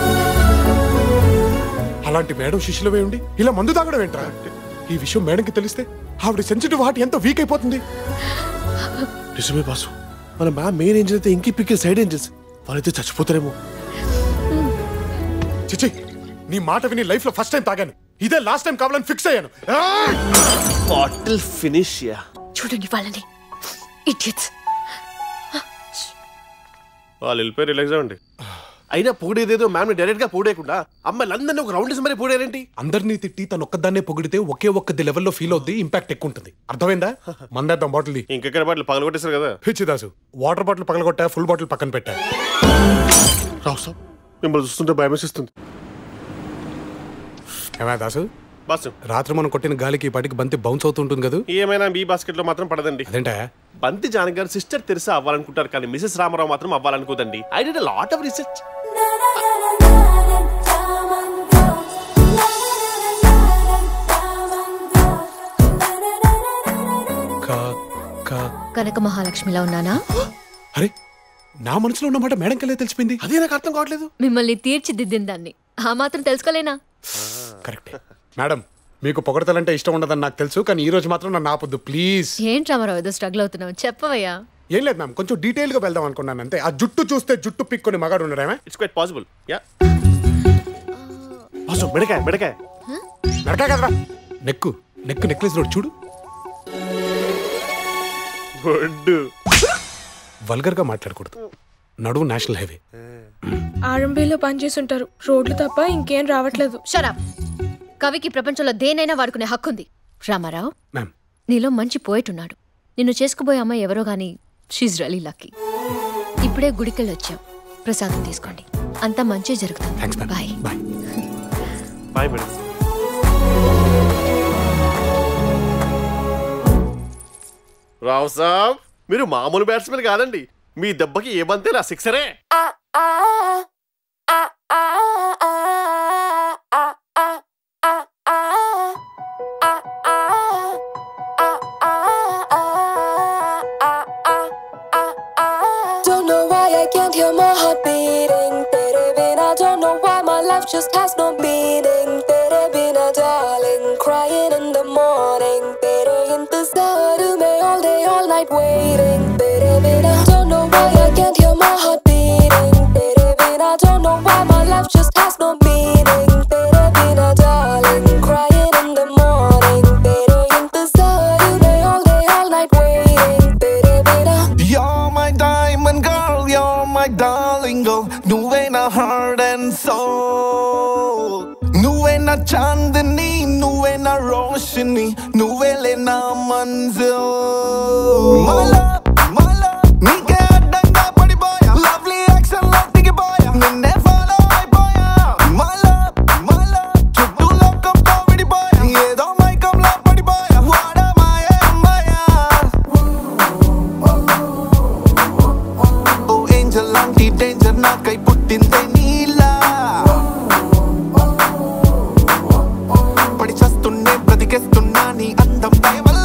అలాంటి మేడం శిష్యులవే ఉండి ఇలా మందు తాగడం ఏంట్రా ఈ విషయం మేడంకి తెలిస్తే ఆవిడ సెన్సిటివ్ హార్ట్ ఎంత వీక్ అయిపోతుంది నిజమే బాసు మన మ్యామ్ మెయిన్ ఏంజిల్ అయితే ఇంకి పిక్కి సైడ్ ఏంజిల్స్ వాళ్ళైతే చచ్చిపోతారేమో చిచి నీ మాట విని లైఫ్ లో ఫస్ట్ టైం తాగాను ఇదే లాస్ట్ టైం కావాలని ఫిక్స్ అయ్యాను బాటిల్ ఫినిష్ యా చూడండి వాళ్ళని ఇడియట్స్ వాళ్ళు వెళ్ళిపోయి రిలాక్స్ అవ్వండి అయినా పొగిడేదేదో మ్యామ్ డైరెక్ట్ గా పొగిడేయకుండా అమ్మాయిలందరినీ ఒక రౌండ్ మరి పొగిడారేంటి అందరినీ తిట్టి తను ఒక్కదాన్నే పొగిడితే ఒకే ఒక్కది లెవెల్లో ఫీల్ అవుద్ది ఇంపాక్ట్ ఎక్కువ ఉంటుంది అర్థమైందా మందేద్దాం బాటిల్ ఇంకెక్కడ బాటిల్ పగలగొట్టేశారు కదా పిచ్చిదాసు వాటర్ బాటిల్ పగలగొట్టా ఫుల్ బాటిల్ పక్కన పెట్టా రావు సార్ మిమ్మల్ని చూస్తుంటే భయం వేసిస్తుంది ఏమా దాసు బాసు రాత్రి మనం కొట్టిన గాలికి ఈ పాటికి బంతి బౌన్స్ అవుతుంటుంది కదా ఏమైనా మీ బాస్కెట్ లో మాత్రం పడదండి అదేంటా బంతి జానకి గారు సిస్టర్ తెరిసా అవ్వాలనుకుంటారు కానీ మిసెస్ రామారావు మాత్రం అవ్వాలనుకోదండి I did lot of research కనక మహాలక్ష్మిలా ఉన్నానా అరే నా మనసులో ఉన్నమాట మేడం కలే తెలిసిపోయింది అదే నాకు అర్థం కావట్లేదు మిమ్మల్ని తీర్చిదిద్దిన దాన్ని ఆ మాత్రం తెలుసుకోలేనా కరెక్ట్ మేడం మీకు పొగడతలంటే ఇష్టం ఉండదని నాకు తెలుసు కానీ ఈ రోజు మాత్రం నన్ను ఆపొద్దు ప్లీజ్ ఏంటి రామారావు ఏదో స్ట్రగుల్ అవుతున్నావు చెప్పవయ్యా ఏం లేదు మ్యామ్ కొంచెం డీటెయిల్ గా వెళ్దాం అనుకున్నాను అంతే ఆ జుట్టు చూస్తే జుట్టు పిక్కొని మగాడు ఉన్నారేమే it's quite possible yeah boss మెడకాయ మెడకాయ నడకా కదరా నెక్కు నెక్కు నెక్లెస్ రోడ్ చూడు గుడ్ వల్గర్ గా మాట్లాడకూడదు నడువు నేషనల్ హైవే ఆర్ఎంబీలో పనిచేస్తుంటారు రోడ్లు తప్ప ఇంకేం రావట్లేదు షరా కవికి ప్రపంచంలో దేనైనా వాడుకునే హక్కు ఉంది రామారావు మ్యామ్ నీలో మంచి పోయిట్ ఉన్నాడు నిన్ను చేసుకుపోయే అమ్మాయి ఎవరో గాని షీజ్ రలీ లక్కీ ఇప్పుడే గుడికెళ్ళి వచ్చాం ప్రసాదం తీసుకోండి అంతా మంచి జరుగుతుంది bye bye bye madam Rao Saab మీరు మామూలు బ్యాట్స్మెన్ కాదండి మీ దెబ్బకి ఏ బంతే నా సిక్సరే Don't know why I can't hear my heart beating. Tere bina, don't know why my life just has no meaning. Tere bina, darling, crying in the morning. Tere intezar mein all day, all night waiting. Tere bina, don't know why I can't hear my heart beating. Tere bina, don't know why my life just has no meaning. Tere bina, darling, crying in the morning. Tere intezar mein all day, all night waiting. Tere bina. You're my diamond girl, you're my darling girl. నువ్వే నా heart and soul నువ్వే నా చాందిని నువ్వే నా రోషిని నువ్వేలే నా మంజిల్ My love, my love, నీకే అడ్డంగా పడిపోయా లవ్లీ యాక్షన్ లో దిగిపోయా నిన్నే ఫాలో అయిపోయా My love, my love, చుట్టూ లోకంతో విడిపోయా ఏదో మైకంలో పడిపోయా వాడా మాయే అమ్మాయా ఓ ఏంజల్ లాంటి డేంజర్ నాకై పుట్టిందే నీలా పడి చస్తుండే బ్రతికేస్తున్నా నీ అందం దయ వల్ల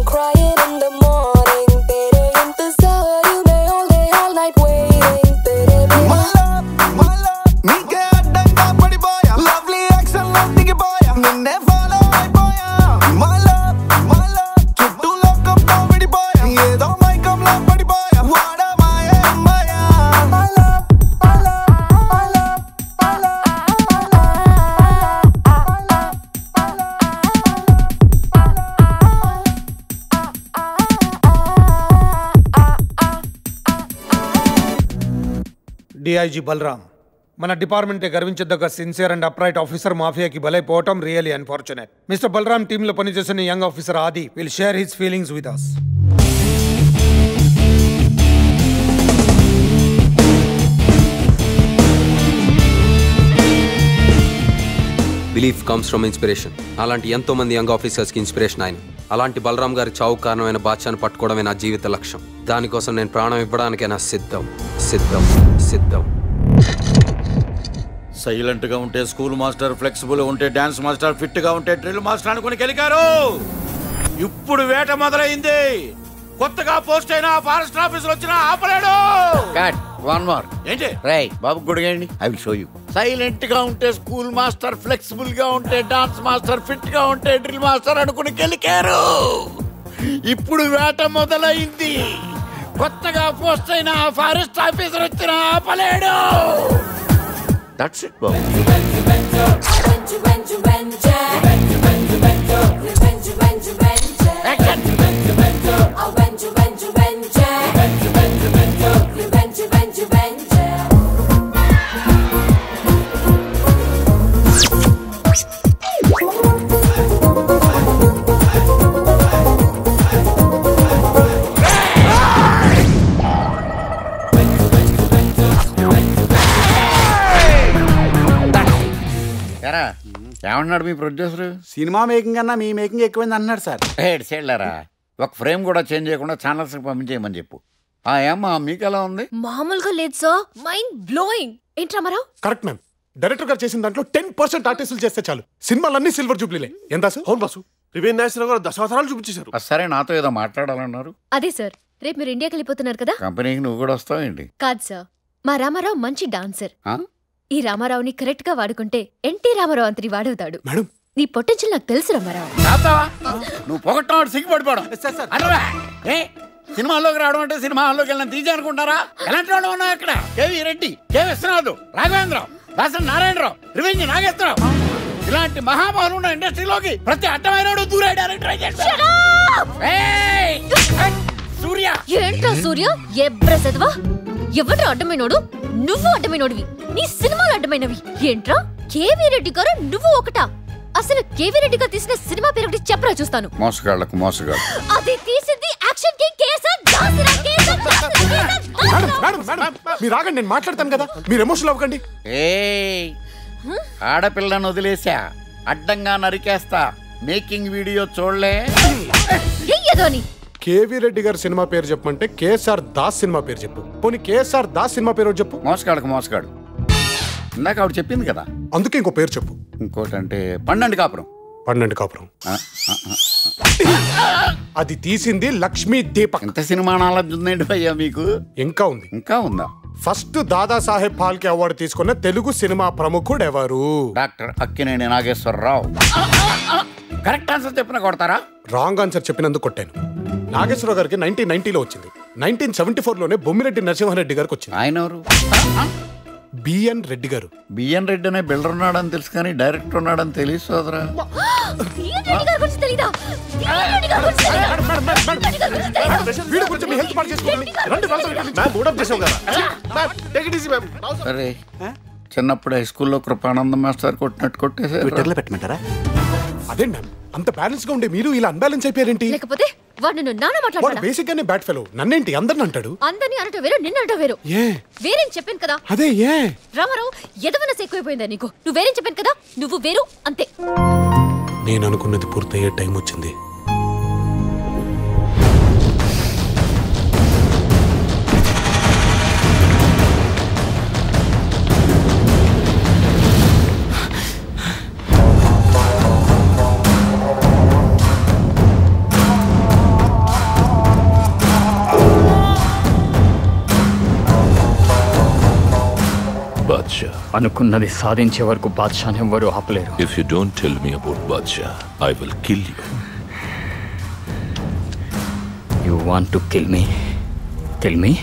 crying in the morning. तेरे इंतजार में all day all night waiting. तेरे बिना నీకే అడ్డంగా పడిపోయా లవ్లీ యాక్షన్ లో దిగిపోయా నిన్నే ఫాలో అయిపోయా మళ్ళా మళ్ళా చుట్టూ లోకంతో విడిపోయా ఏదో మైకంలో పడిపోయా వాడా మాయే మాయా మళ్ళా మళ్ళా మళ్ళా మళ్ళా డిఐజీ బలరాం మన డిపార్ట్మెంటే గర్వించదగ్గ సిన్సియర్ అండ్ అప్రైట్ ఆఫీసర్ మాఫియాకి బలైపోవటం రియలీ అన్ఫార్చునేట్ మిస్టర్ బలరాం టీంలో పనిచేసిన young officer Adi will share his feelings with us belief comes from inspiration అలాంటి ఎంతో మంది యంగ్ ఆఫీసర్స్కి ఇన్స్పిరేషన్ ఆయన అలాంటి బలరాం గారి చావు కారణమైన బాద్షాను పట్టుకోవడమే నా జీవిత లక్ష్యం దానికోసం నేను ప్రాణం ఇవ్వడానికే నా సిద్ధం సిద్ధం సిద్ధం సైలెంట్ గా ఉంటే స్కూల్ మాస్టర్ ఫ్లెక్సిబుల్ ఉంటే డాన్స్ మాస్టర్ ఫిట్ గా ఉంటే డ్రిల్ మాస్టర్ అనుకుని గెలికారు ఇప్పుడు వేట మొదలైంది కొత్తగా పోస్ట్ అయిన ఫారెస్ట్ ఆఫీసర్ వచ్చినా ఆపలేడు కట్ వన్ మోర్ ఏంటి రై బాబు గుడిగండి I will show you silent గా ఉంటే స్కూల్ మాస్టర్ ఫ్లెక్సిబుల్ గా ఉంటే డాన్స్ మాస్టర్ ఫిట్ గా ఉంటే డ్రిల్ మాస్టర్ అనుకుని గెలికారు ఇప్పుడు వేట మొదలైంది కొత్తగా పోస్ట్ అయిన ఫారెస్ట్ ఆఫీసర్ వచ్చినా ఆపలేడు దట్స్ ఇట్ బాబు ఎరా ఏమన్నాడు మీ ప్రొడ్యూసర్ సినిమా మేకింగ్ కన్నా మీ మేకింగ్ ఎక్కువైంది అన్నాడు సార్ హెడ్ సైడ్లరా ఒక ఫ్రేమ్ కూడా చేంజ్ చేయకుండా ఛానల్స్ పంపించేయమని చెప్పు ఆ ఏమ్మా మీకు ఎలా ఉంది మామూలుగా లేదు సార్ మైండ్ బ్లోయింగ్ ఏంటి రామారావు కరెక్ట్ మ్యామ్ డైరెక్టర్ గారు చేసిన దాంట్లో టెన్ పర్సెంట్ ఆర్టిస్టులు చేస్తే చాలు సినిమాలన్నీ సిల్వర్ జూబ్లీలే ఎంత సార్ అవును బాసు రివేన్ నాగేశ్వరరావు గారు దశావతారాలు చూపించేశారు సరే నాతో ఏదో మాట్లాడాలన్నారు అదే సార్ రేపు మీరు ఇండియాకి వెళ్ళిపోతున్నారు కదా కంపెనీకి నువ్వు కూడా వస్తావేంటి కాదు సార్ మా రామారావు మంచి డాన్సర్ ఆ? ఈ రామారావుని కరెక్ట్ గా వాడుకుంటే ఎన్టీ రామారావు అంతటి వాడవుతాడు మేడం నీ పొటెన్షియల్ నాకు తెలుసు రామారావు తాతావా? నువ్వు పొగట్టం సిగ్గుపడిపోవడం అనరా ఏ సినిమాల్లోకి రావడం అంటే సినిమా హాల్లోకి వెళ్ళిన తీజే అనుకుంటారా ఎలాంటి వాళ్ళు ఉన్నావు అక్కడ కేవి రెడ్డి కె విశ్వనాథ్ రాఘవేంద్రరావు దాసరి నారాయణరావు రివెంజ్ నాగేశ్వరరావు ఇలాంటి మహామహులు ఉన్న ఇండస్ట్రీలోకి ప్రతి అడ్డమైన దూరే డైరెక్టర్ చేస్తాడు. ఏయ్! సూర్య ఏంట్రా సూర్య ఎబ్ర చదవా ఎవరు అడ్డమైనోడు నువ్వు అడ్డమైనోడివి నీ సినిమాలు అడ్డమైనవి ఏంట్రా కేవీ రెడ్డి గారు నువ్వు ఒకటా అసలు కేవీ రెడ్డి గారు తీసిన సినిమా పేరు ఒకటి చెప్పరా చూస్తాను మోసగాళ్ళకు మోసగాళ్ళు అది తీసింది యాక్షన్ కి కేసర్ దాసరా కేసర్ దాసరా కేసర్ మేడం మేడం మేడం మీరు ఆగండి నేను మాట్లాడతాను కదా మీరు ఎమోషనల్ అవ్వకండి ఏయ్ ఆడపిల్లను వదిలేసా అడ్డంగా నరికేస్తా మేకింగ్ వీడియో చూడలే ఎయ్యదోని కేవీ రెడ్డి గారి సినిమా పేరు చెప్పమంటే కేఎస్ఆర్ దాస్ సినిమా పేరు చెప్పు పోనీ కేఎస్ఆర్ దాస్ సినిమా పేరు ఒకటి చెప్పు మోసగాళ్ళకు మోసగాడు ఇందాక ఆవిడ చెప్పింది కదా అందుకే ఇంకో పేరు చెప్పు ఇంకోటి అంటే పన్నెండు కాపురం పన్నెండు కాపురం ఆ, ఆ, ఆ. అది తీసింది లక్ష్మీ దీపక్ ఎంత సినిమా నాలెడ్జ్ ఉందండి భయ్యా మీకు ఇంకా ఉంది ఇంకా ఉందా ఫస్ట్ దాదాసాహెబ్ ఫాల్కే అవార్డు తీసుకున్న తెలుగు సినిమా ప్రముఖుడు ఎవరు doctor Akkineni Nageswara Rao correct answer చెప్పిన కొడతారా రాంగ్ ఆన్సర్ చెప్పినందుకు కొట్టాను నాగేశ్వరరావు గారికి నైన్టీన్ నైన్టీలో వచ్చింది నైన్టీన్ సెవెంటీ లోనే బొమ్మిరెడ్డి నరసింహారెడ్డి గారికి వచ్చింది ఆయన ఎవరు బిఎన్ రెడ్డి గారు బిఎన్ రెడ్డి అనే బిల్డర్ ఉన్నాడని తెలుసు కానీ డైరెక్టర్ ఉన్నాడని తెలియదు సోదరా బిఎన్ రెడ్డి గారి గురించి తెలీదా బిఎన్ రెడ్డి గారి గురించి తెలీదా? బిఎన్ రెడ్డి గారి గురించి తెలీదా? వీడి గురించి మీ హెల్త్ పాటు చేసుకోండి రండి వెళ్తాం మ్యామ్ మూడప్ చేసాం కదా ma'am take it easy ma'am సరే చిన్నప్పుడు హై స్కూల్లో కృపానందం మాస్టర్ కొట్టినట్టు కొట్టేసారు ట్విట్టర్లో పెట్టమంటారా అదే మ్యామ్ అంత బ్యాలెన్స్ గా ఉండే మీరు ఇలా అన్బ్యాలెన్స్ అయిపోయారేంటి లేకపోతే వాడు నిన్ను నాన్న వాడు మాట్లాడతాడా బేసిక్ గానే బ్యాట్ ఫెలో నన్నేంటి అందరిని అంటాడు అందరినీ అనటం వేరు నిన్ను అనటం వేరు ఏ వేరేం చెప్పాను కదా అదే ఏ రామారావు ఎదవనస్ ఎక్కువైపోయిందా నీకు నువ్వు వేరేం చెప్పాను కదా నువ్వు వేరు అంతే నేను అనుకున్నది పూర్తయ్యే టైం వచ్చింది అనుకున్నది సాధించే వరకు బాద్షాని ఎవ్వరూ ఆపలేరు if you don't tell me about Badshah I will kill you you want to kill me kill me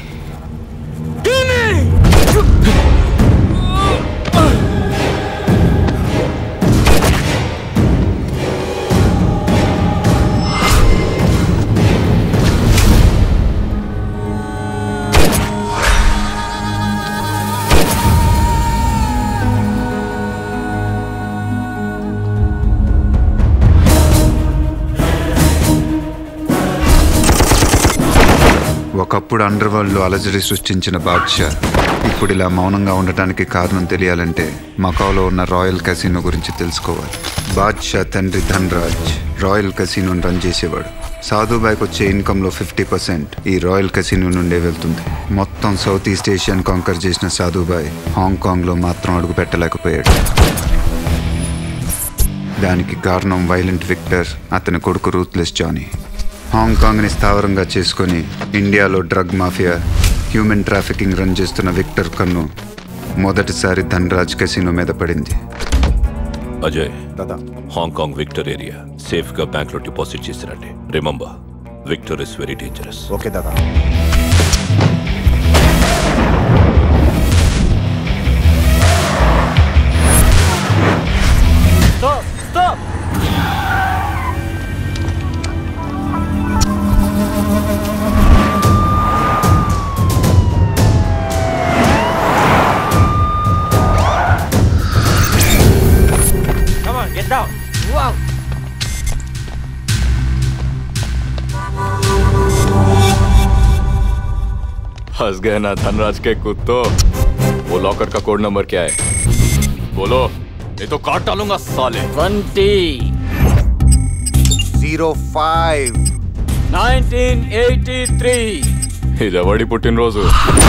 ఒకప్పుడు అండర్ వరల్డ్లో అలజడి సృష్టించిన బాద్షా ఇప్పుడు ఇలా మౌనంగా ఉండటానికి కారణం తెలియాలంటే మకాలో ఉన్న రాయల్ కసినో గురించి తెలుసుకోవాలి బాద్షా తండ్రి ధన్రాజ్ రాయల్ కసినోని రన్ చేసేవాడు సాధుబాయ్కి వచ్చే ఇన్కంలో ఫిఫ్టీ పర్సెంట్ ఈ రాయల్ కసినో నుండే వెళ్తుంది మొత్తం సౌత్ ఈస్ట్ ఏషియన్ కాంకర్ చేసిన సాధుబాయ్ హాంకాంగ్లో మాత్రం అడుగు పెట్టలేకపోయాడు దానికి కారణం వైలెంట్ విక్టర్ అతని కొడుకు రూత్లెస్ జానీ హాంకాంగ్ని స్థావరంగా చేసుకొని ఇండియాలో drug mafia human trafficking run చేస్తున్న విక్టర్ కన్ను మొదటిసారి ధన్రాజ్ కెసినో మీద పడింది Ajay Dada Hong Kong Victor area safe గా బ్యాంక్ లో డిపాజిట్ చేసిరండి remember Victor is very dangerous okay Dada Stop! Stop! Come on, get down. Wow. हंस गए ना धनराज के कुत्तो वो लॉकर का कोड नंबर क्या है बोलो नहीं तो काट डालूंगा साले twenty zero five nineteen eighty three ఇది ఎవడి పుట్టినరోజు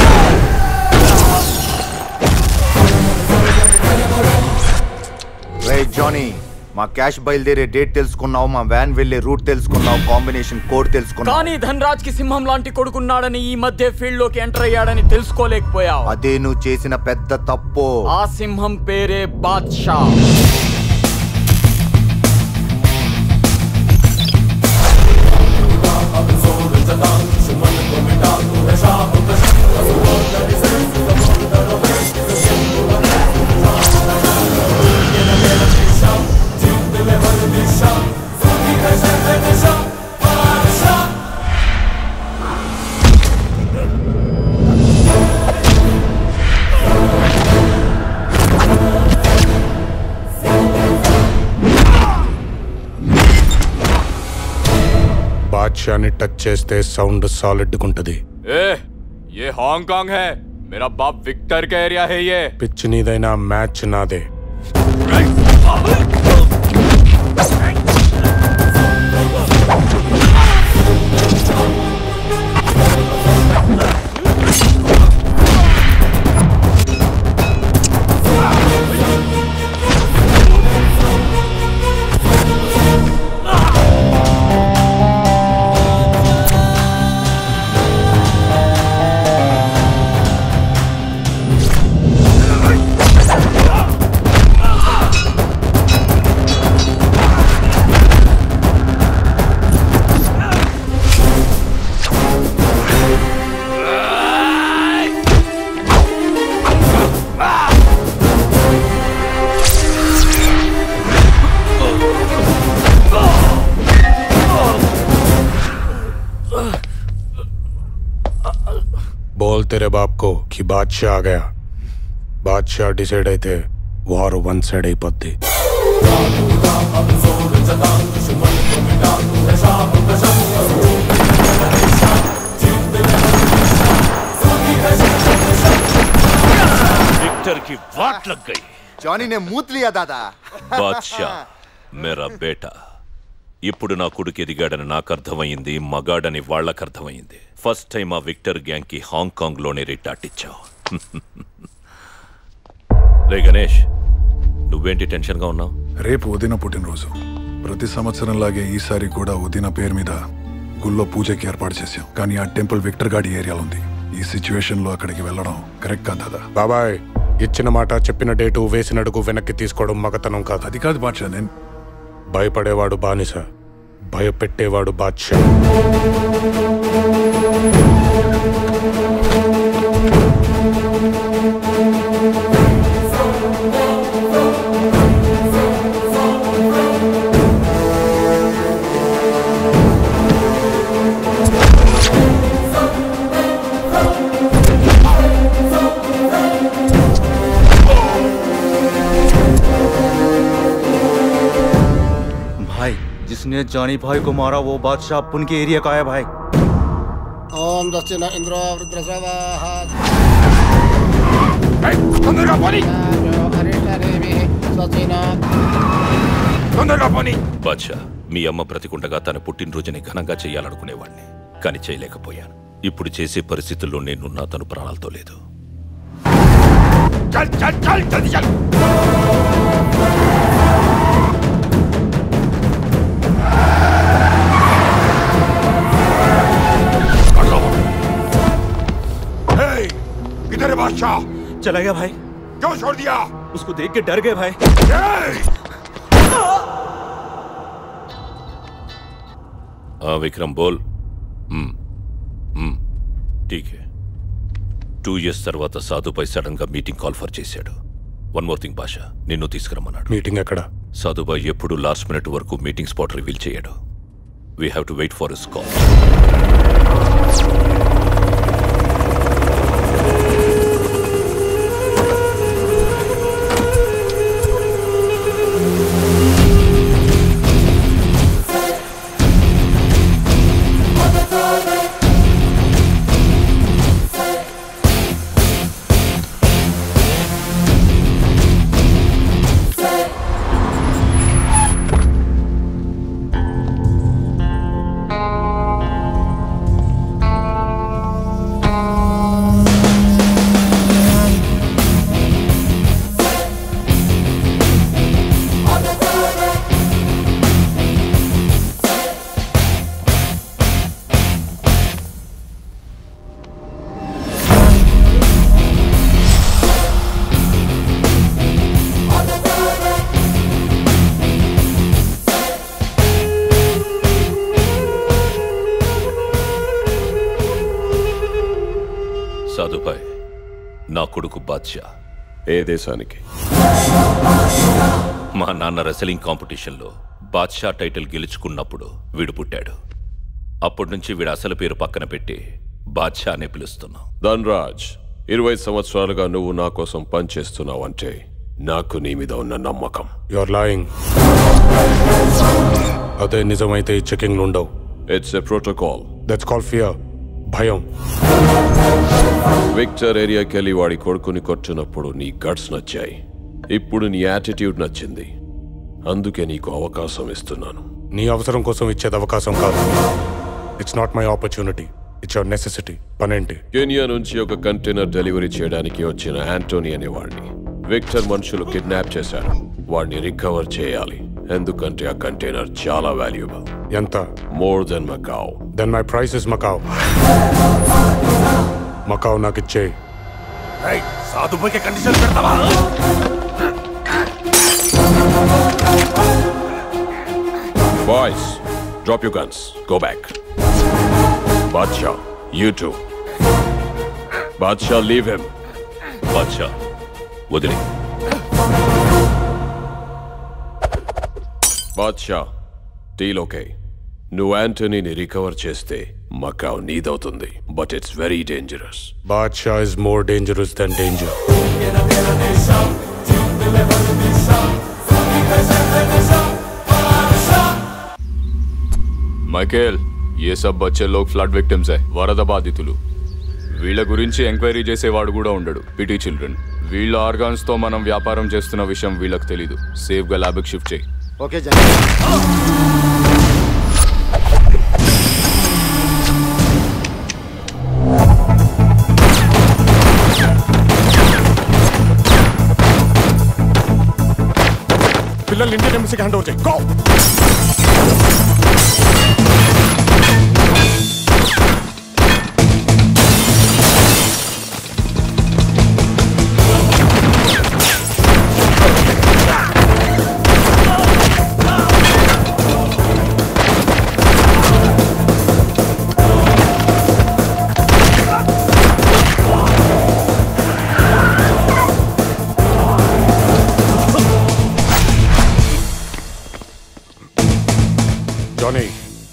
రే జానీ మా క్యాష్ బయలుదేరే డేట్ తెలుసుకున్నావు మా వ్యాన్ వెళ్ళే రూట్ తెలుసుకున్నావు కాంబినేషన్ కోడ్ తెలుసుకున్నావు కానీ ధనరాజ్ కి సింహం లాంటి కొడుకున్నాడని ఈ మధ్య ఫీల్డ్ లోకి ఎంటర్ అయ్యాడని తెలుసుకోలేకపోయావు అదే నువ్వు చేసిన పెద్ద తప్పు ఆ సింహం పేరే బాద్షా బాద్షాని టచ్ చేస్తే సౌండ్ సాలిడ్ ఉంటది ए ये हांगकांग है मेरा बाप विक्टर का एरिया है ये పిచ్ నీదైనా మ్యాచ్ నాదే बोल तेरे बाप को कि बादशाह आ गया బాద్షా డిసైడ్ అయితే వారు వన్ సైడ్ అయిపోద్ది विक्टर की वाट लग गई జానీ నే మూత్ లియా దాదా బాద్షా మేరా బేటా ఇప్పుడు నా కొడుకు ఎదిగాడని నాకు అర్థమైంది మగాడని వాళ్ళకి అర్థమైంది ఫస్ట్ టైం ఆ విక్టర్ గ్యాంగ్ కి హాంకాంగ్ లోనే రిటార్టిచ్చావు రే గణేష్ నువ్వేంటి టెన్షన్ గా ఉన్నావు రేపు ఉదిన పుట్టినరోజు ప్రతి సంవత్సరంలాగే ఈసారి కూడా ఉదిన పేరు మీద గుళ్ళో పూజకి ఏర్పాటు చేశాం కానీ ఆ టెంపుల్ విక్టర్ గాడి ఏరియాలో ఉంది ఈ సిచ్యువేషన్ లో అక్కడికి వెళ్ళడం కరెక్ట్ కాదు దాదా బాబాయ్ ఇచ్చిన మాట చెప్పిన డేటు వేసిన అడుగు వెనక్కి తీసుకోవడం మగతనం కాదు అది కాదు బాద్షా నేను భయపడేవాడు బానిస భయపెట్టేవాడు బాద్షా भाई जिसने जानी भाई को मारा वो बादशाह पुन के एरिया का है भाई ఓం దక్షిణ ఇంద్రో వృద్రశ్రవాహ తొందరగా పోనీ తొందరగా పోనీ బాద్షా మీ అమ్మ బ్రతికుండగా తన పుట్టినరోజుని ఘనంగా చేయాలనుకునేవాడిని కానీ చేయలేకపోయాను ఇప్పుడు చేసే పరిస్థితుల్లో నేనున్నా తను ప్రాణాలతో లేదు చల్ చల్ చల్ జల్దీ చల్ हे, किधर है बादशाह चला गया भाई क्यों छोड़ दिया उसको देख के डर गए भाई ఆ విక్రమ్ బోల్ మ్మ్. మ్మ్. ఠీకే టూ ఇయర్స్ తర్వాత సాధుపై సడన్ గా మీటింగ్ కాల్ ఫర్ చేశాడు వన్ మోర్ థింగ్ భాష నిన్ను తీసుకురమ్మన్నాడు మీటింగ్ ఎక్కడ సాధుబాయ్ ఎప్పుడు లాస్ట్ మినిట్ వరకు మీటింగ్ స్పాట్ రివీల్ చేయడు we have to wait for his call Sadhu Bhai నా కొడుకు బాద్షా ఏ దేశానికి మా నాన్న రెసలింగ్ కాంపిటీషన్లో బాద్షా టైటిల్ గెలుచుకున్నప్పుడు వీడు పుట్టాడు అప్పటి నుంచి వీడు అసలు పేరు పక్కన పెట్టి బాద్షా అనే పిలుస్తున్నాం ధన్రాజ్ ఇరవై సంవత్సరాలుగా నువ్వు నా కోసం పనిచేస్తున్నావు అంటే నాకు నీ మీద ఉన్న నమ్మకం యువర్ లాయింగ్ అదే నిజమైతే ఈ చెకింగ్లు ఉండవు it's a protocol that's call fear భయం విక్టర్ ఏరియాకి వెళ్ళి వాడి కొడుకుని కొట్టినప్పుడు నీ గట్స్ నచ్చాయి ఇప్పుడు నీ యాటిట్యూడ్ నచ్చింది అందుకే నీకు అవకాశం ఇస్తున్నాను నీ అవసరం కోసం ఇచ్చేది అవకాశం కాదు it's not my opportunity it's your necessity పనేంటి కెనియా నుంచి ఒక కంటైనర్ డెలివరీ చేయడానికి వచ్చిన యాంటోనీ అనేవాడిని విక్టర్ మనుషులు కిడ్నాప్ చేశారు వాడిని రికవర్ చేయాలి ఎందుకంటే ఆ కంటైనర్ చాలా వాల్యుబుల్ ఎంత more than Macau then my price is Macau Macau నాకు ఇచ్చేయి సాధుబాయికి కండిషన్ పెడతావా Boys, drop your guns. Go back. Badshaw, you too. Badshaw, leave him. Badshah వదిలి బాద్షా డీల్ ఓకే నువ్వు యాంటనీని రికవర్ చేస్తే మకావ్ నీదవుతుంది but it's very dangerous Badshah is more dangerous than danger Michael ఏ సబ్ బచ్చే లోగ్ ఫ్లడ్ విక్టిమ్స్ ఏ వరద బాధితులు వీళ్ళ గురించి ఎంక్వైరీ చేసేవాడు కూడా ఉండడు పిటి చిల్డ్రన్ వీళ్ళ ఆర్గాన్స్ తో మనం వ్యాపారం చేస్తున్న విషయం వీళ్ళకి తెలీదు సేఫ్ గా ల్యాబ్కి షిఫ్ట్ చేయి ఓకే జనరల్ పిల్లల్ని ఇండియన్ ఎంబసీకి హ్యాండ్ ఓవర్ చేయి గో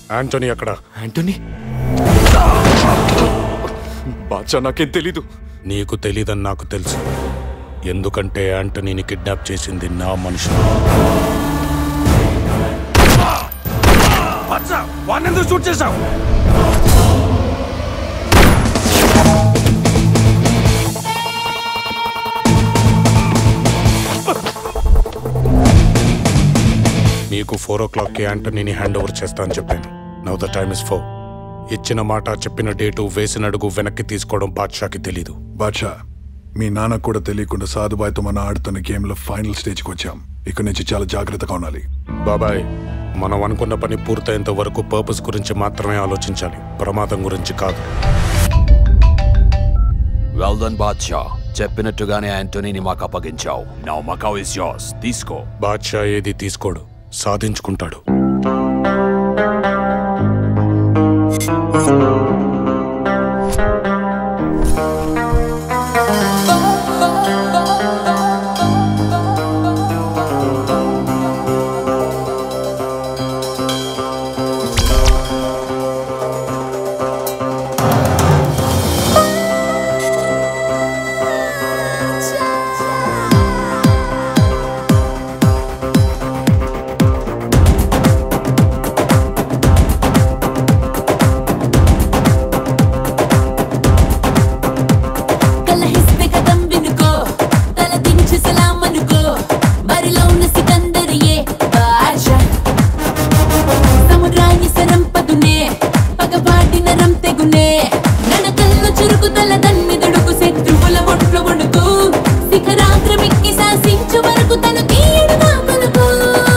యాంటోనీ అక్కడ యాంటోనీ బాద్షా నాకేం తెలీదు నీకు తెలీదని నాకు తెలుసు ఎందుకంటే యాంటనీని కిడ్నాప్ చేసింది నా మనుషులు వాడిని షూట్ చేశావు మీకు ఫోర్ ఓ క్లాక్కి యాంటనీని హ్యాండ్ ఓవర్ చేస్తా అని చెప్పాను now the time is for ఇచ్చిన మాట చెప్పిన డేటు వేసిన అడుగు వెనక్కి తీసుకోవడం బాద్షాకి తెలీదు బాద్షా మీ నాన్నకు కూడా తెలియకుండా సాధుబాయ్తో మనం ఆడుతున్న గేమ్లో ఫైనల్ స్టేజ్కి వచ్చాం ఇక్కడి నుంచి చాలా జాగ్రత్తగా ఉండాలి బాబాయ్ మనం అనుకున్న పని పూర్తయ్యేంత వరకు పర్పస్ గురించి మాత్రమే ఆలోచించాలి ప్రమాదం గురించి కాదు వెల్ డన్ బాద్షా చెప్పినట్టుగానే యాంటోనీని మాకు అప్పగించావు నౌ మకావ్ ఇస్ యోర్స్ తీసుకో బాద్షా ఏది తీసుకోడు సాధించుకుంటాడు కలహిస్తే కదం వినుకో తల దించి సలాం అనుకో బరిలో ఉన్న సికందరియే బాషా సముద్రాన్ని సరం పదునే పగపాటి నరం తెగునే నడకల్లో చురుకు తల దన్ని దడుకు శత్రువుల ఒట్లో వణుకు శిఖరాగ్రమిక్కి శాసించు వరకు తను తీయడుగా పలుకు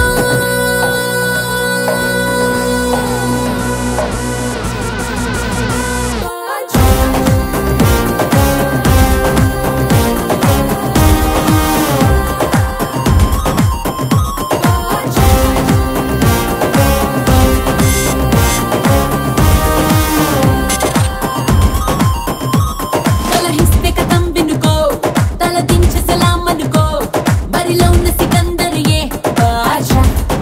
కలహిస్తే కథం వినుకో తల దించి సలాం అనుకో బరిలో ఉన్న సికందరియే బాషా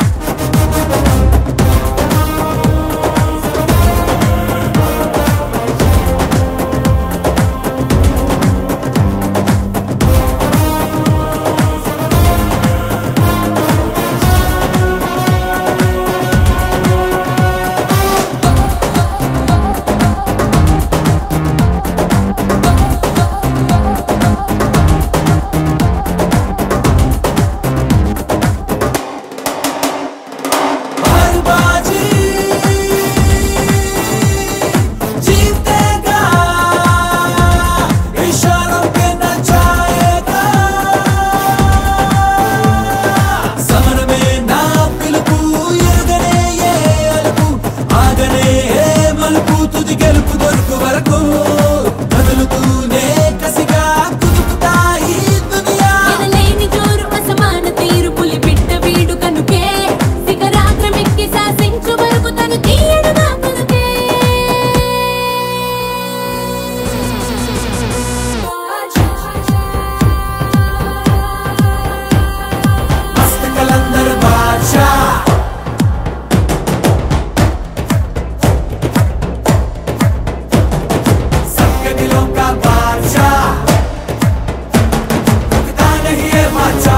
हर बाजी जीतेगा इशारों पे नचाएगा సమర में నా పిలుపు ఎరుగనే ఏ అలుపు ఆగనే ఏ మలుపు తుది గెలుపు దొరుకు వరకు కదులుతూనే కసిగా కుదుకుతాయి దునియా ఎనలేని జోరు అసమాన తీరు పులి బిడ్డ వీడు కనుకే శిఖరాగ్రమిక్కి శాసించు వరకు తను తీయడుగా పలుకే मस्त कलंदर बादशाह सबके दिलों का बादशाह रुकता नहीं है बादशाह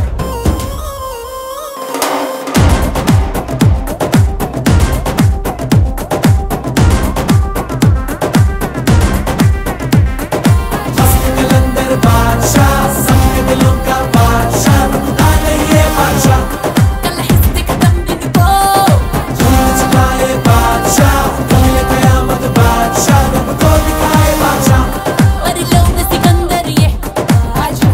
मस्त कलंदर बादशाह सबके दिलों का बादशाह रुकता नहीं है बादशाह కలహిస్తే కథం వినుకో झूठ छिपाए बादशाह कमिले कयामत बादशाह रब को दिखाए बादशाह బరిలో ఉన్న సికందరియే Basha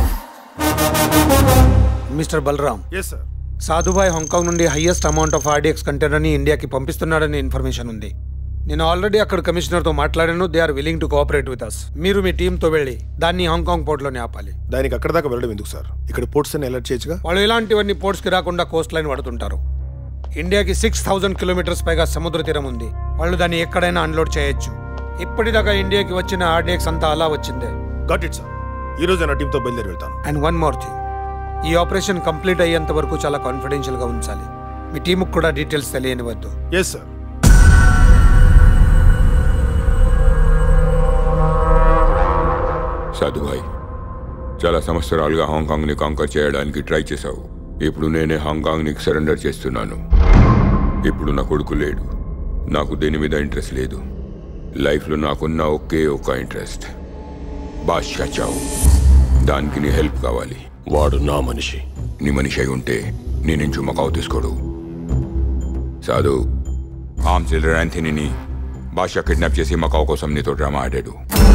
mister Balaram yes sir Sadhu Bhai Hong Kong నుండి హైయెస్ట్ అమౌంట్ ఆఫ్ ఆర్డీఎక్స్ కంటైనర్ని ఇండియాకి పంపిస్తున్నాడని ఇన్ఫర్మేషన్ ఉంది నేను ఆల్రెడీ అక్కడ కమిషనర్తో మాట్లాడాను they are willing to cooperate with us మీరు మీ టీంతో వెళ్ళి దాన్ని హాంకాంగ్ పోర్ట్లోనే ఆపాలి దానికి అక్కడ దాకా వెళ్ళడం ఎందుకు సార్ ఇక్కడ పోర్ట్స్ అని అలర్ట్ చేయొచ్చుగా వాళ్ళు ఇలాంటివన్నీ పోర్ట్స్కి రాకుండా కోస్ట్ లైన్ వాడుతుంటారు ఇండియాకి సిక్స్ థౌజండ్ కిలోమీటర్స్ పైగా సముద్ర తీరం ఉంది వాళ్ళు దాన్ని ఎక్కడైనా అన్లోడ్ చేయొచ్చు ఇప్పటిదాకా ఇండియాకి వచ్చిన ఆర్డీఎక్స్ అంతా అలా వచ్చిందే గట్ ఇట్ సార్ ఈ రోజు నా టీంతో బయలుదేరి వెళ్తాను అండ్ వన్ మోర్ థింగ్ ఈ ఆపరేషన్ కంప్లీట్ అయ్యేంత వరకు చాలా కాన్ఫిడెన్షియల్గా ఉంచాలి మీ టీముకు కూడా డీటెయిల్స్ తెలియనివద్దు ఎస్ సార్ సాధుభాయ్ చాలా సంవత్సరాలుగా హాంకాంగ్ని కాంకర్ చేయడానికి ట్రై చేశావు ఇప్పుడు నేనే హాంకాంగ్ని సరెండర్ చేస్తున్నాను ఇప్పుడు నా కొడుకు లేడు నాకు దేని మీద ఇంట్రెస్ట్ లేదు లైఫ్లో నాకున్న ఒకే ఒక ఇంట్రెస్ట్ బాద్షా చావు దానికి నీ హెల్ప్ కావాలి వాడు నా మనిషి నీ మనిషి అయి ఉంటే నీ నుంచి మకావు తీసుకోడు సాధు ఆమ్ చిల్డ్రన్ యాంథనీని బాషా కిడ్నాప్ చేసి మకావు కోసం నీతో డ్రామా ఆడాడు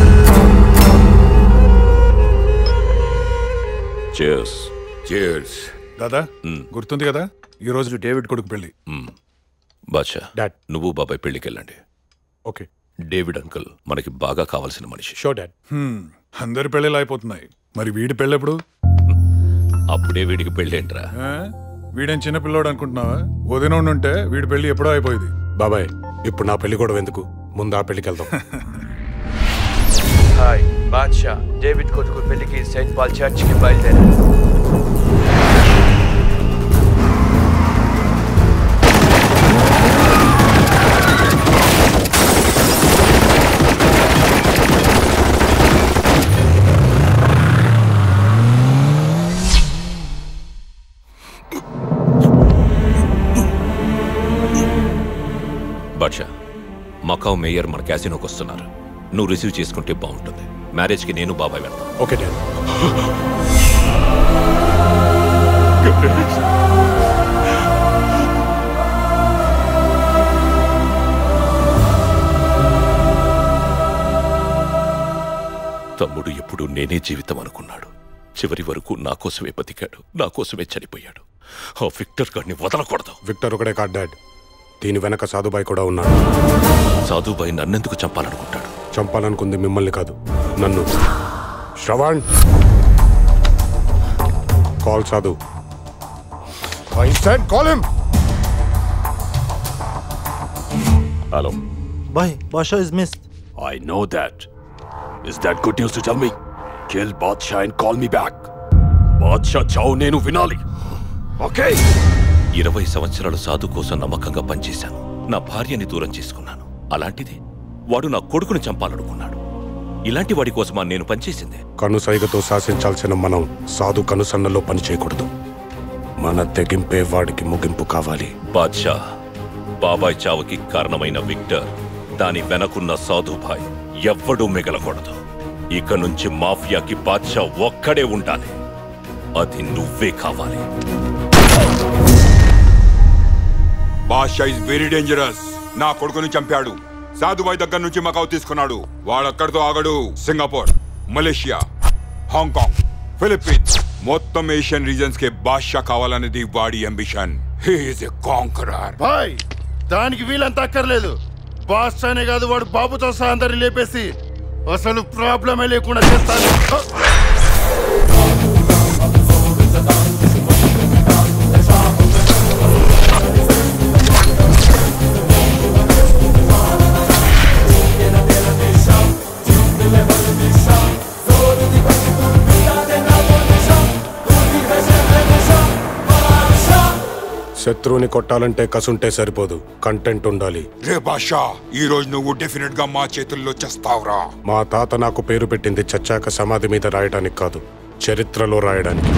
చేర్స్ చేర్స్ దాదా గుర్తుంది కదా ఈ రోజు డేవిడ్ కొడుకు పెళ్లి బాద్షా డాడ్ నువ్వు బాబాయ్ పెళ్లికి వెళ్ళండి ఓకే డేవిడ్ అంకుల్ మనకి బాగా కావాల్సిన మనిషి షో డాడ్ అందరి పెళ్ళిళ్ళు అయిపోతున్నాయి మరి వీడి పెళ్ళి ఎప్పుడు అప్పుడే వీడికి పెళ్ళేంట్రా ఆ? వీడేం చిన్న పిల్లోడు అనుకుంటున్నావా వదిన ఉంటే వీడి పెళ్లి ఎప్పుడో అయిపోయింది బాబాయ్ ఇప్పుడు నా పెళ్లి కూడా ఎందుకు ముందు ఆ పెళ్లికి వెళ్దాం హాయ్ బాద్షా డేవిడ్ కొడుకు పెళ్లికి సెయింట్ పాల్ చర్చ్కి బయలుదేరారు బాద్షా మకావ్ మేయర్ మన క్యాసినోకి వస్తున్నారు నువ్వు రిసీవ్ చేసుకుంటే బాగుంటుంది మ్యారేజ్కి నేను బాబాయ్ వెళ్తాను ఓకే డాడ్ తమ్ముడు ఎప్పుడు నేనే జీవితం అనుకున్నాడు చివరి వరకు నా కోసమే బతికాడు నా కోసమే చనిపోయాడు ఆ విక్టర్ గారిని వదలకూడదు విక్టర్ ఒకడే కాదు డాడ్ దీని వెనక సాధుబాయ్ కూడా ఉన్నాడు సాధుబాయి నన్నెందుకు చంపాలనుకుంటాడు చంపాలనుకుంది మిమ్మల్ని కాదు నన్ను Shravan call Sadhu I said call him. Hello Bhai, Basha is missed. I know that. Is that good news to tell me? Kill Badshah and call me back. Badshah చావు నేను వినాలి ఓకే ఇరవై సంవత్సరాలు సాధు కోసం నమ్మకంగా పనిచేశాను నా భార్యని దూరం చేసుకున్నాను అలాంటిది వాడు నా కొడుకుని చంపాలనుకున్నాడు ఇలాంటి వాడి కోసమా నేను పనిచేసింది కనుసైగతో శాసించాల్సిన మనం సాధు కనుసన్నలో పని చేయకూడదు మన తెగింపే వాడికి ముగింపు కావాలి బాద్షా బాబాయ్ చావుకి కారణమైన విక్టర్ దాని వెనకున్న సాధుభాయ్ ఎవ్వడూ మిగలకూడదు ఇక నుంచి మాఫియాకి బాద్షా ఒక్కడే ఉండాలి అది నువ్వే కావాలి బాషా ఇస్ వెరీ డేంజరస్ నా కొడుకుని చంపాడు సాధుబాయ్ దగ్గర నుంచి మకావు తీసుకున్నాడు వాడక్కడితో ఆగడు సింగపూర్ మలేషియా హాంకాంగ్ ఫిలిప్పీన్స్ మొత్తం ఏషియన్ రీజన్స్ కే బాద్షా కావాలనేది వాడి ambition he is a conqueror boy దానికి వీలంత అక్కర్లేదు బాస్ అనే కాదు వాడు బాబుతో సహా అందరిని లేపేసి అసలు ప్రాబ్లమే లేకుండా చేస్తాను శత్రువుని కొట్టాలంటే కసుంటే సరిపోదు కంటెంట్ ఉండాలి రే బాషా ఈ రోజు నువ్వు డెఫినెట్ గా మా చేతుల్లో చేస్తావురా మా తాత నాకు పేరు పెట్టింది చచ్చాక సమాధి మీద రాయడానికి కాదు చరిత్రలో రాయడానికి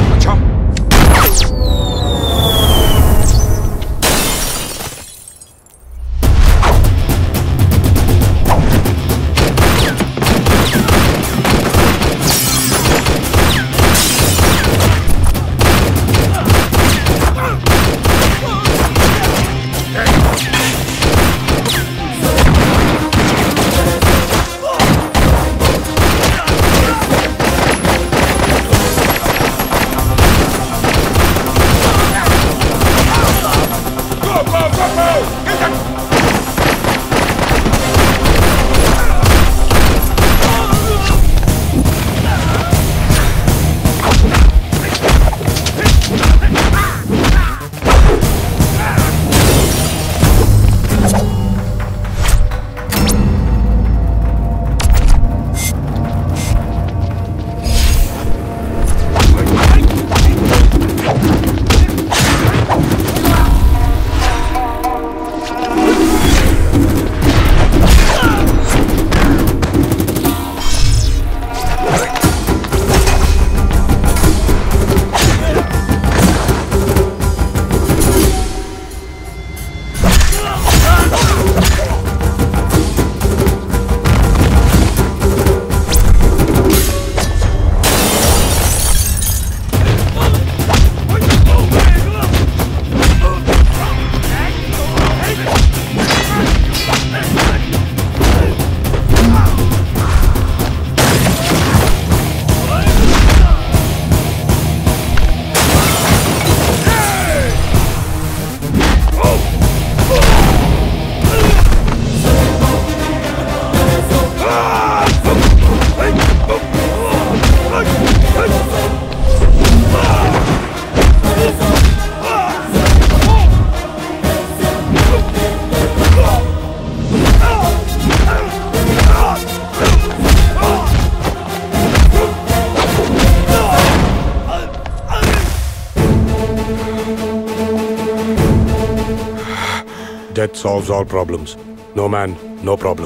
It solves all problems. No man, no problem.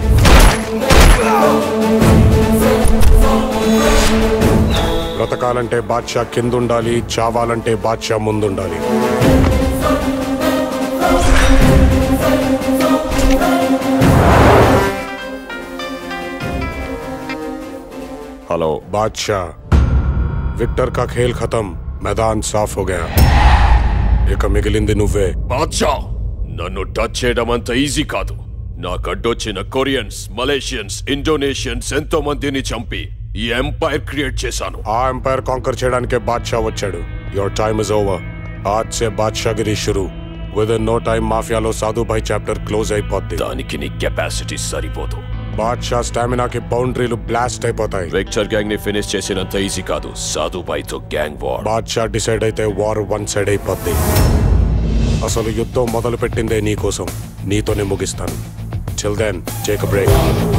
బ్రతకాలంటే బాద్షా కిందుండాలి చావాలంటే బాద్షా ముందుండాలి हेलो बादशाह विक्टर का खेल खत्म मैदान साफ हो गया ఇక మిగిలింది నువ్వే బాద్షా నన్ను టచ్ చేయడం అంత ఈజీ కాదు నాకు అడ్డొచ్చిన కొరియన్స్ మలేషియన్స్ ఇండోనేషియన్స్ ఎంతో మందిని చంపి ఈ ఎంపైర్ క్రియేట్ చేశాను ఆ ఎంపైర్ కాంకర్ చేయడానికే బాద్షా వచ్చాడు యువర్ టైమ్ ఇస్ ఓవర్ ఆజ్ సే బాద్షాగిరి షురు విత్ ఇన్ నో టైం మాఫియాలో సాధుభాయ్ చాప్టర్ క్లోజ్ అయిపోద్ది దానికి నీ కెపాసిటీ సరిపోదు బాద్షా స్టామినాకి బౌండరీలు బ్లాస్ట్ అయిపోతాయి వెక్టర్ గ్యాంగ్ ని ఫినిష్ చేసినంత ఈజీ కాదు సాధుబాయ్ తో గ్యాంగ్ వార్ బాద్షా డిసైడ్ అయితే వార్ వన్ సైడ్ అయిపోద్ది అసలు యుద్ధం మొదలు పెట్టిందే నీ కోసం నీతోనే ముగిస్తాను chill then take break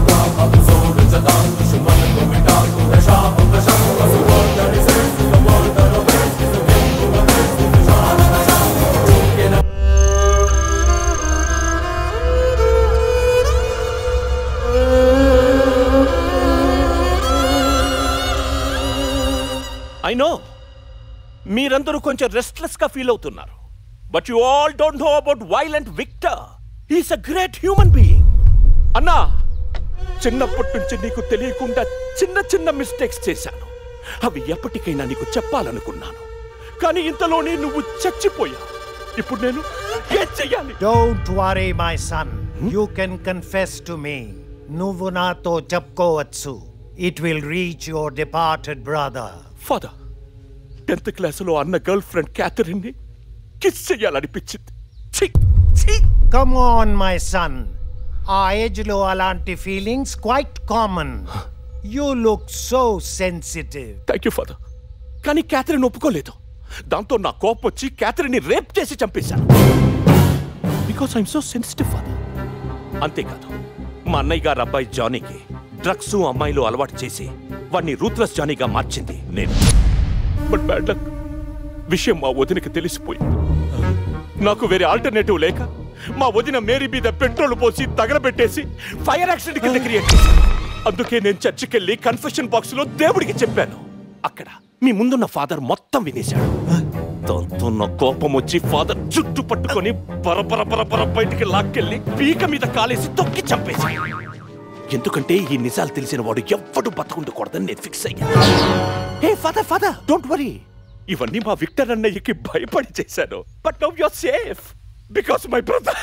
I know మీరందరూ కొంచెం రెస్ట్లెస్ గా ఫీల్ అవుతున్నారు but you all don't know about violent Victor he's a great human being అన్నా చిన్నప్పటి నుంచి నీకు తెలియకుండా చిన్న చిన్న మిస్టేక్స్ చేశాను అవి ఎప్పటికైనా నీకు చెప్పాలనుకున్నాను కానీ ఇంతలోనే నువ్వు చచ్చిపోయావు ఇప్పుడు నేను ఏం చెయ్యాలి Don't worry, my son. You can confess to me. నువ్వు నాతో చెప్పుకోవచ్చు it will reach your departed brother father tenth క్లాసులో అన్న గర్ల్ ఫ్రెండ్ క్యాథరిన్ ని కిస్ చెయ్యాలనిపించింది కమ్ ఆన్ మై సన్ ఆ ఏజ్ లో అలాంటి feelings quite common you look so sensitive thank you father కానీ క్యాథరిన్ ఒప్పుకోలేదు దాంతో నా కోపం వచ్చి క్యాథరిన్ ని రేప్ చేసి చంపేశాను because I'm so sensitive father అంతేకాదు మా అన్నయ్య గారు అబ్బాయి జానీకి డ్రగ్స్ అమ్మాయిలు అలవాటు చేసి వాడిని రూత్లెస్ జానీగా మార్చింది నేను బట్ బ్యాడ్ లక్ విషయం మా వదినకి తెలిసిపోయింది నాకు వేరే ఆల్టర్నేటివ్ లేక మా వదిన మేరీ మీద పెట్రోల్ పోసి తగలబెట్టేసి ఫైర్ యాక్సిడెంట్ కింద క్రియేట్ చేశాను అందుకే నేను చర్చికి వెళ్ళి కన్ఫెషన్ బాక్స్ లో దేవుడికి చెప్పాను అక్కడ మీ ముందున్న ఫాదర్ మొత్తం వినేశాడు దాంతో నా కోపం వచ్చి ఫాదర్ జుట్టు పట్టుకొని బరబర బరబర బయటికి లాక్కెళ్ళి పీక మీద కాలేసి తొక్కి చంపేశాడు ఎందుకంటే ఈ నిజాలు తెలిసిన వాడు ఎవ్వడు బతకుండకూడదని నేను ఫిక్స్ అయ్యా hey father father don't worry ఇవన్నీ మా విక్టర్ అన్నయ్యకి భయపడి చేశాను but now you're safe because my brother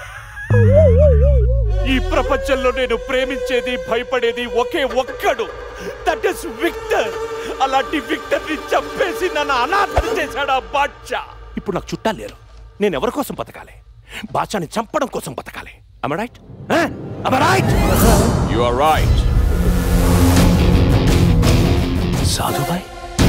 ఈ ప్రపంచంలో నేను ప్రేమించేది భయపడేది ఒకే ఒక్కడు దట్ ఇస్ విక్టర్ అలాంటి విక్టర్ ని చంపేసి నన్ను అనాథని చేశాడు ఆ బాద్షా ఇప్పుడు నాకు చుట్టాలు లేరు నేను ఎవరి కోసం బతకాలి బాద్షాని చంపడం కోసం బతకాలి am I right? Huh? Am I right? You are right Sadhu Bhai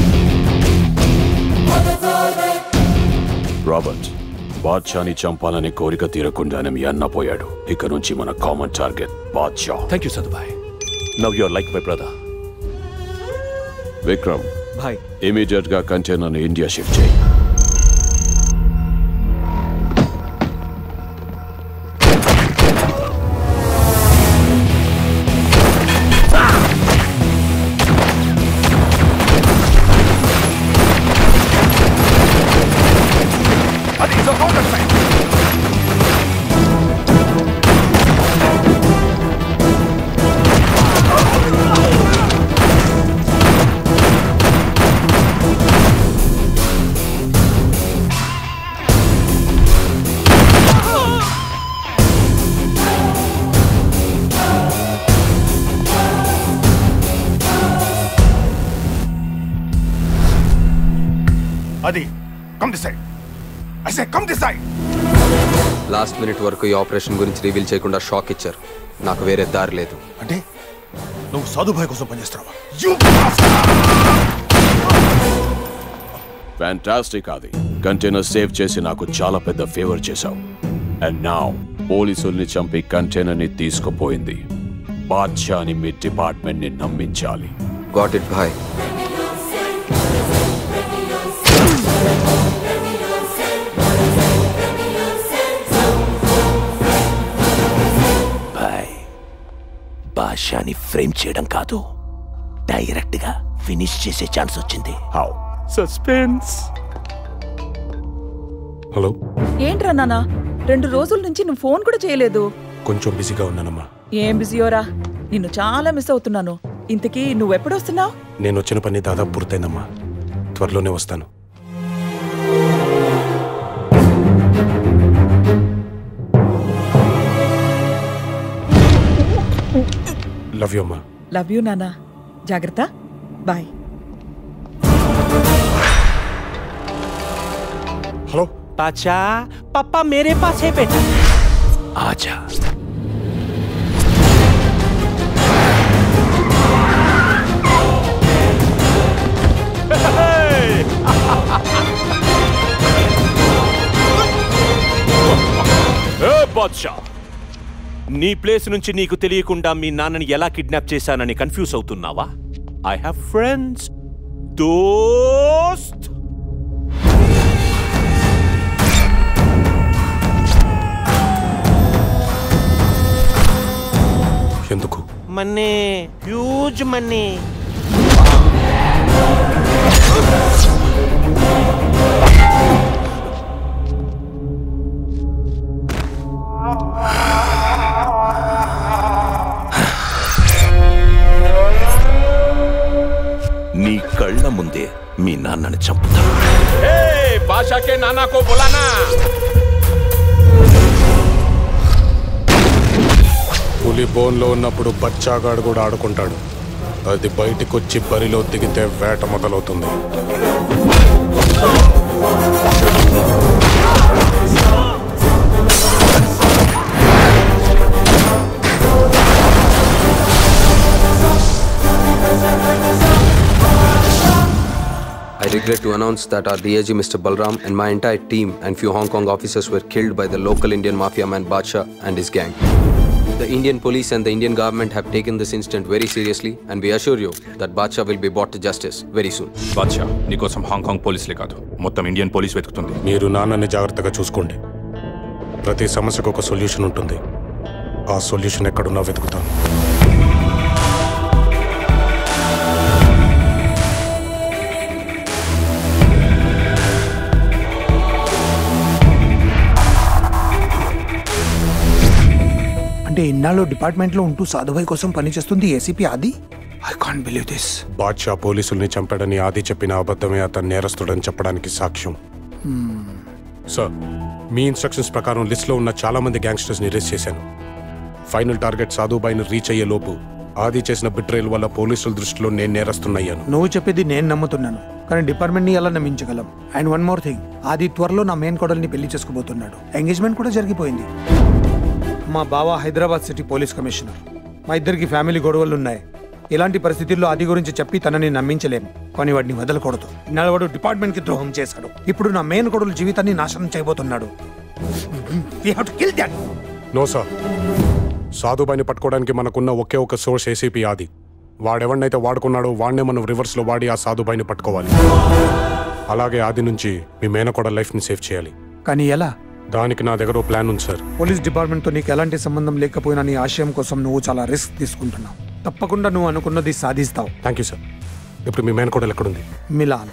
Robert బాద్షాని చంపాలని కోరిక తీరకుండానే మీ అన్న పోయాడు ఇక నుంచి మన common target Badshah thank you Sadhu Bhai now you're like my brother Vikram Bhai immediate గా కంటైనర్ ఇండియా షిఫ్ట్ చేయి అది come this side I say come this side last minute వరకు ఈ ఆపరేషన్ గురించి రివీల్ చేయకుండా షాక్ ఇచ్చారు నాకు వేరే దారి లేదు అంటే నువ్వు సాధుభాయ్ కోసం పనిచేస్తున్నావా ఫ్యాంటాస్టిక్ అది కంటైనర్ సేవ్ చేసి నాకు చాలా పెద్ద ఫేవర్ చేశావు అండ్ నౌ పోలీసుల్ని చంపి కంటైనర్ ని తీసుకుపోయింది బాద్షాని మీ డిపార్ట్మెంట్ ని నమ్మించాలి గాట్ ఇట్ భాయ్ భాషని ఫ్రేమ్ చేయడం కాదు డైరెక్ట్ గా ఫినిష్ చేసే ఛాన్స్ వచ్చింది హౌ సస్పెన్స్ హలో ఏంట్రా నాన్న రెండు రోజుల నుంచి నువ్వు ఫోన్ కూడా చేయలేదు కొంచెం బిజీగా ఉన్నానమ్మా ఏం బిజీయోరా నిన్ను చాలా మిస్ అవుతున్నాను ఇంతకీ నువ్వెప్పుడొస్తున్నావు నేను వచ్చిన పని దాదాపు పూర్తయిందమ్మా త్వరలోనే వస్తాను లవ్ యూ అమ్మా లవ్ యూ నాన్న జాగ్రత్త బాయ్ హలో పాచా పప్పా మేరే పాస్ है बेटा आजा ఏ బాద్షా నీ ప్లేస్ నుంచి నీకు తెలియకుండా మీ నాన్నని ఎలా కిడ్నాప్ చేశానని కన్ఫ్యూజ్ అవుతున్నావా ఐ హావ్ ఫ్రెండ్స్ దోస్త్ ఎందుకు మన్నే హ్యూజ్ మన్నే నీ కళ్ళ ముందే మీ నాన్నని చంపుతాను బాషాకే నాన్నకో బులానా పులి బోన్లో ఉన్నప్పుడు బచ్చాగాడు కూడా ఆడుకుంటాడు అది బయటికి వచ్చి బరిలో దిగితే వేట మొదలవుతుంది I regret to announce that our DIG Mr. Balram and my entire team and few Hong Kong officers were killed by the local Indian mafia man Badsha and his gang. The Indian police and the Indian government have taken this incident very seriously and we assure you that Badsha will be brought to justice very soon. Badshah నీకోసం Hong Kong పోలీసులే కాదు మొత్తం Indian police వెతుకుతుంది మీరు నాన్నని జాగ్రత్తగా చూసుకోండి ప్రతి సమస్యకు ఒక సొల్యూషన్ ఉంటుంది ఆ సొల్యూషన్ ఎక్కడున్నా వెతుకుతాను అంటే ఇన్నాళ్ళు డిపార్ట్మెంట్లో ఉంటూ సాధుభాయ్ కోసం పనిచేస్తుంది ACP Adi I can't believe this Badshah పోలీసుల్ని చంపాడని ఆది చెప్పిన అబద్ధమే అతను నేరస్తుడని చెప్పడానికి సాక్ష్యం సార్ మీ ఇన్స్ట్రక్షన్స్ ప్రకారం లిస్ట్లో ఉన్న చాలా మంది గ్యాంగ్స్టర్స్ ని అరెస్ట్ చేశాను ఫైనల్ టార్గెట్ సాధుబాయిని రీచ్ అయ్యే లోపు ఆది చేసిన బిట్రేల్ వల్ల పోలీసుల దృష్టిలో నేను నేరస్తున్నాయ్యాను నువ్వు చెప్పేది నేను నమ్ముతున్నాను కానీ డిపార్ట్మెంట్ని ఎలా నమ్మించగలం and one more thing Adi త్వరలో నా మెయిన్ కోడల్ని పెళ్లి చేసుకోబోతున్నాడు ఎంగేజ్మెంట్ కూడా జరిగిపోయింది మా బావ హైదరాబాద్ సిటీ పోలీస్ కమిషనర్ మా ఇద్దరికి ఫ్యామిలీ గొడవలు ఉన్నాయి ఇలాంటి పరిస్థితుల్లో ఆది గురించి చెప్పి తనని నమ్మించలేము కానీ వాడిని వదలకూడదు ఇన్నాడు డిపార్ట్మెంట్కి ద్రోహం చేశాడు ఇప్పుడు నా మెయిన్ కొడుకు జీవితాన్ని నాశనం చేయబోతున్నాడు We have to kill that. No sir సాధుబాయిని పట్టుకోవడానికి మనకున్న ఒకే ఒక సోర్స్ ఏసీపీ ఆది వాడెవడినైతే వాడుకున్నాడో వాడినే మనం రివర్స్లో వాడి ఆ సాధుబాయిని పట్టుకోవాలి అలాగే ఆది నుంచి మీ మేనకోడ లైఫ్ని సేవ్ చేయాలి కానీ ఎలా దానికి నా దగ్గర ఓ ప్లాన్ ఉంది సార్ పోలీస్ డిపార్ట్మెంట్తో నీకు ఎలాంటి సంబంధం లేకపోయినా నీ ఆశయం కోసం నువ్వు చాలా రిస్క్ తీసుకుంటున్నావు తప్పకుండా నువ్వు అనుకున్నది సాధిస్తావు థ్యాంక్ యూ సార్ ఇప్పుడు మీ మేనకోడలు ఎక్కడుంది మిలాన్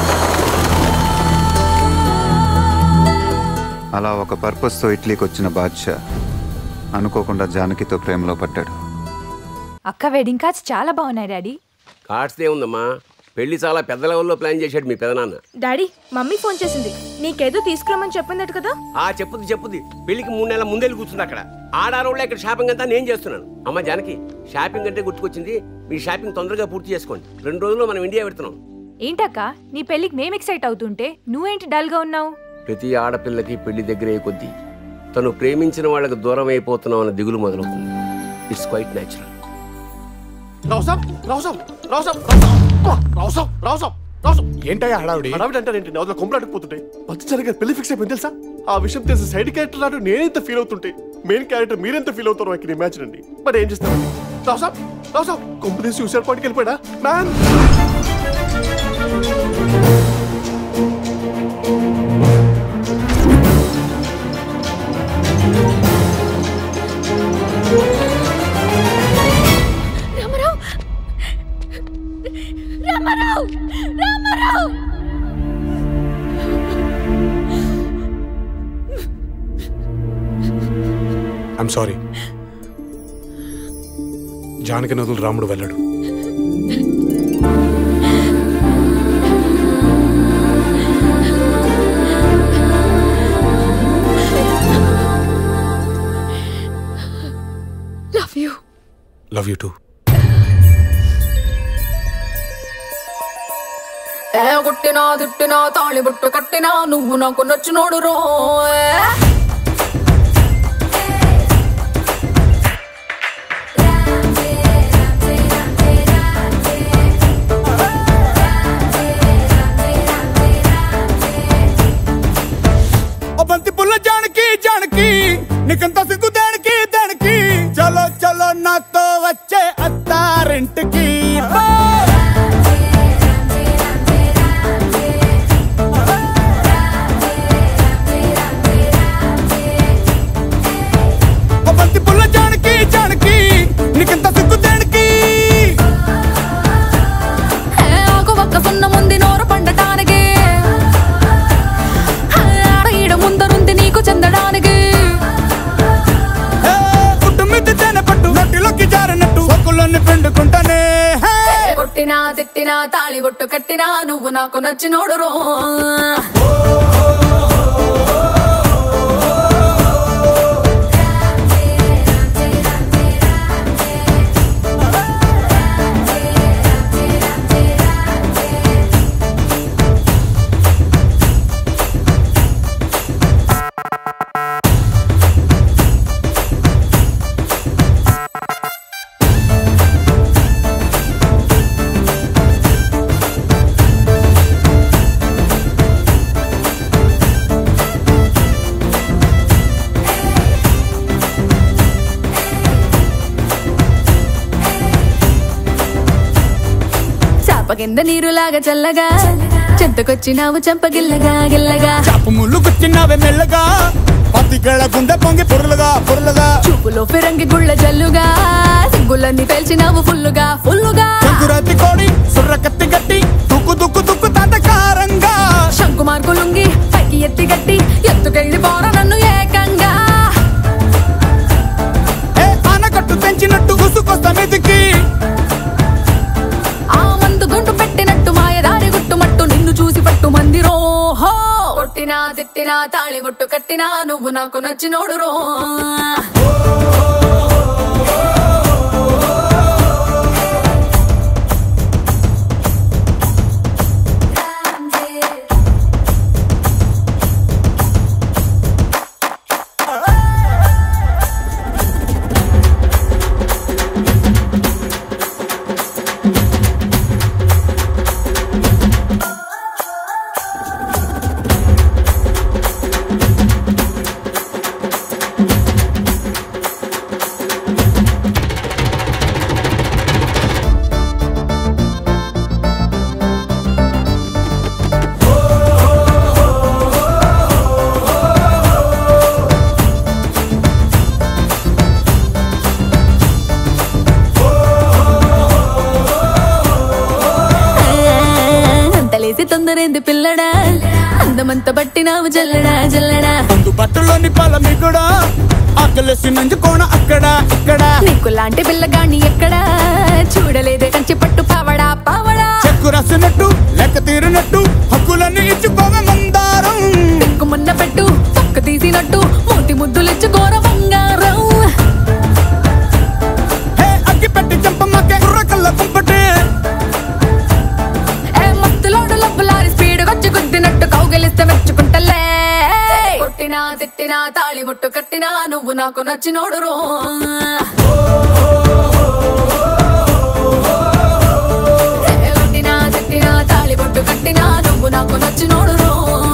అలా ఒక పర్పస్తో ఇట్లీకి వచ్చిన బాద్షా అనుకోకుండా జానకితో ప్రేమలో పడ్డాడు అక్క వెడ్డింగ్ కార్డ్స్ చాలా బాగున్నాయి డాడీ కార్డ్స్ ఏముందమ్మా పెళ్లి చాలా పెద్ద లెవెల్లో ప్లాన్ చేశాడు మీ పెదనాన్న డాడీ మమ్మీ ఫోన్ చేసింది నీకేదో తీసుకురమ్మని చెప్పిందట కదా ఆ చెప్పుది చెప్పుది పెళ్లికి మూడు నెలల ముందెళ్ళి కూర్చుంది అక్కడ ఆడారోళ్ళ ఇక్కడ షాపింగ్ అంతా నేను చేస్తున్నాను అమ్మ జానకి షాపింగ్ అంటే గుర్తుకొచ్చింది మీ షాపింగ్ తొందరగా పూర్తి చేసుకోండి రెండు రోజుల్లో మనం ఇండియా పెడుతున్నాం ఏంటక్క నీ పెళ్ళికి మేము ఎక్సైట్ అవుతుంటే నువ్వేంటి డల్ గా ఉన్నావు ప్రతి ఆడపిల్లకి పెళ్లి దగ్గరే కొద్దీ తను ప్రేమించిన వాళ్ళకి దూరం అయిపోతున్నాం అన్న దిగులు మొదలవుతుంది it's quite natural Rao Saab Rao Saab Rao Saab Rao Saab Rao Saab Rao Saab ఏంటయ్యా హడావిడి హడావిడి అంటారేంటి నా కొమ్మలాడుకుపోతుంటాయి పచ్చచరి గారు పెళ్లి ఫిక్స్ అయిపోయింది తెలుసా ఆ విషయం తెలిసి సైడ్ క్యారెక్టర్ నాటు నేనెంత ఫీల్ అవుతుంటే మెయిన్ క్యారెక్టర్ మీరెంత ఫీల్ అవుతారో ఇక్కడ ఇమాజిన్ అండి మరి ఏం చేస్తారు రావుసాబ్ రావుసాబ్ కొంప తీసి సూసైడ్ పాయింట్కి వెళ్ళిపోయాడా మ్యాన్ జానకి నదులు రాముడు వెళ్ళాడు love you love you too ఏ కొట్టినా తిట్టినా తాళి బుట్టు కట్టినా నువ్వు నాకు నచ్చినోడు రో ఓ బంతి పుల్ల జానకి జానకి నీకంత సిగ్గు దానికి దానికి చలో చలో నాతో వచ్చే అత్తారింటికి ఓ బంతి పుల్ల జానకి జానకి నీకంత సిగ్గు దానికి ఏ ఆకు ఒక్క సున్న ముందు నోరు పండటానికి ఆడ ఈడ ముందరుంది నీకు చెందడానికి పుట్టు మిద్ది తేనె పట్టు నోటిలోకి జారినట్టు సొక్కులన్నీ పిండుకుంటానే హే. కొట్టినా తిట్టినా తాళి బొట్టు కట్టినా నువ్వు నాకు నచ్చినోడు రో చాప కింద నీరులాగా చల్లగా చెంతకొచ్చినావు చంపగిల్లగా గిల్లగా చాపు ముళ్ళు గుచ్చినావే మెల్లగా పత్తికళ్ళ గుండె పొంగి పొరులుగా పొరులుగా చూపులో ఫిరంగి గుళ్ళ జల్లుగా సిగ్గులన్నీ పేల్చినావు ఫుల్లుగా ఫుల్లుగా సంకురాతి కోడి సుర్ర కత్తి గట్టి దుక్కు దుక్కు దుక్కు తాతకారంగా శంకు మార్కులుంగి పైకి ఎత్తి గట్టి ఎత్తుకెళ్ళి పోర నన్ను ఏకంగా ఏ ఆనకట్టు తెంచినట్టు గుసుకొస్తా మీదికి ఆ మందు గుంటు పెట్టినట్టు మాయదారి గుట్టుమట్టు నిన్ను చూసి పట్టు మంది రోహో కొట్టినా తిట్టినా తాళి బొట్టు కట్టినా నువ్వు నాకు నచ్చినోడు రో అంతలేసి తొందరేంది పిల్లడా అందమంత పట్టినావు జల్లడా జల్లడా అందు బట్టలోని పాల మిగుడా ఆకలేసి నంజుకోణ అక్కడ ఇక్కడ నీకు లాంటి పిల్లగాని ఎక్కడా చూడలేదే కంచి పట్టు పావడా పావడా చెక్కు రాసినట్టు లెక్క తీరినట్టు హక్కులన్నీ ఇచ్చుకోవే మందారం మున్న పెట్టు పక్క తీసినట్టు మూతి ముద్దులిచ్చు ఘోర బంగారం హే అగ్గి పెట్టి చంపమ్మకే కుర్ర కళ్ళ కుంపటే ఏ మత్తులోడు లబ్బులారి స్పీడ్ వచ్చి గుద్దినట్టు కౌగిలిస్తే మెచ్చుకుంటలే కొట్టినా తిట్టినా తాళి బొట్టు కట్టినా నువ్వు నాకు నచ్చినోడు రో ఏ కొట్టినా తిట్టినా తాళి బొట్టు కట్టినా నువ్వు నాకు నచ్చినోడు రో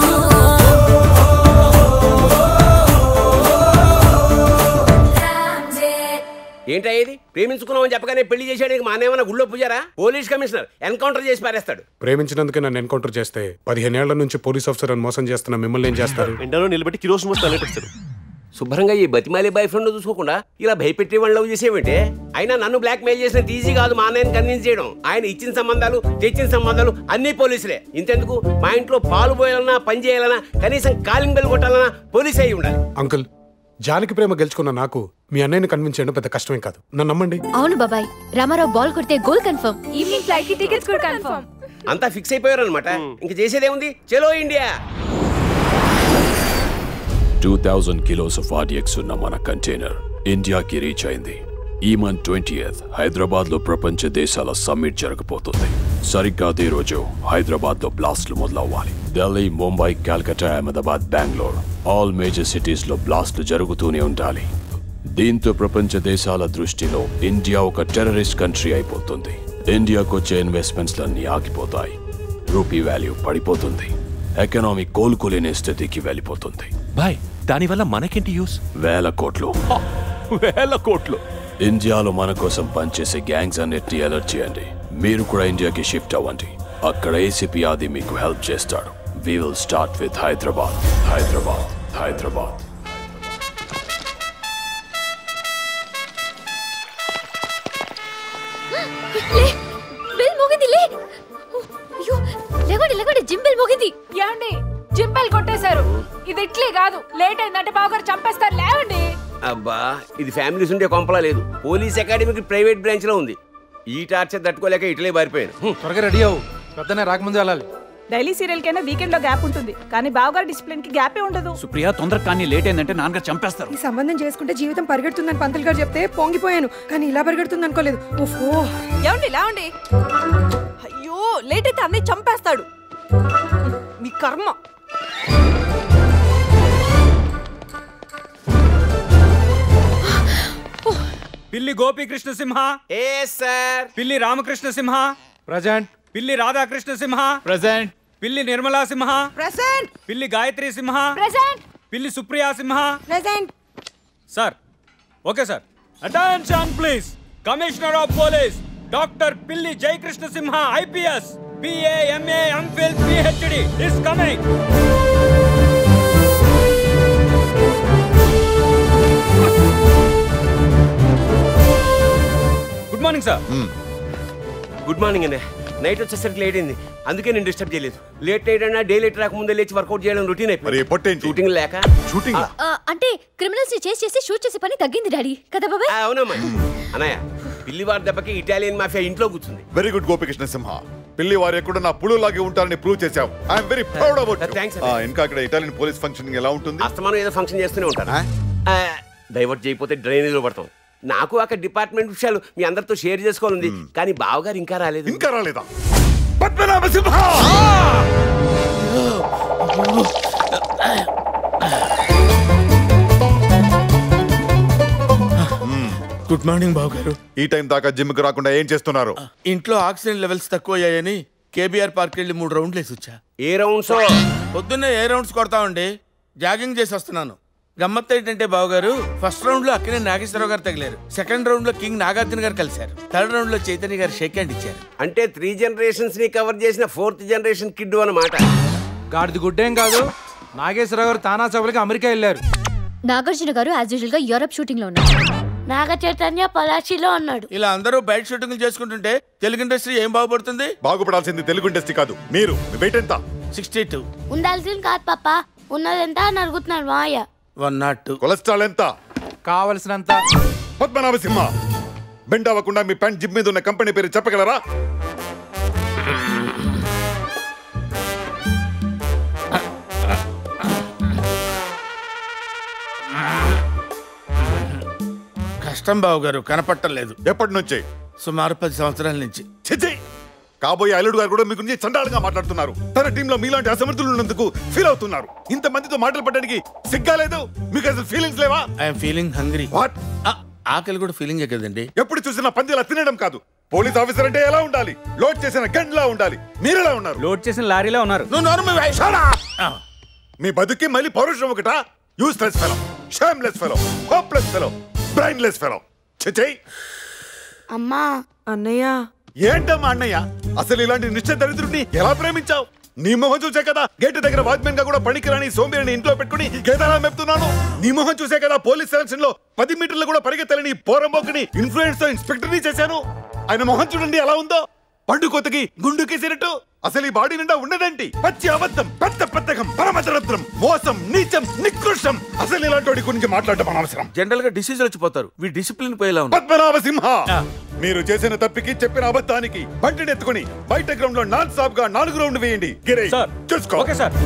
ఏంటా ఇది ప్రేమించుకున్నామని చెప్పగానే పెళ్లి చేసేయడానికి మా ఏమైనా గుళ్ళో పూజారా పోలీస్ కమిషనర్ ఎన్కౌంటర్ చేసి పారేస్తాడు ప్రేమించినందుకే నన్ను ఎన్కౌంటర్ చేస్తే పదిహేనేళ్ల నుంచి పోలీస్ ఆఫీసర్ అని మోసం చేస్తున్న మిమ్మల్ని ఏం చేస్తారు ఎండలో నిలబెట్టి కిరోసిన్ వస్తే తలెట్టేస్తారు శుభ్రంగా ఈ బతిమాలి బాయ్ ఫ్రెండ్ చూసుకోకుండా ఇలా భయపెట్టి వాళ్ళు లవ్ చేసేవంటే అయినా నన్ను బ్లాక్ మెయిల్ చేసినంత ఈజీ కాదు మా అన్నయ్యని కన్విన్స్ చేయడం ఆయన ఇచ్చిన సంబంధాలు తెచ్చిన సంబంధాలు అన్ని పోలీసులే ఇంతెందుకు మా ఇంట్లో పాలు పోయాలన్నా పని చేయాలన్నా కనీసం కాలింగ్ బెల్ కొట్టాలన్నా పోలీస్ అయి ఉండాలి అంకుల్ జానకి ప్రేమ గెలుచుకున్న నాకు మీ అన్నయ్యని కన్విన్స్ చేయడం పెద్ద కష్టమేం కాదు నన్ను నమ్మండి అవును బాబాయ్ రామారావు బాల్ కొడితే గోల్ కన్ఫర్మ్ ఈవినింగ్ ఫ్లైట్ కి టికెట్స్ కూడా కన్ఫర్మ్ అంతా ఫిక్స్ అయిపోయారు అనమాట ఇంక చేసేదేముంది చలో India two thousand kilos of RDX ఉన్న మన కంటైనర్ ఇండియాకి రీచ్ అయింది ఈ మంత్ ట్వంటీ హైదరాబాద్ లో ప్రపంచ దేశాల సమ్మిట్ జరగబోతుంది సరిగ్గా అదే రోజు హైదరాబాద్ లో బ్లాస్ట్లు మొదలవ్వాలి Delhi Mumbai Calcutta Ahmedabad Bengaluru all major cities లో బ్లాస్ట్లు జరుగుతూనే ఉండాలి దీంతో ప్రపంచ దేశాల దృష్టిలో ఇండియా ఒక టెర్రరిస్ట్ కంట్రీ అయిపోతుంది ఇండియాకు వచ్చే ఇన్వెస్ట్మెంట్స్ అన్ని ఆగిపోతాయి రూపీ వాల్యూ పడిపోతుంది ఎకనామీ కోలుకోలేని స్థితికి వెళ్ళిపోతుంది బాయ్ దానివల్ల మనకేంటి యూస్ వేల కోట్లు వేల కోట్లు ఇండియాలో మన కోసం పనిచేసే గ్యాంగ్స్ అన్నిటిని అలర్ట్ చేయండి మీరు కూడా ఇండియాకి షిఫ్ట్ అవ్వండి అక్కడ ఏసీపీ ఆది మీకు హెల్ప్ చేస్తాడు we will start with Hyderabad Hyderabad Hyderabad లే బెల్ మోగింది లే అయ్యో లేవండి లేవండి జిమ్ బెల్ మోగింది ఏమండి జింబెల్ కొట్టేశారు ఇది ఇట్లే కాదు లేట్ అయిందంటే బావగారు చంపేస్తారు లేవండి అబ్బా ఇది ఫ్యామిలీస్ ఉండే కొంపలా లేదు పోలీస్ అకాడమీకి ప్రైవేట్ బ్రాంచ్ లో ఉంది ఈ టార్చర్ తట్టుకోలేక ఇట్లే పారిపోయాను త్వరగా రెడీ అవ్వు పెద్దనే రాకముందే వెళ్ళాలి డైలీ సీరియల్ కైనా వీకెండ్ లో గ్యాప్ ఉంటుంది కానీ బావగారు డిసిప్లిన్ కి గ్యాపే ఉండదు సుప్రియ తొందర కానీ లేట్ అయిందంటే నాన్నగారు చంపేస్తారు ఈ సంబంధం చేసుకుంటే జీవితం పరిగెడుతుందని పంతులు గారు చెప్తే పొంగిపోయాను కానీ ఇలా పరిగెడుతుంది అనుకోలేదు ఓహో ఏమండి లేవండి అయ్యో లేట్ అయితే అన్నీ చంపేస్తాడు మీ కర్మ పిల్లి గోపీకృష్ణ సింహ ఏ సార్ పిల్లి రామకృష్ణ సింహ ప్రజెంట్ పిల్లి రాధాకృష్ణ సింహ ప్రజెంట్ పిల్లి నిర్మలా సింహ ప్రెసెంట్ పిల్లి Gayatri Simha present Pilli Supriya Simha present sir okay sir attention please commissioner of police doctor Pilli Jayakrishna Simha IPS BA MA MPhil PhD is coming good morning sir good morning అండి నైట్ వచ్చేసరికి లేట్ అయింది అందుకే నేను డిస్టర్బ్ చేయలేదు లేట్ నైట్ అయినా డే లేట్ రాకముందే లేచి వర్కౌట్ చేయడం రొటీన్ అయిపోయింది షూటింగ్ లేక షూటింగ్ ఆ, అంటే క్రిమినల్స్ ని చేసి చేసి షూట్ చేసే పని తగ్గింది డాడీ కదా బాబాయ్ అవునమ్మా అన్నయ్య పిల్లివారి దెబ్బకి ఇటాలియన్ మాఫియా ఇంట్లో కూర్చుంది వెరీ గుడ్ గోపికృష్ణ సింహ పిల్లి వారు ఎక్కడ నా పులులాగే ఉంటారని ప్రూవ్ చేశావు I'm very proud about Thanks, ఇంకా అక్కడ ఇటాలియన్ పోలీస్ ఫంక్షన్ ఎలా ఉంటుంది అస్తమానం ఏదో ఫంక్షన్ చేస్తూనే ఉంటాను డైవర్ట్ చేయకపోతే డ్రైనేజ్ లో పడతాం నాకు అక్కడ డిపార్ట్మెంట్ విషయాలు మీ అందరితో షేర్ చేసుకోవాలంది కానీ బావగారు ఇంకా రాలేదు ఇంకా రాలేదా పద్మనాభ సింహ గుడ్ మార్నింగ్ బాబు గారు ఈ టైం దాకా జిమ్ కి రాకుండా ఏం చేస్తున్నారు ఇంట్లో ఆక్సిజన్ లెవెల్స్ తక్కువ అయ్యాయని కేబీఆర్ పార్క్ వెళ్ళి మూడు రౌండ్లు వేసి వచ్చా ఏ రౌండ్స్ పొద్దున్నే ఏ రౌండ్స్ కొడతామండి జాగింగ్ చేసి వస్తున్నాను గమ్మత్ ఏంటంటే బావగారు ఫస్ట్ రౌండ్ లో అక్కడే నాగేశ్వరరావు గారు తగిలారు సెకండ్ రౌండ్ లో కింగ్ నాగార్జున గారు కలిశారు థర్డ్ రౌండ్ లో చైతన్య గారు షేక్ హ్యాండ్ ఇచ్చారు అంటే త్రీ జనరేషన్స్ ని కవర్ చేసిన ఫోర్త్ జనరేషన్ కిడ్ అన్నమాట గాడిది గుడ్డేం కాదు నాగేశ్వరరావు గారు తానా సభలకి అమెరికా వెళ్ళారు నాగార్జున గారు యాజ్ యూజువల్ గా యూరప్ షూటింగ్ లో ఉన్నారు నాగ చైతన్య పలాచిలో ఉన్నాడు ఇలా అందరూ బయట షూటింగ్లు చేసుకుంటుంటే తెలుగు ఇండస్ట్రీ ఏం బాగుపడుతుంది బాగుపడాల్సింది తెలుగు ఇండస్ట్రీ కాదు మీరు మీ వెయిట్ ఎంత సిక్స్టీ టూ ఉండాల్సింది కాదు పాప ఉన్నదెంత అని అడుగుతున్నాడు మాయ వన్ నాట్ టూ కొలెస్ట్రాల్ ఎంత కావలసినంత పద్మనాభ సింహ బెండ్ అవ్వకుండా మీ ప్యాంట్ జిమ్ మీద ఉన్న కంపెనీ పేరు చెప్పగలరా కష్టం బావు గారు కనపట్టలేదు ఎప్పటి నుంచి సుమారు పది సంవత్సరాల నుంచి చిచ్చి కాబోయే అల్లుడు గారు కూడా మీ గురించి చండాలంగా మాట్లాడుతున్నారు తన టీంలో మీలాంటి అసమర్థులు ఉన్నందుకు ఫీల్ అవుతున్నారు ఇంత మందితో మాటలు పడడానికి సిగ్గా లేదు మీకు అసలు ఫీలింగ్స్ లేవా ఐఎమ్ ఫీలింగ్ హంగ్రీ వాట్ ఆకలి కూడా ఫీలింగే కదండి ఎప్పుడు చూసినా పందిలా తినడం కాదు పోలీస్ ఆఫీసర్ అంటే ఎలా ఉండాలి లోడ్ చేసిన గండ్లా ఉండాలి మీరెలా ఉన్నారు లోడ్ చేసిన లారీలో ఉన్నారు నువ్వు నోరు మూయ్. మీ బతుక్కి మళ్ళీ పౌరుషం ఒకటా useless fellow shameless fellow hopeless fellow brainless fellow చిచై అమ్మా అన్నయ్య ఏంటమ్మా అన్నయ్య అసలు ఇలాంటి నిశ్చయ దరిద్రుడిని ఎలా ప్రేమించావు నీ మొహం చూసే కదా గేట్ దగ్గర వాచ్మెన్ గా కూడా పనికిరాని సోంబేరిని ఇంట్లో పెట్టుకుని గేదలా మెప్తున్నాను నీ మొహం చూసే కదా పోలీస్ సెలక్షన్ లో పది మీటర్లు కూడా పరిగెత్తలేని పోరంబోకిని ఇన్ఫ్లుయెన్స్ తో ఇన్స్పెక్టర్ ని చేశాను ఆయన మొహం చూడండి ఎలా ఉందో పండు కొత్తకి గుండు కేసినట్టు అసలు ఈ బాడీ నిండా ఉన్నదేంటి పచ్చి అబద్ధం పెద్ద పెద్దగం పరమదరద్రం మోసం నీచం నికృష్టం అసలు ఇలాంటి వాడి గురించి మాట్లాడటం అనవసరం జనరల్ గా డిసీజ్ వచ్చిపోతారు వీ డిసిప్లిన్ పోయేలా ఉన్నారు పద్మనాభ సింహ మీరు చేసిన తప్పికి చెప్పిన అబద్ధానికి బండిని ఎత్తుకుని బయట గ్రౌండ్ లో నాన్ స్టాప్ గా నాలుగు రౌండ్ వేయండి గిరే చూసుకో ఓకే సార్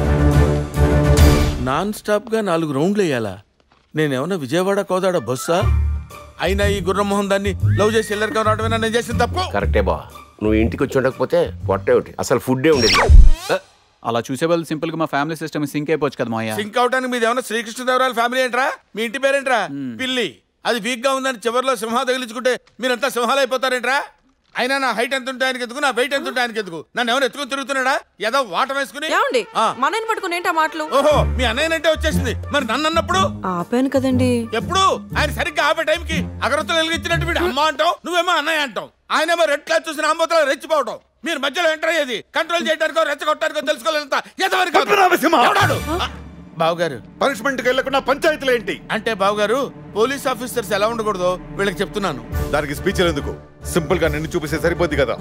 నాన్ స్టాప్ గా నాలుగు రౌండ్లు వేయాలా నేనేమన్నా విజయవాడ కోదాడ బస్సా అయినా ఈ గుర్రమోహన్ దాన్ని లవ్ చేసి ఎల్లరికం రావడమేనా నేను చేసిన తప్పు కరెక్టే బా నువ్వు ఇంటికి వచ్చి ఉండకపోతే పొట్టే ఒకటి అసలు ఫుడ్డే ఉండేది అలా చూసే వాళ్ళు సింపుల్ గా మా ఫ్యామిలీ సిస్టమ్ సింక్ అయిపోవచ్చు కదా మాయా సింక్ అవడానికి మీది ఏమన్నా శ్రీకృష్ణదేవరాయల ఫ్యామిలీ ఏంట్రా మీ ఇంటి పేరేంట్రా పిల్లి అది వీక్ గా ఉందని చివరిలో సింహం తగిలించుకుంటే మీరంతా సింహాలు అయిపోతారేంట్రా అయినా నా హైట్ ఎంత ఉంటే ఆయనకి ఎందుకు నా వెయిట్ ఎంత ఉంటే ఆయనకి ఎందుకు నన్ను ఎవరు ఎత్తుకుని తిరుగుతున్నాడా ఏదో వాటర్ వేసుకుని ఏమండి ఆ. మనని పట్టుకుని ఏంటా మాటలు ఓహో మీ అన్నయ్యనంటే వచ్చేసింది మరి నన్ను అన్నప్పుడు ఆపాను కదండి ఎప్పుడు ఆయన సరిగ్గా ఆపే టైంకి అగరత్తులు వెలిగించినట్టు వీడు అమ్మ అంటావు నువ్వేమో అన్నయ్య అంటావు ఆయనేమో రెడ్ క్లాస్ చూసిన ఆంబోతలో రెచ్చిపోవటం మీరు మధ్యలో ఎంటర్ అయ్యేది కంట్రోల్ చేయడానికో రెచ్చగొట్టడానికో తెలుసుకోలేనంత పద్మనాభ సింహ! బావగారు పనిష్మెంట్ కి వెళ్లకుండా పంచాయతీలు ఏంటి అంటే బావగారు పోలీస్ ఆఫీసర్స్ ఎలా ఉండకూడదో వీళ్ళకి చెప్తున్నాను దానికి స్పీచ్ ఎందుకు సింపుల్ గా నిన్ను చూపిస్తే సరిపోద్ది కదా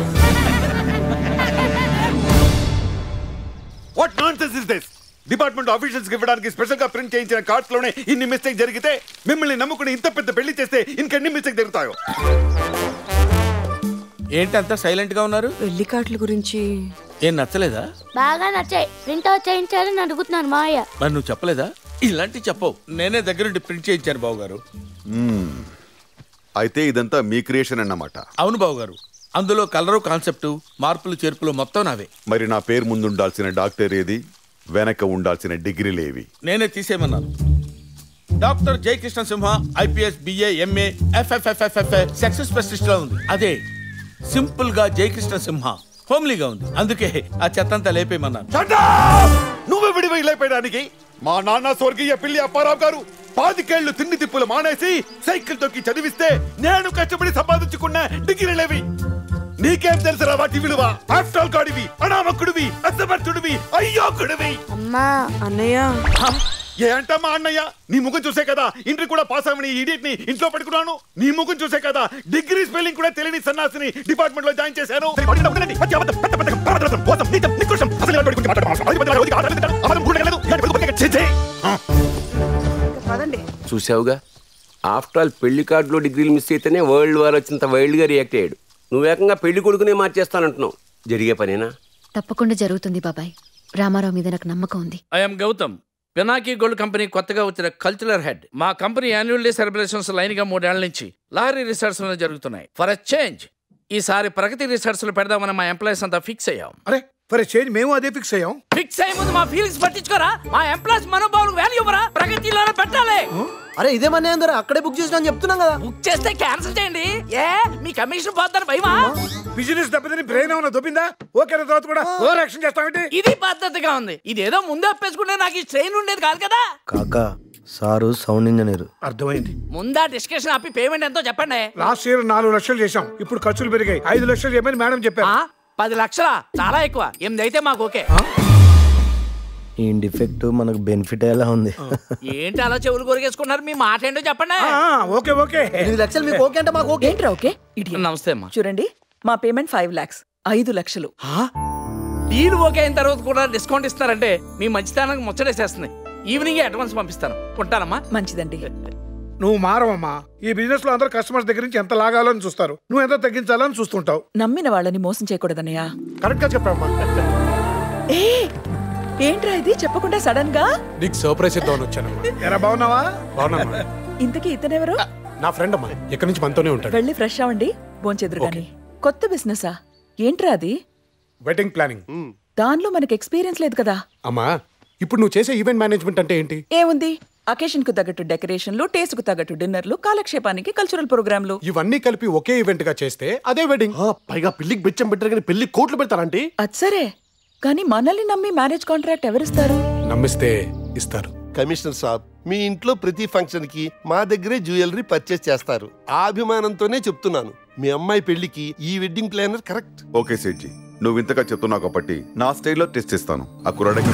what nonsense is this department officials కి ఇవ్వడానికి స్పెషల్ గా ప్రింట్ చేయించిన కార్డ్స్ లోనే ఇన్ని మిస్టేక్ జరిగితే మిమ్మల్ని నమ్ముకుని ఇంత పెద్ద పెళ్లి చేస్తే ఇంకెన్ని మిస్టేక్ జరుగుతాయో ఏంటి అంత సైలెంట్ గా ఉన్నారు పెళ్లి కార్డుల గురించి ఏం నచ్చలేదా బాగా నచ్చాయి ప్రింట్ అవుట్ చేయించాలని అడుగుతున్నాను మావయ్య మరి నువ్వు చెప్పలేదా ఇలాంటివి చెప్పవు నేనే దగ్గరుండి ప్రింట్ చేయించాను బావగారు మ్మ్. అయితే ఇదంతా మీ క్రియేషన్ అన్నమాట అవును బావగారు అందులో కలరు కాన్సెప్ట్ మార్పులు చేర్పులు మొత్తం నావే మరి నా పేరు ముందు ఉండాల్సిన డాక్టర్ ఏది వెనక ఉండాల్సిన డిగ్రీలేవి నేనే తీసేయమన్నాను doctor Jayakrishna Simha IPS BA MA ఎఫ్ఎఫ్ఎఫ్ఎఫ్ సక్సెస్ స్పెషలిస్ట్ లో ఉంది అదే సింపుల్ గా జయకృష్ణ సింహ హోమ్లీగా ఉంది అందుకే ఆ చెత్తంతా లేపేయమన్నాను నువ్వు విడివై లేపేయడానికి మా నాన్న స్వర్గీయ పిల్లి అప్పారావు గారు పాతికేళ్లు తిండి తిప్పులు మానేసి సైకిల్ తొక్కి చదివిస్తే నేను కష్టపడి సంపాదించుకున్న డిగ్రీలేవి నీకేం తెలుసురా వాటి విలువ ఆఫ్టర్ ఆల్ గాడివి అనామకుడివి అసమర్థుడివి అయ్యోకుడివి అమ్మా అన్నయ్య ఏ అంటమ్మా అన్నయ్య నీ ముఖం చూసే కదా ఇంటర్ కూడా పాస్ అవ్వని ఇడియట్ ని ఇంట్లో పెట్టుకున్నాను నీ ముఖం చూసే కదా డిగ్రీ స్పెల్లింగ్ కూడా తెలియని సన్నాసిని డిపార్ట్మెంట్ లో జాయిన్ చేశాను పదండి చూసావుగా ఆఫ్టర్ ఆల్ పెళ్లి కార్డులో డిగ్రీలు మిస్ అయితేనే వరల్డ్ వార్ వచ్చినంత వైల్డ్ గా రియాక్ట్ అయ్యాడు నువ్వు ఏకంగా పెళ్లి కొడుకునే మార్చేస్తానంటున్నావు జరిగే పనేనా తప్పకుండా జరుగుతుంది బాబాయ్ రామారావు మీద నాకు నమ్మకం ఉంది I'm Gautam Pinaki gold company కొత్తగా వచ్చిన కల్చరల్ హెడ్ మా company annual day celebrations line గా మూడేళ్ల నుంచి లారీ రిసార్ట్స్ జరుగుతున్నాయి ఫర్ అ చేంజ్ ఈసారి ప్రగతి రిసార్ట్స్ లో పెడదామని మా ఎంప్లాయీస్ అంతా ఫిక్స్ అయ్యాం అరే ఫర్ చేంజ్ మేము అదే ఫిక్స్ అయ్యాం ఫిక్స్ అయ్యే ముందు మా ఫీలింగ్స్ పట్టించుకోరా మా ఎంప్లాయీస్ మనోభావాలు వాల్యూ ఇవ్వరా ప్రగతిలోనే పెట్టాలి అరే ఇదే మన అందరూ అక్కడే బుక్ చేసినా చెప్తున్నాం కదా బుక్ చేస్తే క్యాన్సిల్ చేయండి ఏ మీ కమిషన్ పోతారు భయమా బిజినెస్ దెబ్బతిని బ్రెయిన్ ఏమైనా దొబ్బిందా ఓకే తర్వాత కూడా ఓవర్ యాక్షన్ చేస్తామంటే ఇది పద్ధతిగా ఉంది ఇదేదో ముందే అప్పేసుకుంటే నాకు ఈ ట్రైన్ ఉండేది కాదు కదా కాకా సారు సౌండ్ ఇంజనీర్ అర్థమైంది ముందా డిస్కషన్ ఆపి పేమెంట్ ఎంతో చెప్పండి లాస్ట్ ఇయర్ నాలుగు లక్షలు చేశాం ఇప్పుడు ఖర్చులు పెరిగాయి ఐదు లక్షలు చేయమని మేడం చెప్పారు ఆ? పది లక్షలా చాలా ఎక్కువ ఎనిమిది అయితే మాకు ఓకే ఈ డిఫెక్ట్ మనకు బెనిఫిట్ ఎలా ఉంది ఏంటి అలా చెవులు కొరిగేసుకున్నారు మీ మాట ఏంటో చెప్పండి ఓకే ఓకే ఎనిమిది లక్షలు మీకు ఓకే అంటే మాకు ఓకే ఏంట్రా ఓకే నమస్తే అమ్మా చూడండి మా పేమెంట్ ఫైవ్ లాక్స్ ఐదు లక్షలు డీల్ ఓకే అయిన తర్వాత కూడా డిస్కౌంట్ ఇస్తారంటే మీ మంచితనానికి ముచ్చటేసేస్తుంది ఈవినింగ్ అడ్వాన్స్ పంపిస్తాను ఉంటానమ్మా మంచిదండి నువ్వు మారవమ్మా ఈ బిజినెస్ లో అందరూ కస్టమర్స్ దగ్గర నుంచి ఎంత లాగాలని చూస్తారు నువ్వు ఎంత తగ్గించాలని చూస్తుంటావు నమ్మిన వాళ్ళని మోసం చేయకూడదన్నయ్య కరెక్ట్ గా చెప్పామ్మా ఏ ఏంట్రా ఇది చెప్పకుండా సడన్ గా నీకు సర్ప్రైజ్ ఇద్దామని వచ్చానమ్మా ఎరా బాగున్నావా బాగున్నా ఇంతకీ ఇతనెవరు నా ఫ్రెండ్ అమ్మా ఎక్కడి నుంచి మనతోనే ఉంటాడు వెళ్ళి ఫ్రెష్ అవ్వండి భోంచెదురు గాని కొత్త బిజినెసా ఏంట్రా అది వెడ్డింగ్ ప్లానింగ్ దానిలో మనకి ఎక్స్పీరియన్స్ లేదు కదా అమ్మా ఇప్పుడు నువ్వు చేసే ఈవెంట్ మేనేజ్మెంట్ అంటే ఏంటి ఏముంది అకేషన్ కు తగ్గట్టు డెకరేషన్లు టేస్ట్ కు తగ్గట్టు డిన్నర్లు కాలక్షేపానికి కల్చరల్ ప్రోగ్రాంలు ఇవన్నీ కలిపి ఒకే ఈవెంట్ గా చేస్తే అదే వెడ్డింగ్ పైగా పెళ్లికి బెచ్చం పెట్టారు కానీ పెళ్లి కోట్లు పెడతారంటే అది సరే కానీ మనల్ని నమ్మి మ్యారేజ్ కాంట్రాక్ట్ ఎవరిస్తారు నమ్మిస్తే ఇస్తారు కమిషనర్ సాబ్ మీ ఇంట్లో ప్రతి ఫంక్షన్ కి మా దగ్గరే జ్యువెలరీ పర్చేస్ చేస్తారు ఆ అభిమానంతోనే చెప్తున్నాను మీ అమ్మాయి పెళ్లికి ఈ wedding planner correct okay Sethji నువ్వు ఇంతగా చెప్తున్నావు కాబట్టి నా స్టైల్లో టెస్ట్ ఇస్తాను ఆ కుర్రాడు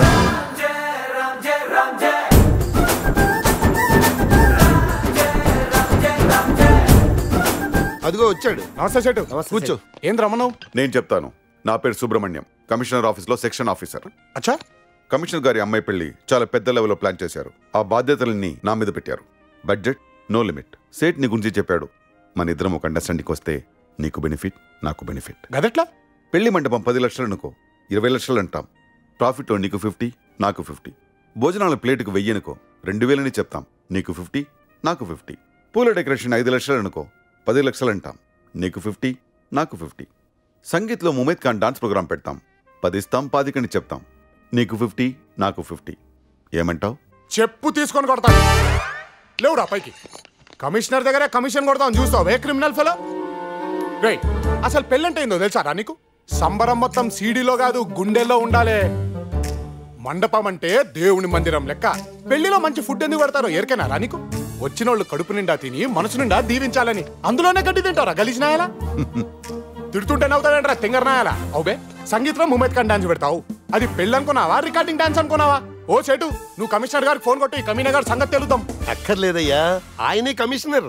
అదిగో వచ్చాడు నమస్తే సెటు కూర్చో ఏం రమ్మన్నావు నేను చెప్తాను నా పేరు సుబ్రహ్మణ్యం కమిషనర్ ఆఫీస్లో సెక్షన్ ఆఫీసర్ అచ్చా కమిషనర్ గారి అమ్మాయి పెళ్లి చాలా పెద్ద లెవెల్లో ప్లాన్ చేశారు ఆ బాధ్యతలన్నీ నా మీద పెట్టారు బడ్జెట్ నో లిమిట్ సేట్ నీ గురించి చెప్పాడు మన ఇద్దరం ఒక అండర్స్టాండింగ్ వస్తే నీకు బెనిఫిట్ నాకు బెనిఫిట్ గదెట్లా పెళ్లి మండపం పది లక్షలు అనుకో ఇరవై లక్షలు అంటాం ప్రాఫిట్లో నీకు ఫిఫ్టీ నాకు ఫిఫ్టీ భోజనాల ప్లేటుకు వెయ్యి అనుకో రెండు వేలని చెప్తాం నీకు ఫిఫ్టీ నాకు ఫిఫ్టీ పూల డెకరేషన్ ఐదు లక్షలు అనుకో పది లక్షలు అంటాం నీకు ఫిఫ్టీ నాకు ఫిఫ్టీ సంగీత్లో ముమేద్ ఖాన్ డాన్స్ ప్రోగ్రాం పెడతాం పది ఇస్తాం పాతికని చెప్తాం నీకు ఫిఫ్టీ నాకు ఫిఫ్టీ ఏమంటావు చెప్పు తీసుకొని కొడతాను లేవురా పైకి కమిషనర్ దగ్గర కమిషన్ కొడతాం చూస్తావు ఏ క్రిమినల్ ఫెలో రైట్ అసలు పెళ్ళంటే ఏందో తెలుసారా నీకు సంబరం మొత్తం సీడీలో కాదు గుండెల్లో ఉండాలి మండపం అంటే దేవుని మందిరం లెక్క పెళ్లిలో మంచి ఫుడ్ ఎందుకు పెడతారో ఎరికేనారా నీకు వచ్చిన వాళ్ళు కడుపు నిండా తిని మనసు నిండా దీవించాలని అందులోనే గడ్డి తింటారా గలీజ్నాయాలా తిడుతుంటే నవ్వుతావేంట్రా తింగరనాయాలా అవుబే సంగీతంలో ముమేద్ ఖాన్ డాన్స్ పెడతావు అది పెళ్ళి అనుకున్నావా రికార్డింగ్ డాన్స్ అనుకున్నావా ఓ చేటు నువ్వు కమిషనర్ గారికి ఫోన్ కొట్టి కమీనా గారి సంగతి తెలుద్దాం అక్కర్లేదయ్యా ఆయనే కమిషనర్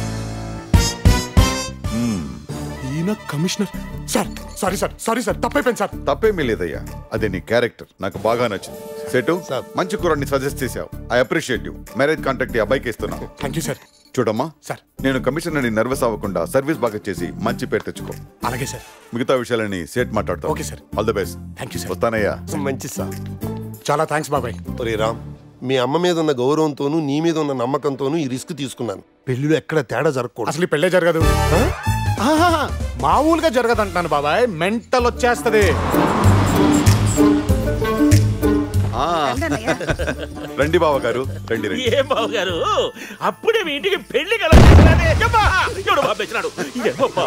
ఈయన commissioner sir sorry sir sorry sir తప్పైపోయింది సార్ తప్పేమీ లేదయ్యా అదే నీ క్యారెక్టర్ నాకు బాగా నచ్చింది సెటు మంచి కూరని సజెస్ట్ చేశావు I appreciate you marriage contact ఈ అబ్బాయికి ఇస్తున్నాను థ్యాంక్ యూ సార్ చూడమ్మా సార్ నేను కమిషనర్ని నర్వస్ అవ్వకుండా సర్వీస్ బాగా చేసి మంచి పేరు తెచ్చుకో అలాగే సార్ మిగతా విషయాలని సేట్ మాట్లాడతాం okay sir. All the best thank you sir వస్తానయ్యా మంచి సార్ చాలా థ్యాంక్స్ బాబాయ్ ఒరే రామ్ మీ అమ్మ మీద ఉన్న గౌరవంతోనూ నీ మీద ఉన్న నమ్మకంతోనూ ఈ రిస్క్ తీసుకున్నాను పెళ్లిలో ఎక్కడ తేడా జరగకూడదు అసలు ఈ పెళ్ళే జరగదు ఆహాహా, మామూలుగా జరగదు అంటున్నాను బాబాయ్ మెంటల్ వచ్చేస్తది ఆ. రండి బావ గారు రండి రండి ఏ బాబు గారు అప్పుడే మీ ఇంటికి పెళ్లి కలగలేదే ఎవడు పంపించినాడు ఏమబ్బా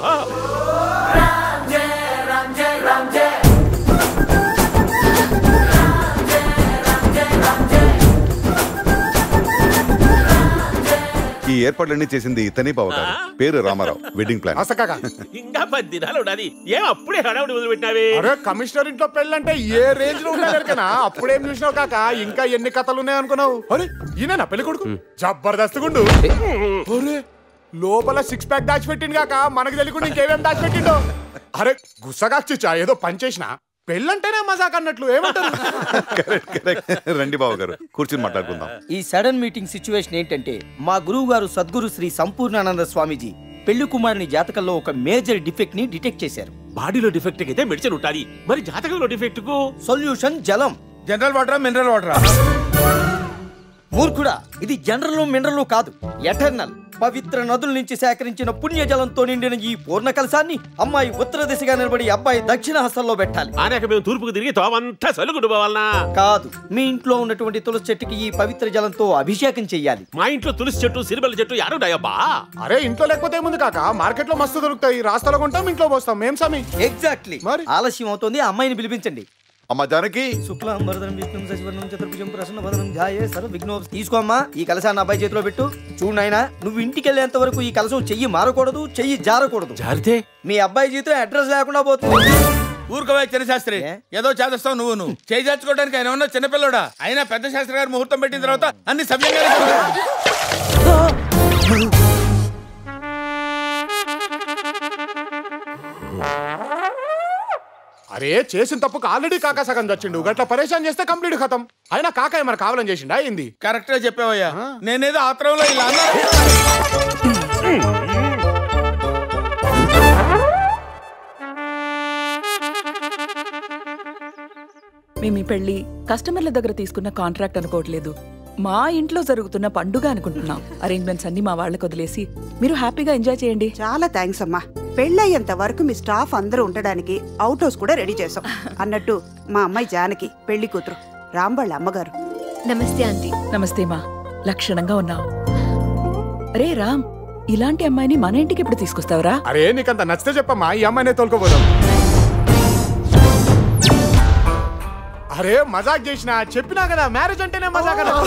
ఈ ఏర్పాట్లన్నీ చేసింది ఇతనే బావ గారు పేరు రామారావు వెడ్డింగ్ ప్లాన్ అసకాక ఇంకా పది దినాలు ఉండాలి ఏం అప్పుడే హడావుడి వదిలిపెట్టినావే అరే కమిషనర్ ఇంట్లో పెళ్ళంటే ఏ రేంజ్ లో ఉండాలి ఎరకనా అప్పుడేం చూసినావు కాక ఇంకా ఎన్ని కథలు ఉన్నాయి అనుకున్నావు అరే ఈయన పెళ్లి కొడుకు జబర్దస్త్ గుండు అరే లోపల సిక్స్ ప్యాక్ దాచిపెట్టిండు కాక మనకు తెలియకుండా ఇంకేమేం దాచిపెట్టిండో అరే గుస్సగా చిచ్చా ఏదో పని చేసిన పెళ్ళంటేనే మజాక్ అన్నట్లు ఏమంటారు కరెక్ట్ రండి బావ గారు కూర్చుని మాట్లాడుకుందాం ఈ సడన్ మీటింగ్ సిచ్యువేషన్ ఏంటంటే మా గురువు గారు సద్గురు శ్రీ సంపూర్ణానంద స్వామీజీ పెళ్లి కుమారుని జాతకంలో ఒక మేజర్ డిఫెక్ట్ ని డిటెక్ట్ చేశారు బాడీలో డిఫెక్ట్ అయితే మెడిసిన్ ఉంటుంది మరి జాతకంలో డిఫెక్ట్ కు సొల్యూషన్ జలం జనరల్ వాటరా మినరల్ వాటరా మూర్ఖుడా ఇది జనరల్ మినరల్ కాదు ఎటర్నల్ పవిత్ర నదుల నుంచి సేకరించిన పుణ్య జలంతో నిండిన ఈ పూర్ణ కలశాన్ని అమ్మాయి ఉత్తర దిశగా నిలబడి అబ్బాయి దక్షిణ హస్తంలో పెట్టాలి ఆనాక మేము తూర్పుకు తిరిగి తోవంతా సలుగుడు పోవాలనా కాదు మీ ఇంట్లో ఉన్నటువంటి తులసి చెట్టుకి ఈ పవిత్ర జలంతో అభిషేకం చెయ్యాలి మా ఇంట్లో తులసి చెట్టు సిరిబల చెట్టు యారుంటాయబ్బా అరే ఇంట్లో లేకపోతే ఏముంది కాక మార్కెట్ లో మస్తు దొరుకుతాయి రాస్తాలో కొంటాం ఇంట్లో పోస్తాం మేం సమీ ఎగ్జాక్ట్లీ ఆలస్యం అవుతుంది ఆ అమ్మాయిని పిలిపించండి అమ్మ జానకి శుక్లాం వరదనం విష్ణుం శశివర్ణం చతుర్భుజం ప్రసన్న వదనం ధ్యాయే సర్వ విఘ్నో తీసుకో అమ్మా ఈ కలశాన్ని అబ్బాయి చేతిలో పెట్టు చూడు నాయనా నువ్వు ఇంటికి వెళ్ళేంత వరకు ఈ కలశం చెయ్యి మారకూడదు చెయ్యి జారకూడదు జారితే మీ అబ్బాయి జీతం అడ్రస్ లేకుండా పోతుంది ఊరుకోవా చిన్న శాస్త్రి ఏదో చేదస్తావు నువ్వు నువ్వు చేయి చేర్చుకోవడానికి ఆయన ఉన్న చిన్నపిల్లడా అయినా పెద్ద శాస్త్రి గారు ముహూర్తం పెట్టిన తర్వాత అన్ని సవ్యంగా అరే చేసిన తప్పుకు ఆల్రెడీ కాకా సగం చచ్చిండు గట్లా పరేషాన్ చేస్తే కంప్లీట్ ఖతం అయినా కాకా ఏమైనా కావాలని చేసిండా అయింది కరెక్ట్ గా చెప్పావయ్యా నేనేదో ఆత్రంలో ఇలా అన్నా మేము ఈ పెళ్లి కస్టమర్ల దగ్గర తీసుకున్న కాంట్రాక్ట్ అనుకోవట్లేదు మా ఇంట్లో జరుగుతున్న పండుగ అనుకుంటున్నాం అరేంజ్మెంట్స్ అన్ని మా వాళ్ళకి వదిలేసి మీరు హ్యాపీగా ఎంజాయ్ చేయండి చాలా థ్యాంక్స్ అమ్మా పెళ్ళయ్యేంత వరకు మీ స్టాఫ్ అందరూ ఉండడానికి అవుట్ హౌస్ కూడా రెడీ చేసాం అన్నట్టు మా అమ్మాయి జానకి పెళ్లి కూతురు రాంబాళ్ళ అమ్మగారు నమస్తే ఆంటీ నమస్తే మా లక్షణంగా ఉన్నావు రే రామ్ ఇలాంటి అమ్మాయిని మన ఇంటికి ఎప్పుడు తీసుకొస్తావురా అరే నీకంత నచ్చితే చెప్పమ్మా ఈ అమ్మాయినే తోలుకోపోదాం అరే మజాక్ చేసిన చెప్పినా కదా మ్యారేజ్ అంటేనే మజాక్ అన్న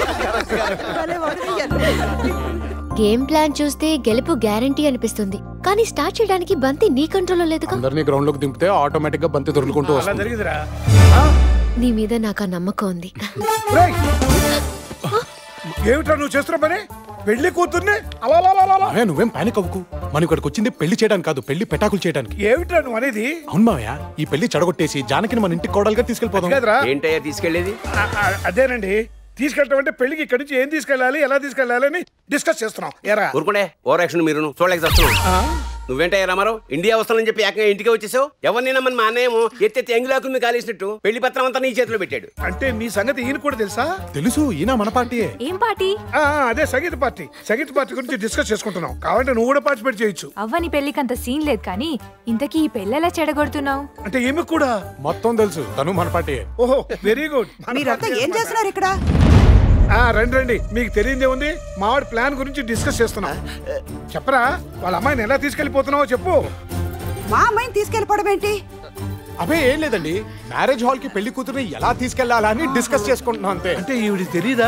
గేమ్ ప్లాన్ చూస్తే గెలుపు గ్యారంటీ అనిపిస్తుంది కానీ స్టార్ట్ చేయడానికి బంతి నీ కంట్రోల్లో లేదుగా అందరినీ గ్రౌండ్ లోకి దింపితే ఆటోమేటిక్ గా బంతి దొరుకుంటూ వస్తుంది జరిగిందిరా నీ మీద నాకు ఆ నమ్మకం ఉంది ఏమిట్రా నువ్వు చేస్తున్న పని పెళ్లి కూతుర్ని అలా అలా, అలా, అలా. మావయ్య నువ్వేం పానిక్ అవ్వకు మనం ఇక్కడికి వచ్చింది పెళ్లి చేయడానికి కాదు పెళ్లి పెటాకులు చేయడానికి ఏమిట్రా నువ్వు అనేది అవును మావయ్య ఈ పెళ్లి చెడగొట్టేసి జానకిని మన ఇంటికి కోడలుగా తీసుకెళ్ళిపోదాం కదరా ఏంటయ్యా తీసుకెళ్లేది ఆ, ఆ, అదేనండి తీసుకెళ్ళటం అంటే పెళ్లికి ఇక్కడి నుంచి ఏం తీసుకెళ్ళాలి ఎలా తీసుకెళ్ళాలి అని డిస్కస్ చేస్తున్నాం ఎరా ఊరుకుండే ఓవర్ యాక్షన్ మీరు చూడలేక వస్తున్నావు నువ్వేంటయ్యా రామారావు ఇండియా వస్తానని చెప్పి ఏకంగా ఇంటికి వచ్చేసావు ఎవరిని నమ్మని మా అన్నయ్యమో ఎత్తెత్తి ఎంగులాకు మీద కాలేసినట్టు పెళ్లి పత్రం అంతా నీ చేతిలో పెట్టాడు అంటే మీ సంగతి ఈయన కూడా తెలుసా తెలుసు ఈయన మన పార్టీయే ఏం పార్టీ ఆ, ఆ, అదే సంగీత పార్టీ సంగీత పార్టీ గురించి డిస్కస్ చేసుకుంటున్నాం కావాలంటే నువ్వు కూడా పార్టిసిపేట్ చేయొచ్చు అవ్వని పెళ్లికి అంత సీన్ లేదు కానీ ఇంతకీ ఈ పెళ్ళి ఎలా చెడగొడుతున్నావు అంటే ఏమి కూడా మొత్తం తెలుసు తను మన పార్టీయే ఓహో వెరీ గుడ్ మీరంతా ఏం చేస్తున్నారు ఇక్కడ ఆ, రండి రండి మీకు తెలియదే ఉంది మావాడి ప్లాన్ గురించి డిస్కస్ చేస్తున్నాం చెప్పరా వాళ్ళ అమ్మాయిని ఎలా తీసుకెళ్లిపోతున్నావో చెప్పు మా అమ్మాయిని తీసుకెళ్ళిపోవడం ఏంటి అవే ఏం లేదండి మ్యారేజ్ హాల్ కి పెళ్లి కూతురుని ఎలా తీసుకెళ్లాలా అని డిస్కస్ చేసుకుంటున్నాం అంతే అంటే ఈవిడి తెలీదా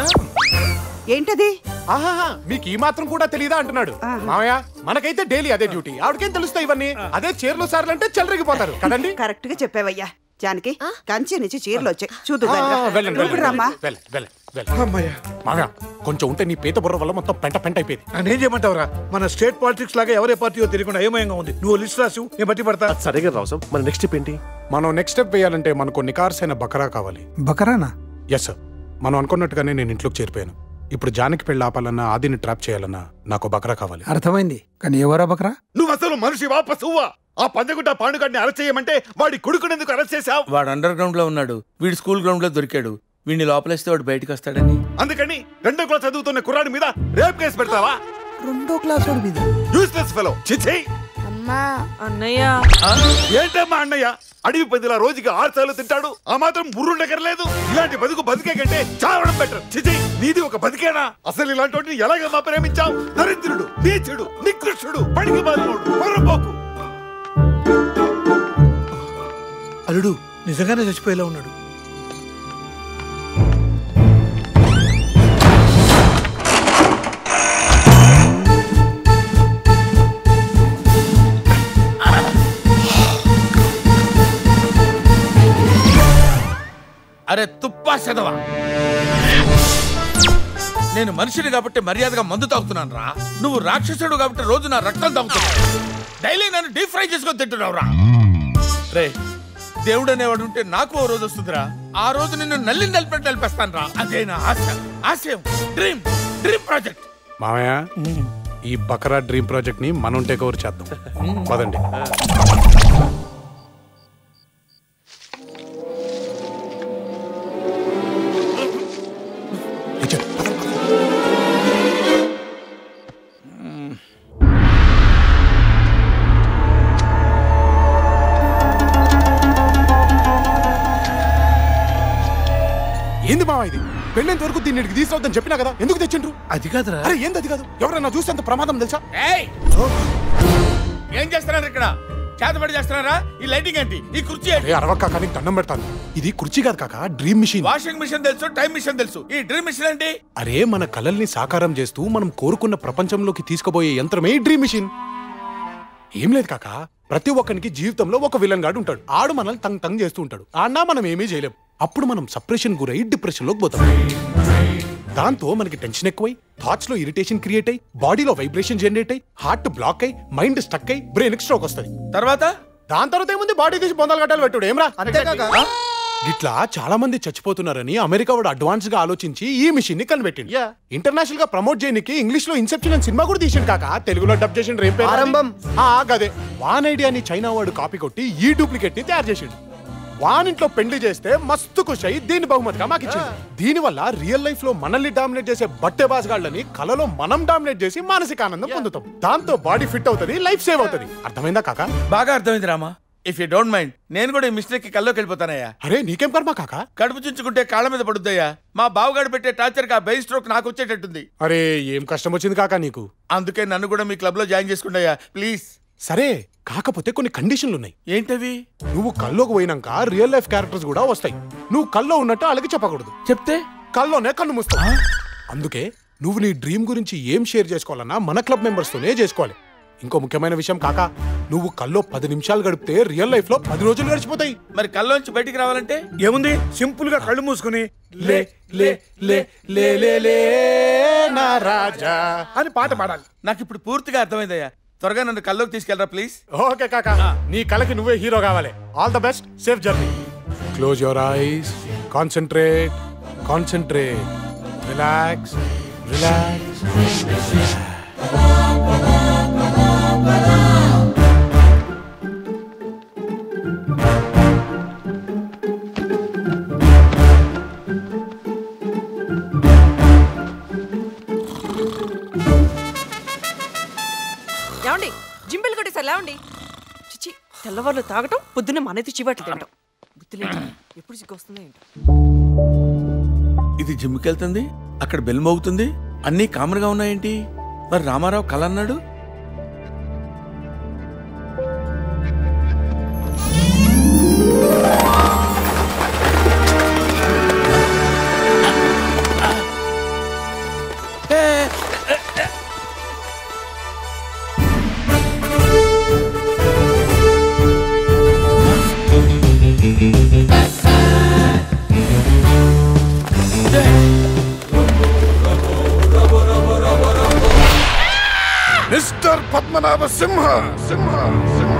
ఏంటది ఆహాహా మీకు ఈ మాత్రం కూడా తెలియదా అంటున్నాడు మామయ్య మనకైతే డైలీ అదే డ్యూటీ ఆవిడకేం తెలుస్తాయి ఇవన్నీ అదే చీరలు సార్లు అంటే చెలరిగిపోతారు కదండి కరెక్ట్ గా చెప్పావయ్యా జానకి కంచి నుంచి చీరలు వచ్చాయి చూదు ఆ, వెళ్ళండి ఇప్పుడు రమ్మా వెళ్ళండి వెళ్ళండి వెళ్ళండి మామయ్య కొంచెం ఉంటే నీ పీత బుర్ర వల్ల మొత్తం పెంట పెంట అయిపోయింది నేనేం చేయమంటావురా మన స్టేట్ పాలిటిక్స్ లాగా ఎవరే పార్టీయో తెలియకుండా ఏమయంగా ఉంది నువ్వు లిస్ట్ రాసు నేను బట్టి పడతా సరిగా రావు మన నెక్స్ట్ స్టెప్ ఏంటి మనం నెక్స్ట్ స్టెప్ వేయాలంటే మనకు నికార్సైన బకరా కావాలి బకరానా ఎస్ సార్ మనం అనుకున్నట్టుగానే నేను ఇంట్లోకి చేరిపోయాను ఇప్పుడు జానకి పెళ్లి ఆపాలన్నా ఆదిని ట్రాప్ చేయాలన్నా నాకు బకరా కావాలి అర్థమైంది కానీ ఎవరా బకరా నువ్వు అసలు మనిషి వాపసువ్వా ఆ పంజగుట్ట పాండుగాడిని అరెస్ట్ చేయమంటే వాడి కొడుకునేందుకు అరెస్ట్ చేశావు వాడు అండర్ గ్రౌండ్ లో ఉన్నాడు వీడు స్కూల్ గ్రౌండ్ లో దొరికాడు వీడిని లోపలేస్తే వాడు బయటకు వస్తాడని అందుకని రెండో క్లాస్ చదువుతున్న కుర్రాడి మీద రేప్ కేసు పెడతావా రెండో క్లాస్ మీద యూస్లెస్ ఫెలో చిచ్చి అమ్మా అన్నయ్య ఏంటమ్మా అన్నయ్య అడవి పందిలా రోజుకి ఆరు సార్లు తింటాడు ఆ మాత్రం బుర్రుండకర్లేదు ఇలాంటి బతుకు బతికే కంటే చావడం బెటర్ చిచి నీది ఒక బతికేనా అసలు ఇలాంటి వాటిని ఎలాగమ్మా ప్రేమించావు దరిద్రుడు నీచుడు నికృష్టుడు పడికి బాధోడు పొరపోకు అల్లుడు నిజంగానే చచ్చిపోయేలా ఉన్నాడు అరే తుప్పా చదవా నేను మనిషిని కాబట్టి మర్యాదగా మందు తాగుతున్నాను రా నువ్వు రాక్షసుడు కాబట్టి రోజు నా రక్తం తాగుతున్నావు డైలీ నన్ను డీప్ ఫ్రై చేసుకొని తింటున్నావు రా రే దేవుడు అనేవాడు ఉంటే నాకు ఓ రోజు వస్తుందిరా ఆ రోజు నిన్ను నల్లి నలిపెట్టి నలిపేస్తాను రా అదే నా ఆశ ఆశయం డ్రీమ్ డ్రీమ్ ప్రాజెక్ట్ మామయ్య ఈ బకరా డ్రీమ్ ప్రాజెక్ట్ ని మనం టేక్ ఓవర్ చేద్దాం పదండి ఏంది మామ ఇది పెళ్ళేంత వరకు దీన్ని ఇక్కడికి తీసుకురావద్దని చెప్పినా కదా ఎందుకు తెచ్చిండ్రు అది కాదురా అరే ఏంది అది కాదు ఎవరన్నా చూస్తే అంత ప్రమాదం తెలుసా ఏయ్ ఏం చేస్తున్నారు ఇక్కడ చేతబడి చేస్తున్నారా ఈ లైటింగ్ ఏంటి ఈ కుర్చీ ఏంటి అరే అరవక్క కానీ దండం పెడతాను ఇది కుర్చీ కాదు కాక డ్రీమ్ మిషన్ వాషింగ్ మిషన్ తెలుసు టైం మిషన్ తెలుసు ఈ డ్రీమ్ మిషన్ ఏంటి అరే మన కలల్ని సాకారం చేస్తూ మనం కోరుకున్న ప్రపంచంలోకి తీసుకుపోయే యంత్రమే ఈ డ్రీమ్ మిషన్ ఏం లేదు కాక ప్రతి ఒక్కరికి జీవితంలో ఒక విలన్ గాడు ఉంటాడు ఆడు మనల్ని తంగ్ తంగ్ చేస్తూ ఉంటాడు ఆడినా మనం ఏమీ చేయలేం అప్పుడు మనం సప్రెషన్ గురై డిప్రెషన్ లోకి పోతాం దాంతో మనకి టెన్షన్ ఎక్కువై థాట్స్ లో ఇరిటేషన్ క్రియేట్ అయ్యి బాడీలో వైబ్రేషన్ జనరేట్ అయ్యి హార్ట్ బ్లాక్ అయ్యి మైండ్ స్టక్ అయ్యి బ్రెయిన్ స్ట్రోక్ వస్తుంది తర్వాత దాని తర్వాత ఏముంది బాడీ తీసి బొందలు గడ్డలు పెట్టుడు ఏమ్రా అంతేకాక ఇట్లా చాలా మంది చచ్చిపోతున్నారని అమెరికా వాడు అడ్వాన్స్ గా ఆలోచించి ఈ మిషన్ ని కనిపెట్టింది ఇంటర్నేషనల్ గా ప్రమోట్ చేయడానికి ఇంగ్లీష్ లో ఇన్సెప్షన్ అని సినిమా కూడా తీసిండు కాక తెలుగులో డబ్ చేసిండు రేం పేరు ఆరంభం. ఆ గదే వాన్ ఐడియాని చైనా వాడు కాపీ కొట్టి ఈ డూప్లికేట్ ని తయారు చేసిండు వాన్ ఇంట్లో పెళ్లి చేస్తే మస్తు ఖుషి అయ్యి దీని బహుమతిగా మాకు ఇచ్చింది దీని వల్ల రియల్ లైఫ్ లో మనల్ని డామినేట్ చేసే బట్టే బాస్గాళ్ళని కలలో మనం డామినేట్ చేసి మానసిక ఆనందం పొందుతాం దాంతో బాడీ ఫిట్ అవుతుంది లైఫ్ సేవ్ అవుతుంది అర్థమైందా కాక బాగా అర్థమైంది Rama if you don't mind నేను కూడా ఈ మిస్టేక్ కి కల్లోకి వెళ్ళిపోతానయ్యా అరే నీకేం కర్మ కాక కడుపు చుంచుకుంటే కాళ్ళ మీద పడుద్దయ్యా మా బావగాడు పెట్టే టార్చర్ కి ఆ బెయిన్ స్ట్రోక్ నాకు వచ్చేటట్టుంది అరే ఏం కష్టం వచ్చింది కాక నీకు అందుకే నన్ను కూడా మీ క్లబ్ లో జాయిన్ చేసుకుంటాయా ప్లీజ్ సరే కాకపోతే కొన్ని కండిషన్లు ఉన్నాయి ఏంటవి నువ్వు కల్లోకి పోయినాక రియల్ లైఫ్ క్యారెక్టర్స్ కూడా వస్తాయి నువ్వు కల్లో ఉన్నట్టు వాళ్ళకి చెప్పకూడదు చెప్తే కల్లోనే కన్ను మూస్తావు అందుకే నువ్వు నీ డ్రీమ్ గురించి ఏం షేర్ చేసుకోవాలన్నా మన క్లబ్ మెంబర్స్ తోనే చేసుకోవాలి ఇంకో ముఖ్యమైన విషయం కాక నువ్వు కల్లో పది నిమిషాలు గడిపితే రియల్ లైఫ్ లో పది రోజులు గడిచిపోతాయి మరి కల్లోంచి బయటికి రావాలంటే ఏముంది సింపుల్ గా కళ్ళు మూసుకుని లే లే లే లే లే లే నా రాజా అని పాట పాడాలి నాకు ఇప్పుడు పూర్తిగా అర్థమైందయ్యా త్వరగా నన్ను కల్లోకి తీసుకెళ్ళరా ప్లీజ్ ఓకే కాకా నీ కళకి నువ్వే హీరో కావాలి all the best safe journey close your eyes concentrate concentrate relax relax ఏమండి జింబిల్ కొట్టేసారు లేవండి చిచి తెల్లవారులు తాగటం పొద్దున్న మనైతే చివాట్లు తింటాం బుద్ధి లేదు ఎప్పుడు సిగ్గు వస్తుందో ఏంటో ఇది జిమ్కి వెళ్తుంది అక్కడ బెల్ మోగుతుంది అన్నీ కామన్ గా ఉన్నాయేంటి మరి రామారావు కల అన్నాడు మిస్టర్ పద్మనాభ సింహ సింహ సింహ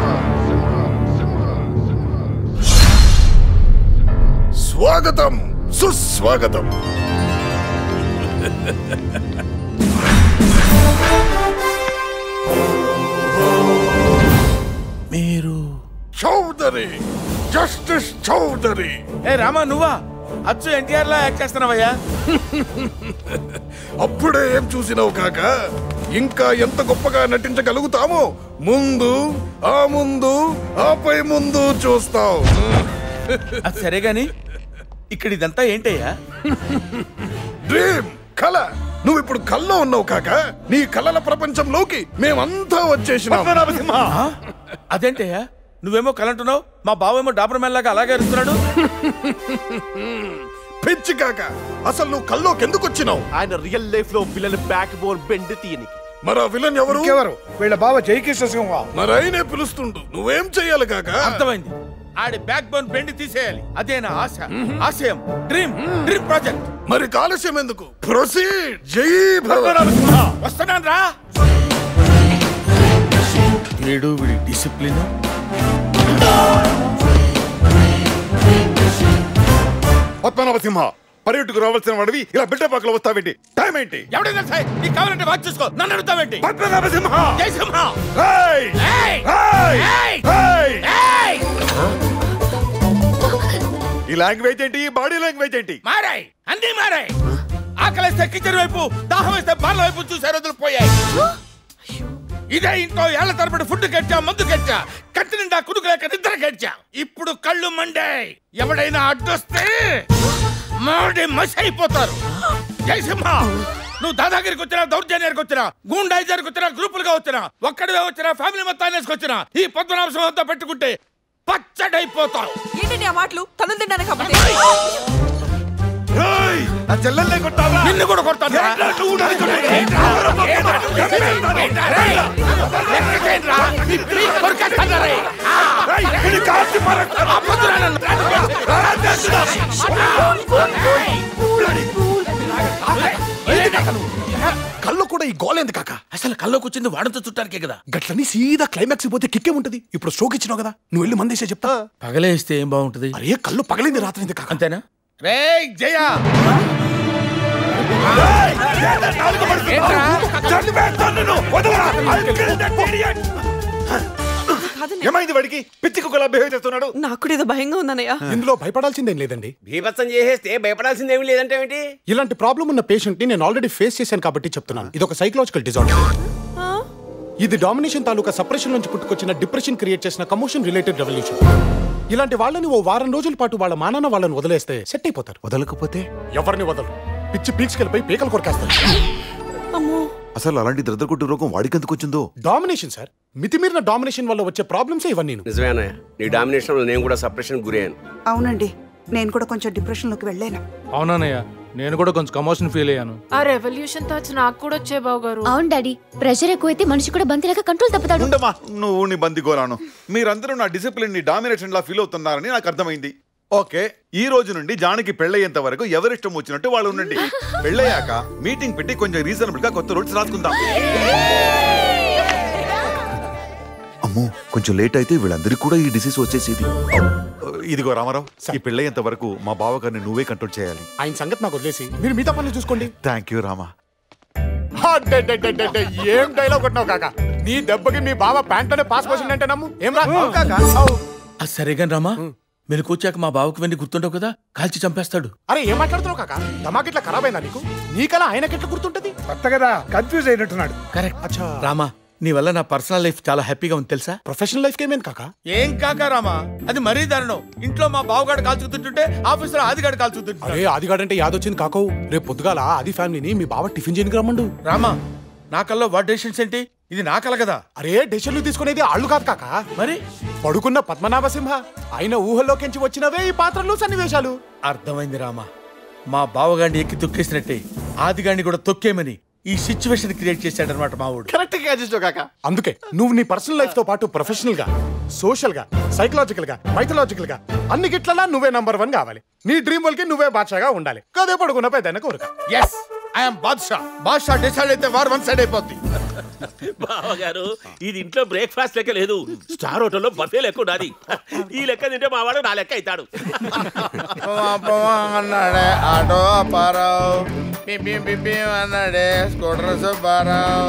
స్వాగతం సుస్వాగతం మీరు చౌదరి జస్టిస్ చౌదరి ఏ రామా నువ్వా అచ్చు ఎన్టీఆర్ లా యాక్ట్ చేస్తున్నావయ్యా అప్పుడే ఏం చూసినావు కాక ఇంకా ఎంత గొప్పగా నటించగలుగుతామో ముందు ఆ ముందు ఆపై ముందు చూస్తావు అది సరే గాని ఇక్కడ ఇదంతా ఏంటయ్యా డ్రీమ్ కళ నువ్వు ఇప్పుడు కల్లో ఉన్నావు కాక నీ కళల ప్రపంచంలోకి మేమంతా వచ్చేసినాం ఆ? అదేంటయ్యా నువ్వేమో కలంటున్నావు మా బావేమో డాబర్ మ్యాన్ లాగా అలాగే అరుస్తున్నాడు పిచ్చి కాక అసలు నువ్వు కల్లోకి ఎందుకు వచ్చినావు ఆయన రియల్ లైఫ్ లో విలన్ బ్యాక్ బోన్ బెండ్ తీయనికి మరి ఆ విలన్ ఎవరు ఇంకెవరు వీళ్ళ బావ జైకిష్ణ సింహ మరి ఆయనే పిలుస్తుండు నువ్వేం చెయ్యాలి కాక అర్థమైంది ఆడి బ్యాక్ బోన్ బెండ్ తీసేయాలి అదే నా ఆశ ఆశయం డ్రీమ్ డ్రీమ్ ప్రాజెక్ట్ మరి కాలుష్యం ఎందుకు ప్రొసీడ్ జై వస్తున్నాను రా వీడు వీడి డిసిప్లిన్ పద్మనాభ సింహ పర్యటకు రావాల్సిన వాడివి ఇలా బిడ్డపాకలో వస్తావేంటి టైం ఏంటి ఎవడైనా సరే నీకు కావాలంటే వాచ్ చూసుకో నన్ను అడుగుతావేంటి పద్మనాభ సింహ జై సింహ ఏయ్! ఏయ్! ఏయ్! ఏయ్! ఏయ్! ఏయ్! ఈ లాంగ్వేజ్ ఏంటి ఈ బాడీ లాంగ్వేజ్ ఏంటి మారాయి అన్నీ మారాయి ఆకలిస్తే కిచెన్ వైపు దాహం వేస్తే బాల వైపు చూసే రోజులు పోయాయి ఇదే ఇంట్లో ఏళ్ల తరబడి ఫుడ్ కట్టా మందు కట్టా కత్తి నిండా కుడుకు లేక నిద్ర కట్టా ఇప్పుడు కళ్ళు మండాయి ఎవడైనా అడ్డొస్తే మాడి మసి అయిపోతారు జయసింహ నువ్వు దాదాగిరికి వచ్చినా దౌర్జన్యానికి వచ్చినా గూండాయిజానికి వచ్చినా గ్రూపులుగా వచ్చినా ఒక్కడివే వచ్చినా ఫ్యామిలీ మొత్తాన్ని వేసుకొచ్చినా ఈ పద్మనాభ సింహంతో పెట్టుకుంటే పచ్చడైపోతావు ఏంటండి ఆ మాటలు తను తిన్నాను కాబట్టి నా చెల్లెల్ని కొట్టావా నిన్ను కూడా కొడతాను రా. ఏంట్రా నువ్వు నన్ను కొట్టేది? ఏంట్రా? ఏంట్రా? ఏంట్రా? రేయ్! ఎక్కడికేంట్రా? నీ పిల్లి కొరికేస్తాను రేయ్. ఆ! ఇది కాల్చి పారేస్తాను. ఆ పొద్దున నన్ను కల్లో కూడా ఈ గోల్ ఎందుకు కాక అసలు కల్లోకి వచ్చింది వాడంతో చుట్టానికే కదా గట్లని సీదా క్లైమాక్స్ పోతే కిక్కే ఉంటది ఇప్పుడు స్ట్రోక్ ఇచ్చినావు కదా నువ్వు వెళ్ళి మందేసే చెప్తా పగలేస్తే ఏం బాగుంటది అరే కళ్ళు పగలింది రాత్రి ఎందుకు కాక అంతేనా రే జయ ఏమైంది వాడికి పిచ్చి కుక్కలా బిహేవ్ చేస్తున్నాడు నాకు కూడా ఏదో భయంగా ఉందన్నయ్య ఇందులో భయపడాల్సిందేం లేదండి బీభత్సం చేసేస్తే భయపడాల్సిందేమీ లేదంటే ఏంటి ఇలాంటి ప్రాబ్లం ఉన్న పేషెంట్ ని నేను ఆల్రెడీ ఫేస్ చేశాను కాబట్టి చెప్తున్నాను ఇది ఒక సైకలాజికల్ డిజార్డర్ ఇది డామినేషన్ తాలూకా సప్రెషన్ నుంచి పుట్టుకొచ్చిన డిప్రెషన్ క్రియేట్ చేసిన కమోషన్ రిలేటెడ్ రెవల్యూషన్ ఇలాంటి వాళ్ళని ఓ వారం రోజుల పాటు వాళ్ళ మానాన్న వాళ్ళని వదిలేస్తే సెట్ అయిపోతారు వదలకపోతే ఎవరిని వదలరు పిచ్చి పీక్స్ కలిపి పీకలు కొరికేస్తారు అసలు అలాంటి ద్రద్రకొట్టు రోగం వాడికి ఎందుకు వచ్చిందో డామినేషన్ సార్ మితిమీరిన డామినేషన్ వల్ల వచ్చే ప్రాబ్లమ్స్ ఇవన్నీ నిజమేనా నీ డామినేషన్ లో నేను కూడా సప్రెషన్ గురయ్యాను అవునండి నేను కూడా కొంచెం డిప్రెషన్లోకి వెళ్ళాను అవునన్నయ్య నేను కూడా కొంచెం కమోషన్ ఫీల్ అయ్యాను ఆ రెవల్యూషన్ థాట్స్ నాకు కూడా వచ్చే బావు గారు అవును డాడీ ప్రెషర్ ఎక్కువైతే మనిషి కూడా బంతిలాగా కంట్రోల్ తప్పుతాడు ఉండమా నువ్వు నీ బందిగోరాను మీరందరూ నా డిసిప్లిన్ ని డామినేషన్ లా ఫీల్ అవుతున్నారని నాకు అర్థమైంది ఓకే ఈ రోజు నుండి జానకి పెళ్ళయ్యేంత వరకు ఎవరిష్టం వచ్చినట్టు వాళ్ళు ఉండండి పెళ్ళయ్యాక మీటింగ్ పెట్టి కొంచెం రీజనబుల్ గా కొత్త రూల్స్ రాసుకుందాం అమ్మో కొంచెం లేట్ అయితే వీళ్ళందరికీ కూడా ఈ డిసీజ్ వచ్చేసేది ఇదిగో రామారావు ఈ పెళ్ళయ్యేంత వరకు మా బావగారిని నువ్వే కంట్రోల్ చేయాలి ఆయన సంగతి నాకు వదిలేసి మీరు మిగతా పనులు చూసుకోండి థ్యాంక్ యూ రామా అడ్డడ్డడ్డడ్డ, ఏం డైలాగ్ కొట్టినావు కాక నీ దెబ్బకి మీ బావ ప్యాంట్ లోనే పాస్ పోసింది అంటే నమ్ము ఏం రా కాక అది సరేగా రామా మెలకొచ్చాక మా బావకు వెండి గుర్తుండవు కదా కాల్చి చంపేస్తాడు అరే ఏం మాట్లాడుతున్నావు కాక దమాకి ఇట్లా ఖరాబ్ అయిందా నీకు నీకలా ఆయనకి ఎట్లా గుర్తుంటది కొత్త కదా కన్ఫ్యూజ్ అయినట్టున్నాడు కరెక్ట్ అచ్చా రామా నీ వల్ల నా పర్సనల్ లైఫ్ చాలా హ్యాపీగా ఉంది తెలుసా ప్రొఫెషనల్ లైఫ్ ఏమేం కాక ఏం కాక రామా అది మరీ దారుణం ఇంట్లో మా బావగాడు కాల్చుతుంటుంటే ఆఫీసులో ఆదిగాడు కాల్చుతుంటే అరే ఆదిగాడంటే యాదొచ్చింది కాకవు రేపు పొద్దుగాల ఆది ఫ్యామిలీని మీ బావ టిఫిన్ చేయడానికి రమ్మండు రామా నా కల్లో వాట్ డెసిషన్స్ ఏంటి ఇది నా కల కదా అరే డెసిషన్లు తీసుకునేది ఆళ్ళు కాదు కాక మరి పడుకున్న పద్మనాభ సింహ ఆయన ఊహల్లోకించి వచ్చినవే ఈ పాత్రలు సన్నివేశాలు అర్థమైంది రామా మా బావగాడిని ఎక్కి తొక్కేసినట్టే ఆదిగాడిని కూడా తొక్కేమని ఈ సిచ్యువేషన్ క్రియేట్ చేశాడనమాట మా ఊడు కరెక్ట్ గా కాక అందుకే నువ్వు నీ పర్సనల్ లైఫ్ తో పాటు ప్రొఫెషనల్ గా సోషల్ గా సైకలాజికల్ గా మైథలాజికల్ గా అన్ని గిట్లలా నువ్వే నంబర్ వన్ కావాలి నీ డ్రీమ్ వాళ్ళకి నువ్వే బాద్షాగా ఉండాలి కదే పడుకున్న పెద్ద కోరిక yes I'm Badshah Badshah decide అయితే వార్ వన్ సైడ్ అయిపోద్ది బావగారు ఇది ఇంట్లో బ్రేక్ఫాస్ట్ లెక్క లేదు స్టార్ హోటల్లో బఫే లెక్క ఉండాలి ఈ లెక్క తింటే మా వాడు నా లెక్క అవుతాడు అన్నాడే ఆటో అప్పారావు పిపి పిపి అన్నాడే స్కూటర్ సుబ్బారావు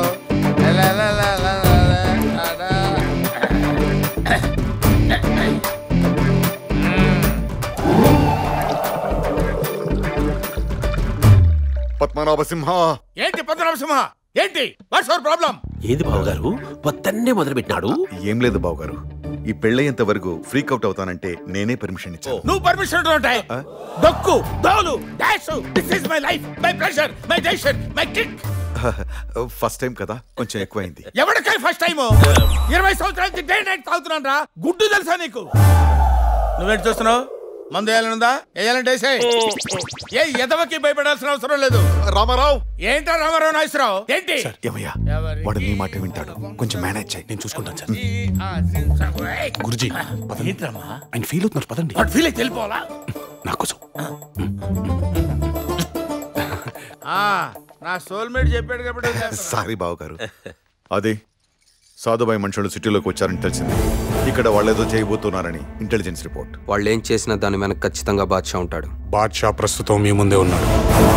పద్మనాభ సింహ ఏంటి పద్మనాభసింహ ఏంటి వాట్స్ అవర్ ప్రాబ్లం ఏది బావగారు పొద్దున్నే మొదలు పెట్టినాడు ఏం లేదు బావగారు ఈ పెళ్ళయ్యేంత వరకు ఫ్రీక్ అవుట్ అవుతానంటే నేనే పర్మిషన్ ఇచ్చాను నువ్వు పర్మిషన్ ఉంటాయి దక్కు దోలు dash this is my life my pressure my decision my kick first time కదా కొంచెం ఎక్కువైంది ఎవరికై ఫస్ట్ టైం ఇరవై సంవత్సరాల నుంచి డే నైట్ తాగుతున్నాను రా గుడ్డు తెలుసా నీకు నువ్వేంటి చూస్తున్నావు మందు వేయాలనుందా వేయాలంటే వేసేయ్. ఏ ఎదవకి భయపడాల్సిన అవసరం లేదు రామారావు ఏంటా రామారావు నాగేశ్వరరావు ఏంటి ఏమయ్యా వాడు నీ మాట వింటాడు కొంచెం మేనేజ్ చేయి నేను చూసుకుంటాను సార్ గురుజీ ఏంట్రామా ఆయన ఫీల్ అవుతున్నారు పదండి వాడు ఫీల్ అయితే వెళ్ళిపోవాలా నాకోసం ఆ, నా సోల్మేట్ చెప్పాడు కాబట్టి వదిలేస్తున్నా. సారీ బావగారు అది సాధుబాయి మనుషులు సిటీలోకి వచ్చారని తెలిసింది ఇక్కడ వాళ్ళు ఏదో చేయబోతున్నారని ఇంటెలిజెన్స్ రిపోర్ట్ వాళ్ళు ఏం చేసినా దాని వెనక ఖచ్చితంగా బాద్షా ఉంటాడు బాద్షా ప్రస్తుతం మీ ముందే ఉన్నాడు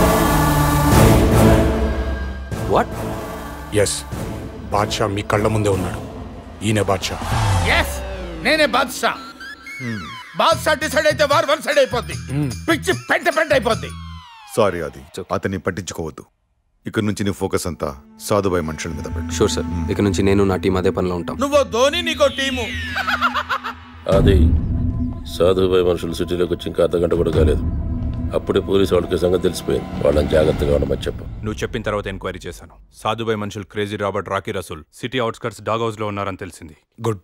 వాట్ ఎస్ బాద్షా మీ కళ్ళ ముందే ఉన్నాడు ఈయన బాద్షా ఎస్ నేనే బాద్షా బాద్షా డిసైడ్ అయితే వారు వన్ సైడ్ అయిపోద్ది పిచ్చి పెంట పెంట అయిపోద్ది సారీ అది అతన్ని పట్టించుకోవద్దు ఇక్కడ నుంచి నీ ఫోకస్ అంతా సాధుబాయి మనుషుల మీద పెట్టు షూర్ సార్ ఇక నుంచి నేను నా టీం అదే పనిలో ఉంటాం నువ్వు ధోని నీకో టీము అది సాధుబాయి మనుషులు సిటీలోకి వచ్చి ఇంకా అర్ధగంట కూడా కాలేదు అప్పుడే పోలీసు వాళ్ళకి సంగతి తెలిసిపోయింది వాళ్ళని జాగ్రత్తగా ఉండమని చెప్పు నువ్వు చెప్పిన తర్వాత ఎంక్వైరీ చేశాను సాధుబాయ్ మనుషులు crazy Robert Rocky Rasool city outskirts dog house లో ఉన్నారని తెలిసింది గుడ్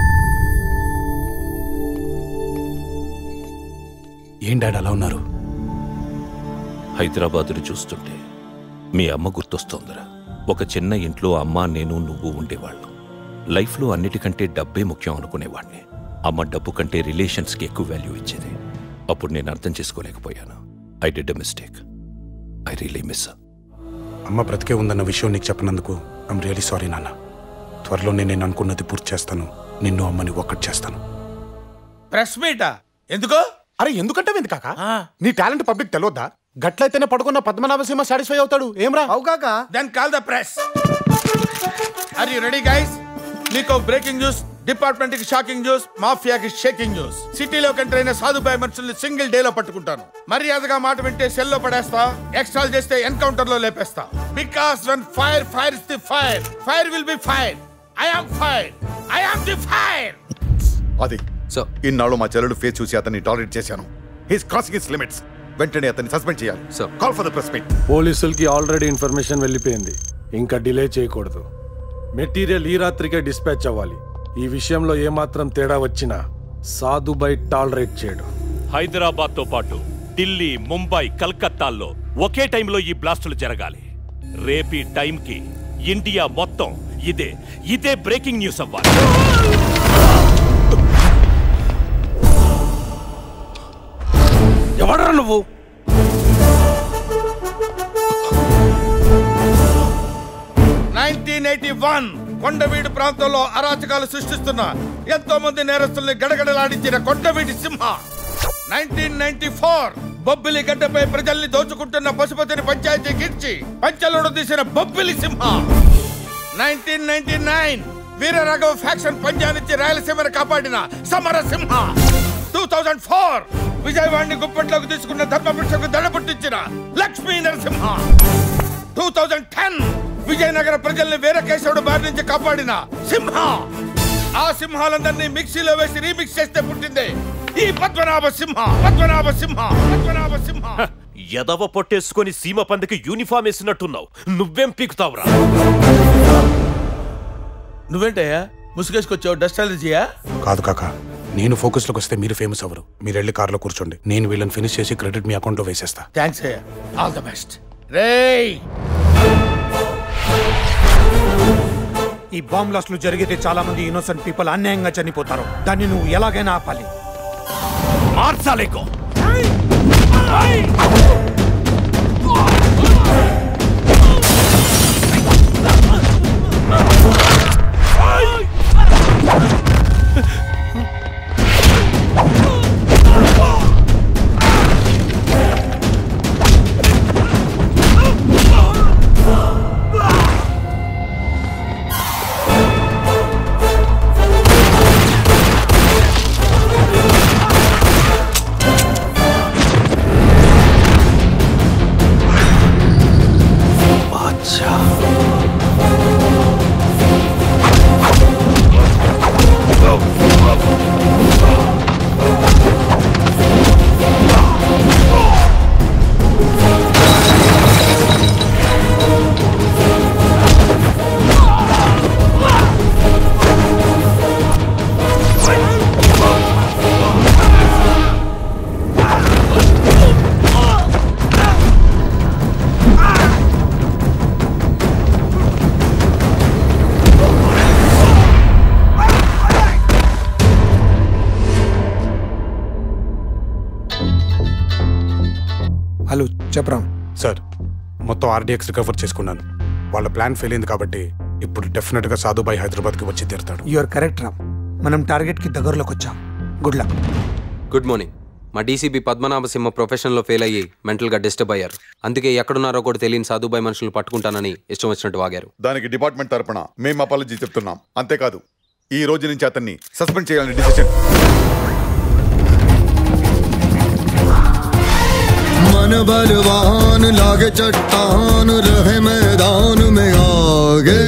ఏం డాడ్ అలా ఉన్నారు హైదరాబాదుని చూస్తుంటే మీ అమ్మ గుర్తొస్తోందిరా ఒక చిన్న ఇంట్లో అమ్మ నేను నువ్వు ఉండేవాళ్ళం లైఫ్లో అన్నిటికంటే డబ్బే ముఖ్యం అనుకునేవాడిని అమ్మ డబ్బు కంటే రిలేషన్స్కి ఎక్కువ వాల్యూ ఇచ్చేది అప్పుడు నేను అర్థం చేసుకోలేకపోయాను I did mistake I really miss అమ్మ బ్రతికే ఉందన్న విషయం నీకు చెప్పినందుకు ఐమ్ రియలీ సారీ నాన్న త్వరలోనే నేను అనుకున్నది పూర్తి చేస్తాను నిన్ను అమ్మని ఒక్కటి చేస్తాను ప్రెస్ మీటా ఎందుకో అరే ఎందుకంటే ఎందుకు కాక నీ టాలెంట్ పబ్లిక్ తెలియద్దా గట్లయితేనే పడుకున్న పద్మనాభసింహ సాటిస్ఫై అవుతాడు ఏమ్రా అవు కాక then call the press are you ready guys మీకు బ్రేకింగ్ న్యూస్ డిపార్ట్మెంట్ కి షాకింగ్ న్యూస్ మాఫియాకి షేకింగ్ న్యూస్ సిటీలో ఎంటర్ అయిన సాధుబాయి మనుషుల్ని సింగిల్ డే లో పట్టుకుంటాను మర్యాదగా మాట వింటే సెల్ లో పడేస్తా ఎక్స్ట్రాల్ చేస్తే ఎన్కౌంటర్ లో లేపేస్తా because one fire fire is the fire fire will be fire I am fire I am the fire అది ఇన్నాళ్ళు మా చెల్లెడు ఫేస్ చూసి అతన్ని టాలరేట్ చేశాను హిస్ క్రాసింగ్ హిస్ లిమిట్స్ వెంటనే అతన్ని సస్పెండ్ చేయాలి call for the press meet పోలీసులకి ఆల్రెడీ ఇన్ఫర్మేషన్ వెళ్ళిపోయింది ఇంకా డిలే చేయకూడదు మెటీరియల్ ఈ రాత్రికే డిస్పాచ్ అవ్వాలి ఈ విషయంలో ఏమాత్రం తేడా వచ్చినా సాధుబై టాలరేట్ చేయడు హైదరాబాద్ తో పాటు ఢిల్లీ ముంబై కలకత్తాల్లో ఒకే టైంలో ఈ బ్లాస్టులు జరగాలి రేపీ టైంకి ఇండియా మొత్తం ఇదే ఇదే బ్రేకింగ్ న్యూస్ అవ్వాలి ఎవడరా నువ్వు నైన్టీన్ ఎయిటీ వన్ కొండవీడు ప్రాంతంలో అరాచకాలు సృష్టిస్తున్న ఎంతో మంది నేరస్తుల్ని గడగడలాడించిన కొండవీడి Simha nineteen ninety four Bobbili గడ్డపై ప్రజల్ని దోచుకుంటున్న పశుపతిని పంచాయతీ గిర్చి పంచలోడు తీసిన Bobbili Simha nineteen ninety nine Veeraraghava faction పంజానిచ్చి రాయలసీమను కాపాడిన Samara Simha two thousand four విజయవాడిని గుప్పట్లోకి తీసుకున్న ధర్మపురుషకు దడ పుట్టించిన Lakshmi Narasimha two thousand ten Vijayanagara ప్రజల్ని వీరకేశవుడు బారి నుంచి కాపాడిన సింహ ఆ సింహాలందరినీ మిక్సీలో వేసి రీమిక్స్ చేస్తే పుట్టిందే ఈ పద్మనాభ సింహ పద్మనాభ సింహ పద్మనాభ సింహ ఎదవ పొట్టేసుకొని సీమ పందికి యూనిఫామ్ వేసినట్టున్నావు నువ్వేం పీకుతావురా నువ్వేంటయ్యా ముసుగేసుకొచ్చావు డస్ట్ అలర్జీయా కాదు కాక నేను ఫోకస్లోకి వస్తే మీరు ఫేమస్ అవ్వరు మీరు వెళ్ళి కార్లో కూర్చోండి నేను వీళ్ళని ఫినిష్ చేసి క్రెడిట్ మీ అకౌంట్లో వేసేస్తా థ్యాంక్స్ అయ్యా ఆల్ ద బెస్ట్ రేయ్ ఈ బాంబ్ బ్లాస్ట్లు జరిగితే చాలా మంది ఇన్నోసెంట్ పీపుల్ అన్యాయంగా చనిపోతారు దాన్ని నువ్వు ఎలాగైనా ఆపాలి మార్చాలేకో హలో చెప్పరా సార్ మొత్తం ఆర్డీఎక్స్ రికవర్ చేసుకున్నాను వాళ్ళ ప్లాన్ ఫెయిల్ అయింది కాబట్టి ఇప్పుడు డెఫినెట్గా సాధుబాయి హైదరాబాద్కి వచ్చి తీరుతాడు యూఆర్ కరెక్ట్ రామ్ మనం టార్గెట్కి దగ్గరలోకి వచ్చాం గుడ్ లక్ గుడ్ మార్నింగ్ మా డీసీబీ పద్మనాభ సింహ ప్రొఫెషన్లో ఫెయిల్ అయ్యి మెంటల్గా డిస్టర్బ్ అయ్యారు అందుకే ఎక్కడున్నారో కూడా తెలియని సాధుబాయి మనుషులు పట్టుకుంటానని ఇష్టం వచ్చినట్టు వాగారు దానికి డిపార్ట్మెంట్ తరపున మేము అపాలజీ చెప్తున్నాం అంతేకాదు ఈ రోజు నుంచి అతన్ని సస్పెండ్ చేయాలని డిసిషన్ मन बलवान लागे चट्टान रहे मैदान में आगे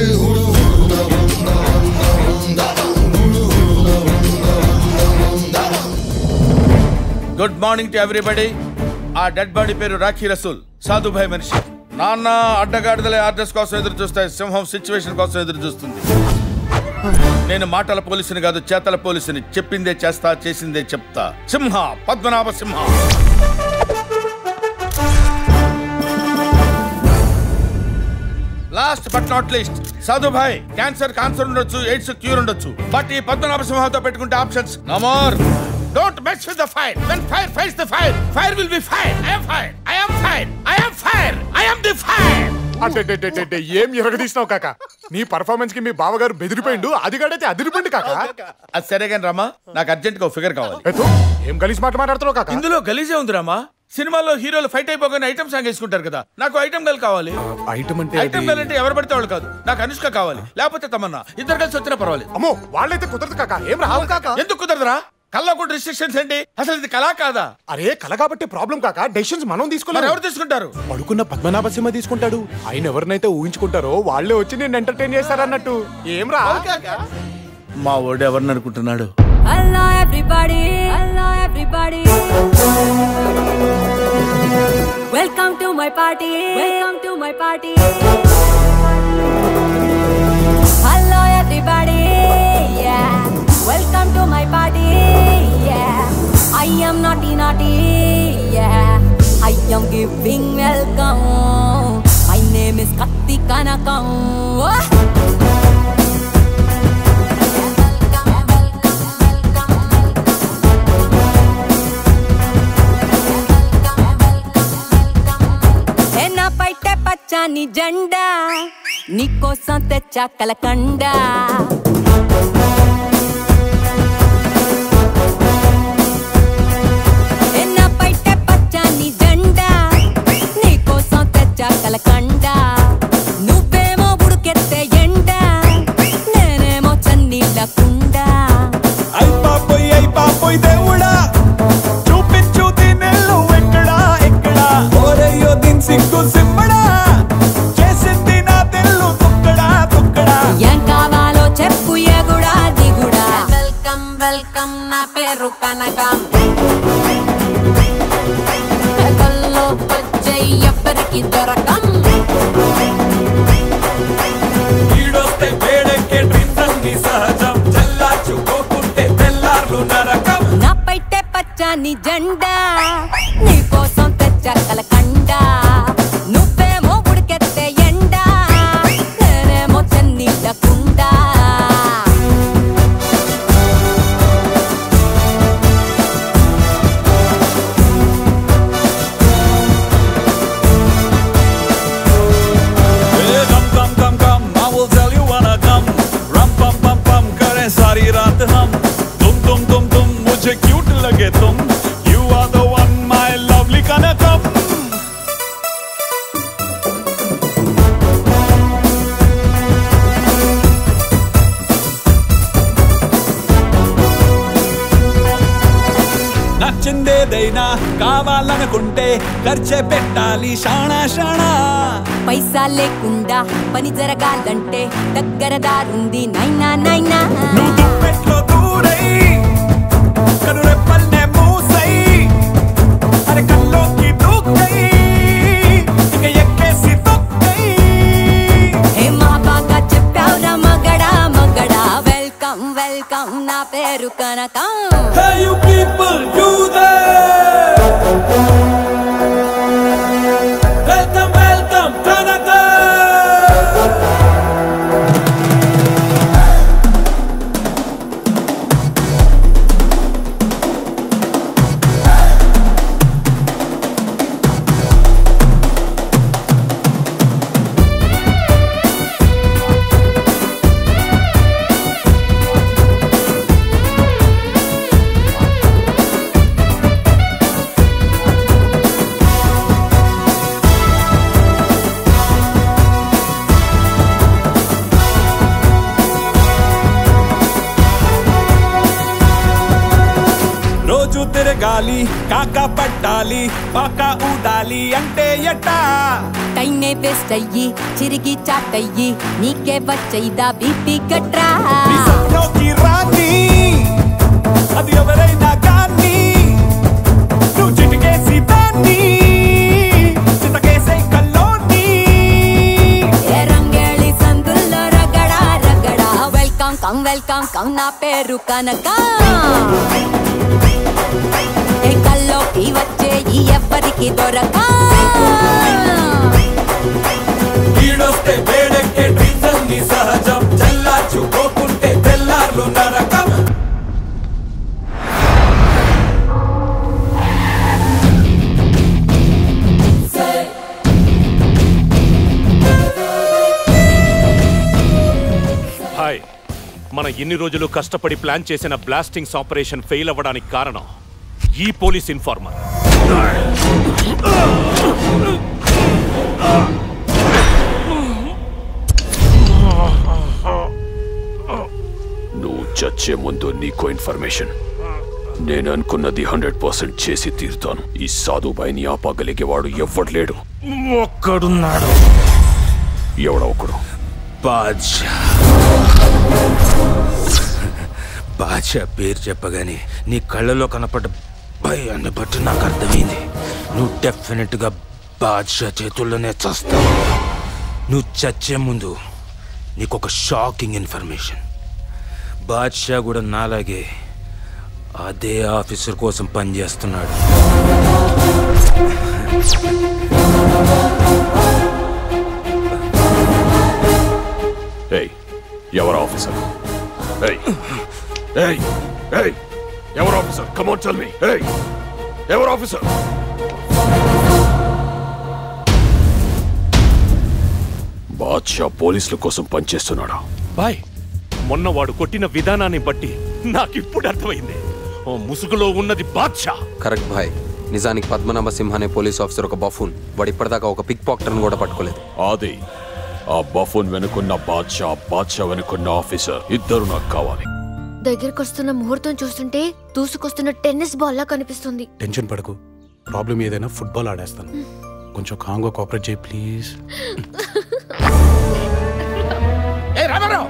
గుడ్ మార్నింగ్ టు ఎవ్రీబడి ఆ డెడ్ బాడీ పేరు రాఖీ రసూల్ సాధుభాయ్ మనిషి నాన్న అడ్డగాడిదలే ఆర్డర్స్ కోసం ఎదురు చూస్తాయి సింహం సిచ్యువేషన్ కోసం ఎదురు చూస్తుంది నేను మాటల పోలీసుని కాదు చేతల పోలీసుని చెప్పిందే చేస్తా చేసిందే చెప్తా Simha Padmanabha Simha last but not least Sadhubhai cancer cancer ఉండొచ్చు ఎయిడ్స్ క్యూర్ ఉండొచ్చు బట్ ఈ పద్మనాభ సింహంతో పెట్టుకుంటే options no more don't mess with the fire when fire fights the fire fire will be fire I am fire I am fire I am fire I am the fire అంటే ఏం ఎరగదీసినావు కాక నీ performance కి మీ బావగారు బెదిరిపోయిండు అది గడైతే అదిరిపోయింది కాక అది సరే కానీ రామా నాకు అర్జెంట్ గా ఫిగర్ కావాలి ఎత్తు, ఏం గలీజ్ మాట మాట్లాడుతున్నావు కాక ఇందులో గలీజే ఉంది రామా సినిమాలో హీరోలు ఫైట్ అయిపోగానే ఐటమ్ సాంగ్ వేసుకుంటారు కదా నాకు ఐటమ్ గల్ కావాలి ఐటమ్ అంటే ఐటమ్ గల్ అంటే ఎవరు పడితే వాళ్ళు కాదు నాకు అనుష్క కావాలి లేకపోతే తమన్నా ఇద్దరు కలిసి వచ్చినా పర్వాలేదు అమ్మో వాళ్ళైతే కుదరదు కాక ఏం రావు కాక ఎందుకు కుదరదురా కల్లా కూడా రిస్ట్రిక్షన్స్ ఏంటి అసలు ఇది కళా కాదా అరే కల కాబట్టి ప్రాబ్లం కాక డెసిషన్స్ మనం మరి తీసుకోలేదు ఎవరు తీసుకుంటారు పడుకున్న పద్మనాభ సింహ తీసుకుంటాడు ఆయన ఎవరినైతే ఊహించుకుంటారో వాళ్ళే వచ్చి నేను ఎంటర్టైన్ చేస్తారన్నట్టు ఏం రా మా ఓడు ఎవరిని అనుకుంటున్నాడు Hello everybody, hello everybody. Welcome to my party, welcome to my party. Hello everybody, yeah. Welcome to my party, yeah. I am naughty naughty, yeah. I I'm giving welcome. My name is Katti Kanakam. నా పైట పచ్చని జెండా నీకోసం తెచ్చా కలకండా ఏ నా పైట పచ్చని జెండా నీకోసం తెచ్చా కలకండా నువ్వేమో ఉడుకెత్తే ఎండ నేనేమో చన్నీళ్ళ కుండా అయిపోయి అయిపోయి దేవుడా చూపించు దీనెల్లు ఎక్కడా ఎక్కడా ఓరయ్యో దీని సిగ్గు సిమ్మడా చేసింది నా తెల్లు తుక్కడా తుక్కడా ఏం కావాలో చెప్పు ఎగుడా దిగుడా వెల్కమ్ వెల్కమ్ నా పేరు కనకం కథల్లో వచ్చే ఎవ్వరికి దొరకం ఈడొస్తే వేడెక్కే డ్రీమ్స్ అన్ని సహజం చల్లార్చుకోకుంటే తెల్లార్లు నరకం నా పైటే పచ్చని జెండా నీకోసం తెచ్చా కలకండా నువ్వేమో ఉడికెత్తే ఎండ నేనేమో చన్నీళ్ళ కుండా Hey, come, come, come, come, I will tell you wanna come. Rum, pum, pum, pum, करे सारी रात हम. तुम, तुम, तुम, तुम, मुझे क्यूट लगे तुम. You are the one, my lovely कनकम. నచ్చిందేదైనా కావాలనుకుంటే ఖర్చే పెట్టాలి షాణా షాణా పైసా లేకుండా పని జరగాలంటే దగ్గర దారుంది నైనా నైనా పెట్లో దూరై కనురెప్పల్నే మూసై అరే కల్లోకి దూకై ఇక ఎక్కేసి తొక్కై హే మా బాగా చెప్పావురా మగడా మగడా వెల్కమ్ వెల్కమ్ నా పేరు కనకం Hey you people, you there! Welcome, welcome, Canada! రోజు తిరగాలి కాక పట్టాలి పాక ఊదాలి అంటే ఎట్టా టైమే వేస్ట్ అయ్యి చిరిగి చాటయ్యి నీకే వచ్చైదా బీపీ గట్రా లోకి రాని అది ఎవరైనా కానీ నువ్వు చిటికేసి దాన్ని చితకేసే కల్లోని ఏ రంగేళి సందుల్లో రగడా రగడా వెల్కమ్ కమ్ వెల్కమ్ కమ్ నా పేరు కనక ఏ కల్లోకి వచ్చే ఈ ఎవ్వరికి దొరక ఈడొస్తే వేడెక్కే డ్రీమ్స్ అన్ని సహజం చల్లార్చుకోకుంటే తెల్లార్లు నరకం హాయ్ మన ఇన్ని రోజులు కష్టపడి ప్లాన్ చేసిన బ్లాస్టింగ్స్ ఆపరేషన్ ఫెయిల్ అవ్వడానికి కారణం ఈ పోలీస్ ఇన్ఫార్మర్ నువ్వు చచ్చే ముందు నీకో ఇన్ఫర్మేషన్ నేను అనుకున్నది హండ్రెడ్ పర్సెంట్ చేసి తీరుతాను ఈ సాధుబాయిని ఆపగలిగేవాడు ఎవ్వడు ఒక్కడున్నాడు ఎవడో ఒకడు బాద్షా బాద్షా పేరు చెప్పగానే నీ కళ్ళలో కనపడ్డ భయాన్ని బట్టి నాకు అర్థమైంది నువ్వు డెఫినెట్గా బాద్షా చేతుల్లోనే చస్తావు నువ్వు చచ్చే ముందు నీకు ఒక షాకింగ్ ఇన్ఫర్మేషన్ బాద్షా కూడా నాలాగే అదే ఆఫీసర్ కోసం పనిచేస్తున్నాడు ఏయ్ ఎవరు ఆఫీసర్ ఏయ్ ఏయ్ ఏయ్ ఎవరు ఆఫీసర్ కమోన్ టెల్ మీ ఏయ్ ఎవరు ఆఫీసర్ బాద్షా పోలీసుల కోసం పనిచేస్తున్నాడా బాయ్ మొన్న వాడు కొట్టిన విధానాన్ని బట్టి నాకిప్పుడు అర్థమైంది ఓ ముసుగులో ఉన్నది బాద్షా కరెక్ట్ భాయ్ నిజానికి పద్మనాభ సింహ అనే పోలీస్ ఆఫీసర్ ఒక బఫూన్ వాడు ఇప్పటిదాకా ఒక పిక్ పాక్టర్ని కూడా పట్టుకోలేదు ఆది ఆ బఫూన్ వెనుకున్న బాద్షా బాద్షా వెనుకున్న ఆఫీసర్ ఇద్దరు నాకు కావాలి దగ్గరకు వస్తున్న ముహూర్తం చూస్తుంటే దూసుకొస్తున్న టెన్నిస్ బాల్ లా కనిపిస్తుంది టెన్షన్ పడకు ప్రాబ్లం ఏదైనా ఫుట్బాల్ ఆడేస్తాను కొంచెం కాంగా కోఆపరేట్ చేయి ప్లీజ్ ఏ రామారావు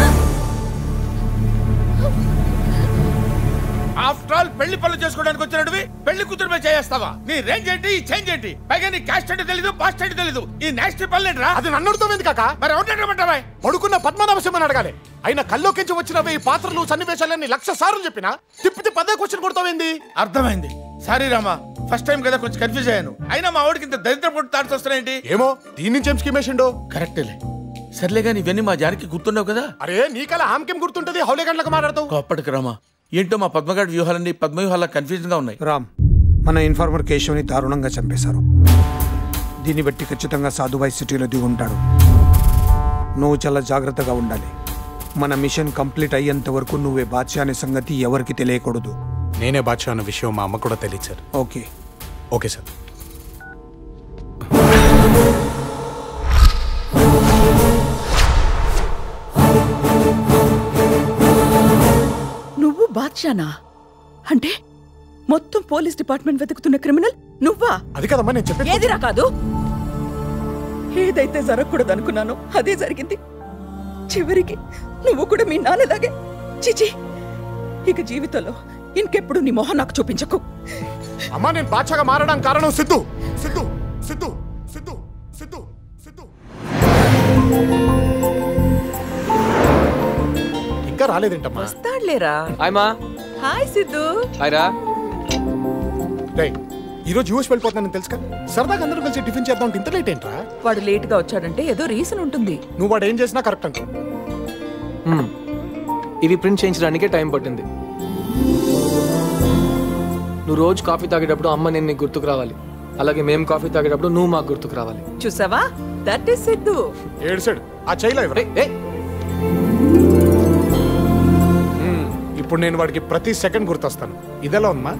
ఆఫ్టర్ ఆల్ పెళ్లి పనులు చేసుకోవడానికి వచ్చినట్టువి పెళ్లి కూతురు మీద చేస్తావా నీ రేంజ్ ఏంటి ఈ చేంజ్ ఏంటి పైగా నీ క్యాస్ట్ అంటే తెలీదు పాస్ట్ అంటే తెలీదు ఈ నెక్స్ట్ పనులు ఏంట్రా అది నన్ను అడుగుతావేంది కాక మరి ఉండమంటావా పడుకున్న పద్మనాభసింహని అడగాలి అయినా కల్లోకించి వచ్చినవి ఈ పాత్రలు సన్నివేశాలన్నీ లక్ష సార్లు చెప్పినా తిప్పితే పదే క్వశ్చన్ కొడతావేంది అర్థమైంది సారీ రామా ఫస్ట్ టైం కదా కొంచెం కన్ఫ్యూజ్ అయ్యాను అయినా మా వాడికి ఇంత దరిద్ర పొట్టు తాడుతూ వస్తున్నాయేంటి ఏమో దీని నుంచి ఏం స్కీమ్ వేసిండో కరెక్టేలే సర్లే కానీ ఇవన్నీ మా జానికి గుర్తున్నావు కదా అరే నీకలా ఆమెకేం గుర్తుంటది హౌలే గంటలకు మాట్లాడతావు అప్పటికి రామా ఏంటో మా పద్మగాడి వ్యూహాలన్నీ పద్మవ్యూహాల కన్ఫ్యూజన్ గా ఉన్నాయి రామ్ మన ఇన్ఫార్మర్ కేశవ్ని దారుణంగా చంపేశారు దీన్ని బట్టి ఖచ్చితంగా సాధుబాయ్ సిటీలో దిగి ఉంటాడు నువ్వు చాలా జాగ్రత్తగా ఉండాలి మన మిషన్ కంప్లీట్ అయ్యేంత వరకు నువ్వే బాద్షా అనే సంగతి ఎవరికి తెలియకూడదు నేనే బాద్షా అన్న విషయం మా అమ్మ కూడా తెలియదు సార్ ఓకే ఓకే సార్ నువ్వు బాద్షానా అంటే మొత్తం పోలీస్ డిపార్ట్మెంట్ వెతుకుతున్న క్రిమినల్ నువ్వా అది కదమ్మా నేను చెప్పేది ఏదిరా కాదు ఏదైతే జరగకూడదు అనుకున్నానో అదే జరిగింది చివరికి నువ్వు కూడా మీ నాన్నలాగే చిచి ఇక జీవితంలో ఇంకెప్పుడు నీ మొహం నాకు చూపించకు అమ్మా నేను బాద్షాగా మారడానికి కారణం సిద్ధు సిద్ధు సిద్ధు సిద్ధు సిద్ధు సిద్ధు ఇంకా రాలేదేంటమ్మా వస్తాడులేరా హాయ్ మా హాయ్ సిద్ధు హాయ్ రా రేయ్ ఈ రోజు యూఎస్ వెళ్ళిపోతున్నానని తెలుసు కదా సరదాగా అందరూ కలిసి టిఫిన్ చేద్దాం అంటే ఇంత లేట్ ఏంట్రా వాడు లేట్ గా వచ్చాడంటే ఏదో రీజన్ ఉంటుంది నువ్వు వాడు ఏం చేసినా కరెక్ట్ అంట మ్మ్. ఇవి ప్రింట్ చేయించడానికే టైం పట్టింది నువ్వు రోజు కాఫీ తాగేటప్పుడు అమ్మ నేను నీకు గుర్తుకు రావాలి అలాగే మేము కాఫీ తాగేటప్పుడు నువ్వు మాకు గుర్తుకు రావాలి చూసావా దట్ ఈస్ సిద్ధు ఏడ్చాడు ఆ చైలో ఎవరు ఇప్పుడు నేను వాడికి ప్రతి సెకండ్ గుర్తొస్తాను ఇదెలా ఉందమ్మా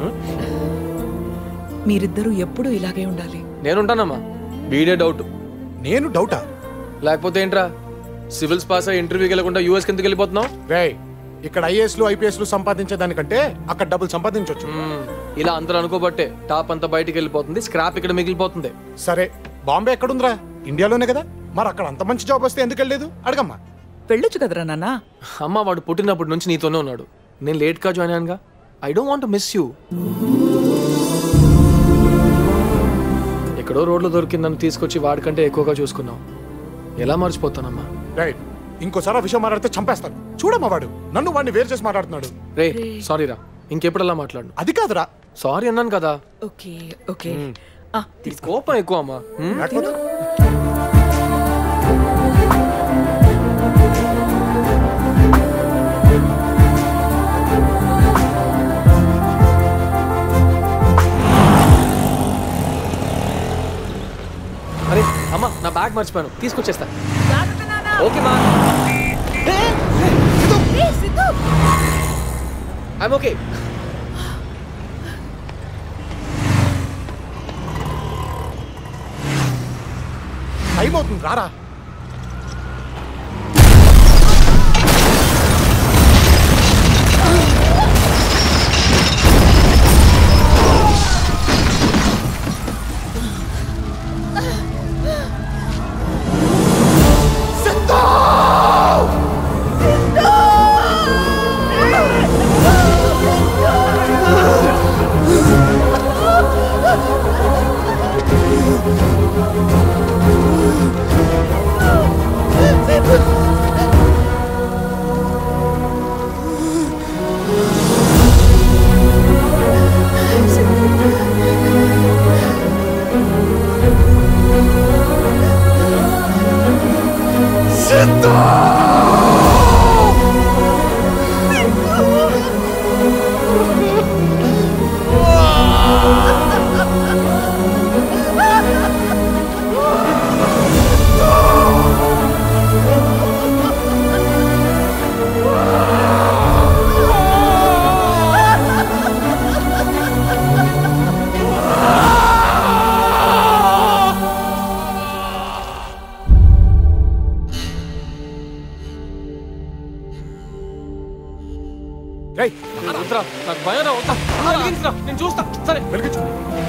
మీరిద్దరూ ఎప్పుడూ ఇలాగే ఉండాలి నేనుంటానమ్మా వీడే డౌట్ నేను డౌటా లేకపోతే ఏంట్రా సివిల్స్ పాస్ అయ్యి ఇంటర్వ్యూకి వెళ్ళకుండా యూఎస్ కిందకి వెళ్ళిపోతున్నావు రేయ్ ఇక్కడ ఐఏఎస్లు ఐపీఎస్లు సంపాదించే దానికంటే అక్కడ డబ్బులు సంపాదించవచ్చు ఇలా అందరూ అనుకోబట్టే టాప్ అంతా బయటికి వెళ్ళిపోతుంది స్క్రాప్ ఇక్కడ మిగిలిపోతుంది సరే బాంబే ఎక్కడుందిరా ఇండియాలోనే కదా మరి అక్కడ అంత మంచి జాబ్ వస్తే ఎందుకు వెళ్ళలేదు అడగమ్మా వెళ్ళొచ్చు కదరా నాన్న అమ్మ వాడు పుట్టినప్పటి నుంచి నీతోనే ఉన్నాడు నేను లేట్ గా జాయిన్ అయ్యానుగా I don't want miss you ఎక్కడో రోడ్లో దొరికింది నన్ను తీసుకొచ్చి వాడికంటే ఎక్కువగా చూసుకున్నావు ఎలా మర్చిపోతానమ్మా రైట్ ఇంకోసారి ఆ విషయం మాట్లాడితే చంపేస్తాను చూడమ్మా వాడు నన్ను వాడిని వేరు చేసి మాట్లాడుతున్నాడు రే సారీ రా ఇంకెప్పుడు అలా మాట్లాడు అది కాదురా సారీ అన్నాను కదా ఓకే ఓకే మ్మ్. ఈ కోపం ఎక్కువ అమ్మా మ్మ్? లేకపోతే అరే అమ్మా నా బ్యాగ్ మర్చిపోయాను తీసుకొచ్చేస్తా ఓకే మా ఐమ్ ఓకే టైం అవుతుంది రారా సిద్ధు రేయ్ వద్దురా నాకు భయం రా వద్దా వెలిగించురా నేను చూస్తా సరే వెలిగించు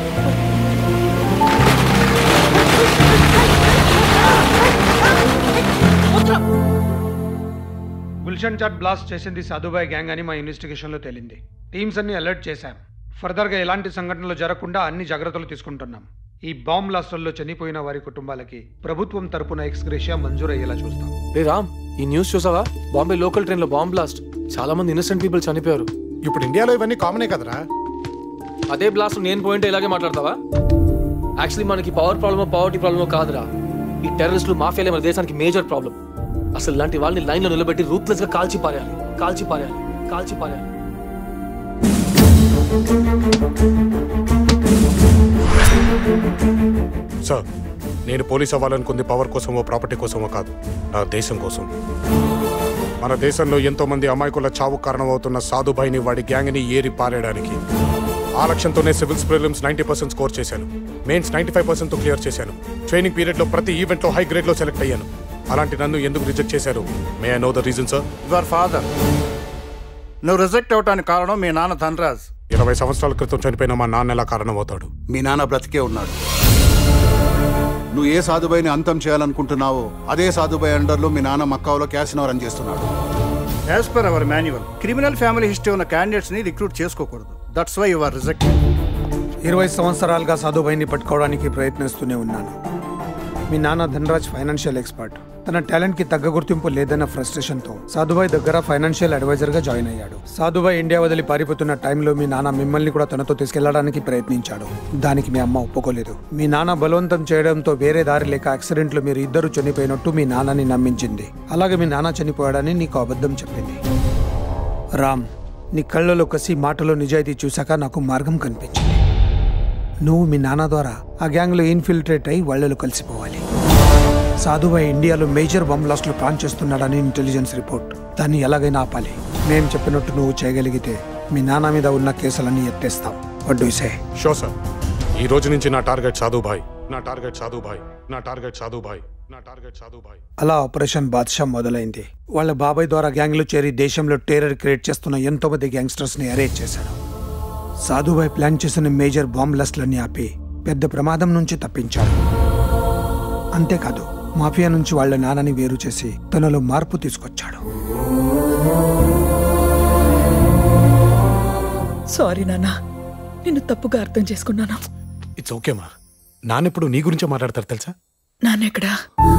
గుల్షన్ చాట్ బ్లాస్ట్ చేసింది సాధుబాయ్ గ్యాంగ్ అని మా ఇన్వెస్టిగేషన్లో తేలింది టీమ్స్ అన్ని అలర్ట్ చేశాం ఫర్దర్గా ఎలాంటి సంఘటనలు జరగకుండా అన్ని జాగ్రత్తలు తీసుకుంటున్నాం ఈ బాంబ్ బ్లాస్టర్లో చనిపోయిన వారి కుటుంబాలకి ప్రభుత్వం తరపున ఎక్స్గ్రేషియా మంజూరు అయ్యేలా చూస్తాం రే రామ్ ఈ న్యూస్ చూసావా బాంబే లోకల్ ట్రైన్ లో బాంబ్ బ్లాస్ట్ చాలా మంది ఇన్నోసెంట్ పీపుల్ చనిపోయారు ఇప్పుడు ఇండియాలో ఇవన్నీ కామనే కదరా అదే బ్లాస్ట్ నేను పోయింటే ఇలాగే మాట్లాడతావా యాక్చువల్లీ మనకి పవర్ ప్రాబ్లమో పవర్టీ ప్రాబ్లమో కాదురా ఈ టెర్రరిస్టులు మాఫియాలే మన దేశానికి మేజర్ ప్రాబ్లం అసలు ఇలాంటి వాళ్ళని లైన్ లో నిలబెట్టి రూత్లెస్ గా కాల్చి పారేయాలి కాల్చి పారేయాలి కాల్చి పారేయాలి సార్ నేను పోలీస్ అవ్వాలనుకుంది పవర్ కోసమో ప్రాపర్టీ కోసమో కాదు నా దేశం కోసం మన దేశంలో ఎంతో మంది అమాయకుల చావు కారణమవుతున్న సాధుభాయిని వాడి గ్యాంగ్ని ఏరి పారేయడానికి ఆ లక్ష్యంతోనే civils prelims ninety percent score చేశాను mains ninety five percent clear చేశాను ట్రైనింగ్ పీరియడ్లో ప్రతి ఈవెంట్లో హై గ్రేడ్లో సెలెక్ట్ అయ్యాను అలాంటి నన్ను ఎందుకు రిజెక్ట్ చేశారు may I know the reason sir your father నువ్వు రిజెక్ట్ అవటానికి కారణం మీ నాన్న ధనరాజ్ ఇరవై సంవత్సరాల క్రితం చనిపోయిన మా నాన్న ఎలా కారణమవుతాడు మీ నాన్న బ్రతికే ఉన్నాడు నువ్వు ఏ సాధుబాయిని అంతం చేయాలనుకుంటున్నావో అదే సాధుబాయి అండర్లో మీ నాన్న మక్కాలో క్యాసినో రన్ చేస్తున్నాడు as per our manual criminal family history ఉన్న క్యాండిడేట్స్ ని రిక్రూట్ చేసుకోకూడదు దట్స్ వై యువర్ రిజెక్ట్ ఇరవై సంవత్సరాలుగా సాధుబాయిని పట్టుకోవడానికి ప్రయత్నిస్తూనే ఉన్నాను మీ నాన్న ధనరాజ్ ఫైనాన్షియల్ ఎక్స్పర్ట్ తన టాలెంట్ కి తగ్గ గుర్తింపు లేదన్న ఫ్రస్ట్రేషన్ తో సాధుబాయ్ దగ్గర ఫైనాన్షియల్ అడ్వైజర్ గా జాయిన్ అయ్యాడు సాధుబాయ్ ఇండియా వదిలి పారిపోతున్న టైంలో మీ నాన్న మిమ్మల్ని కూడా తనతో తీసుకెళ్లడానికి ప్రయత్నించాడు దానికి మీ అమ్మ ఒప్పుకోలేదు మీ నాన్న బలవంతం చేయడంతో వేరే దారి లేక యాక్సిడెంట్ లో మీరు ఇద్దరు చనిపోయినట్టు మీ నాన్నని నమ్మించింది అలాగే మీ నాన్న చనిపోయాడని నీకు అబద్ధం చెప్పింది రామ్ నీ కళ్ళలో కసి మాటలో నిజాయితీ చూశాక నాకు మార్గం కనిపించింది నువ్వు మీ నాన్న ద్వారా ఆ గ్యాంగ్లో ఇన్ఫిల్ట్రేట్ అయి వాళ్ళలో కలిసిపోవాలి సాధుబాయ్ ఇండియాలో మేజర్ బాంబ్ బ్లాస్ట్లు ప్లాన్ చేస్తున్నాడని ఇంటెలిజెన్స్ రిపోర్ట్ దాన్ని ఎలాగైనా ఆపాలి మేము చెప్పినట్టు నువ్వు చేయగలిగితే మీ నాన్న మీద ఉన్న కేసులన్నీ ఎత్తేస్తాం వడ్డు సే షో సార్ ఈ రోజు నుంచి నా టార్గెట్ సాధుభాయ్ నా టార్గెట్ సాధుభాయ్ నా టార్గెట్ సాధుభాయ్ నా టార్గెట్ సాధుభాయ్ అలా ఆపరేషన్ బాద్షా మొదలైంది వాళ్ళ బాబాయ్ ద్వారా గ్యాంగ్లో చేరి దేశంలో టెర్రర్ క్రియేట్ చేస్తున్న ఎంతో మంది గ్యాంగ్స్టర్స్ ని అరేంజ్ చేశాడు సాధుబాయ్ ప్లాన్ చేసిన మేజర్ బాంబ్ బ్లాస్ట్లన్నీ ఆపి పెద్ద ప్రమాదం నుంచి తప్పించాడు అంతేకాదు మాఫియా నుంచి వాళ్ళ నాన్నని వేరు చేసి తనలో మార్పు తీసుకొచ్చాడు సారీ నాన్న నిన్ను తప్పుగా అర్థం చేసుకున్నాను ఇట్స్ ఓకే మా నాన్నెప్పుడు నీ గురించే మాట్లాడతారు తెలుసా నాన్నెక్కడా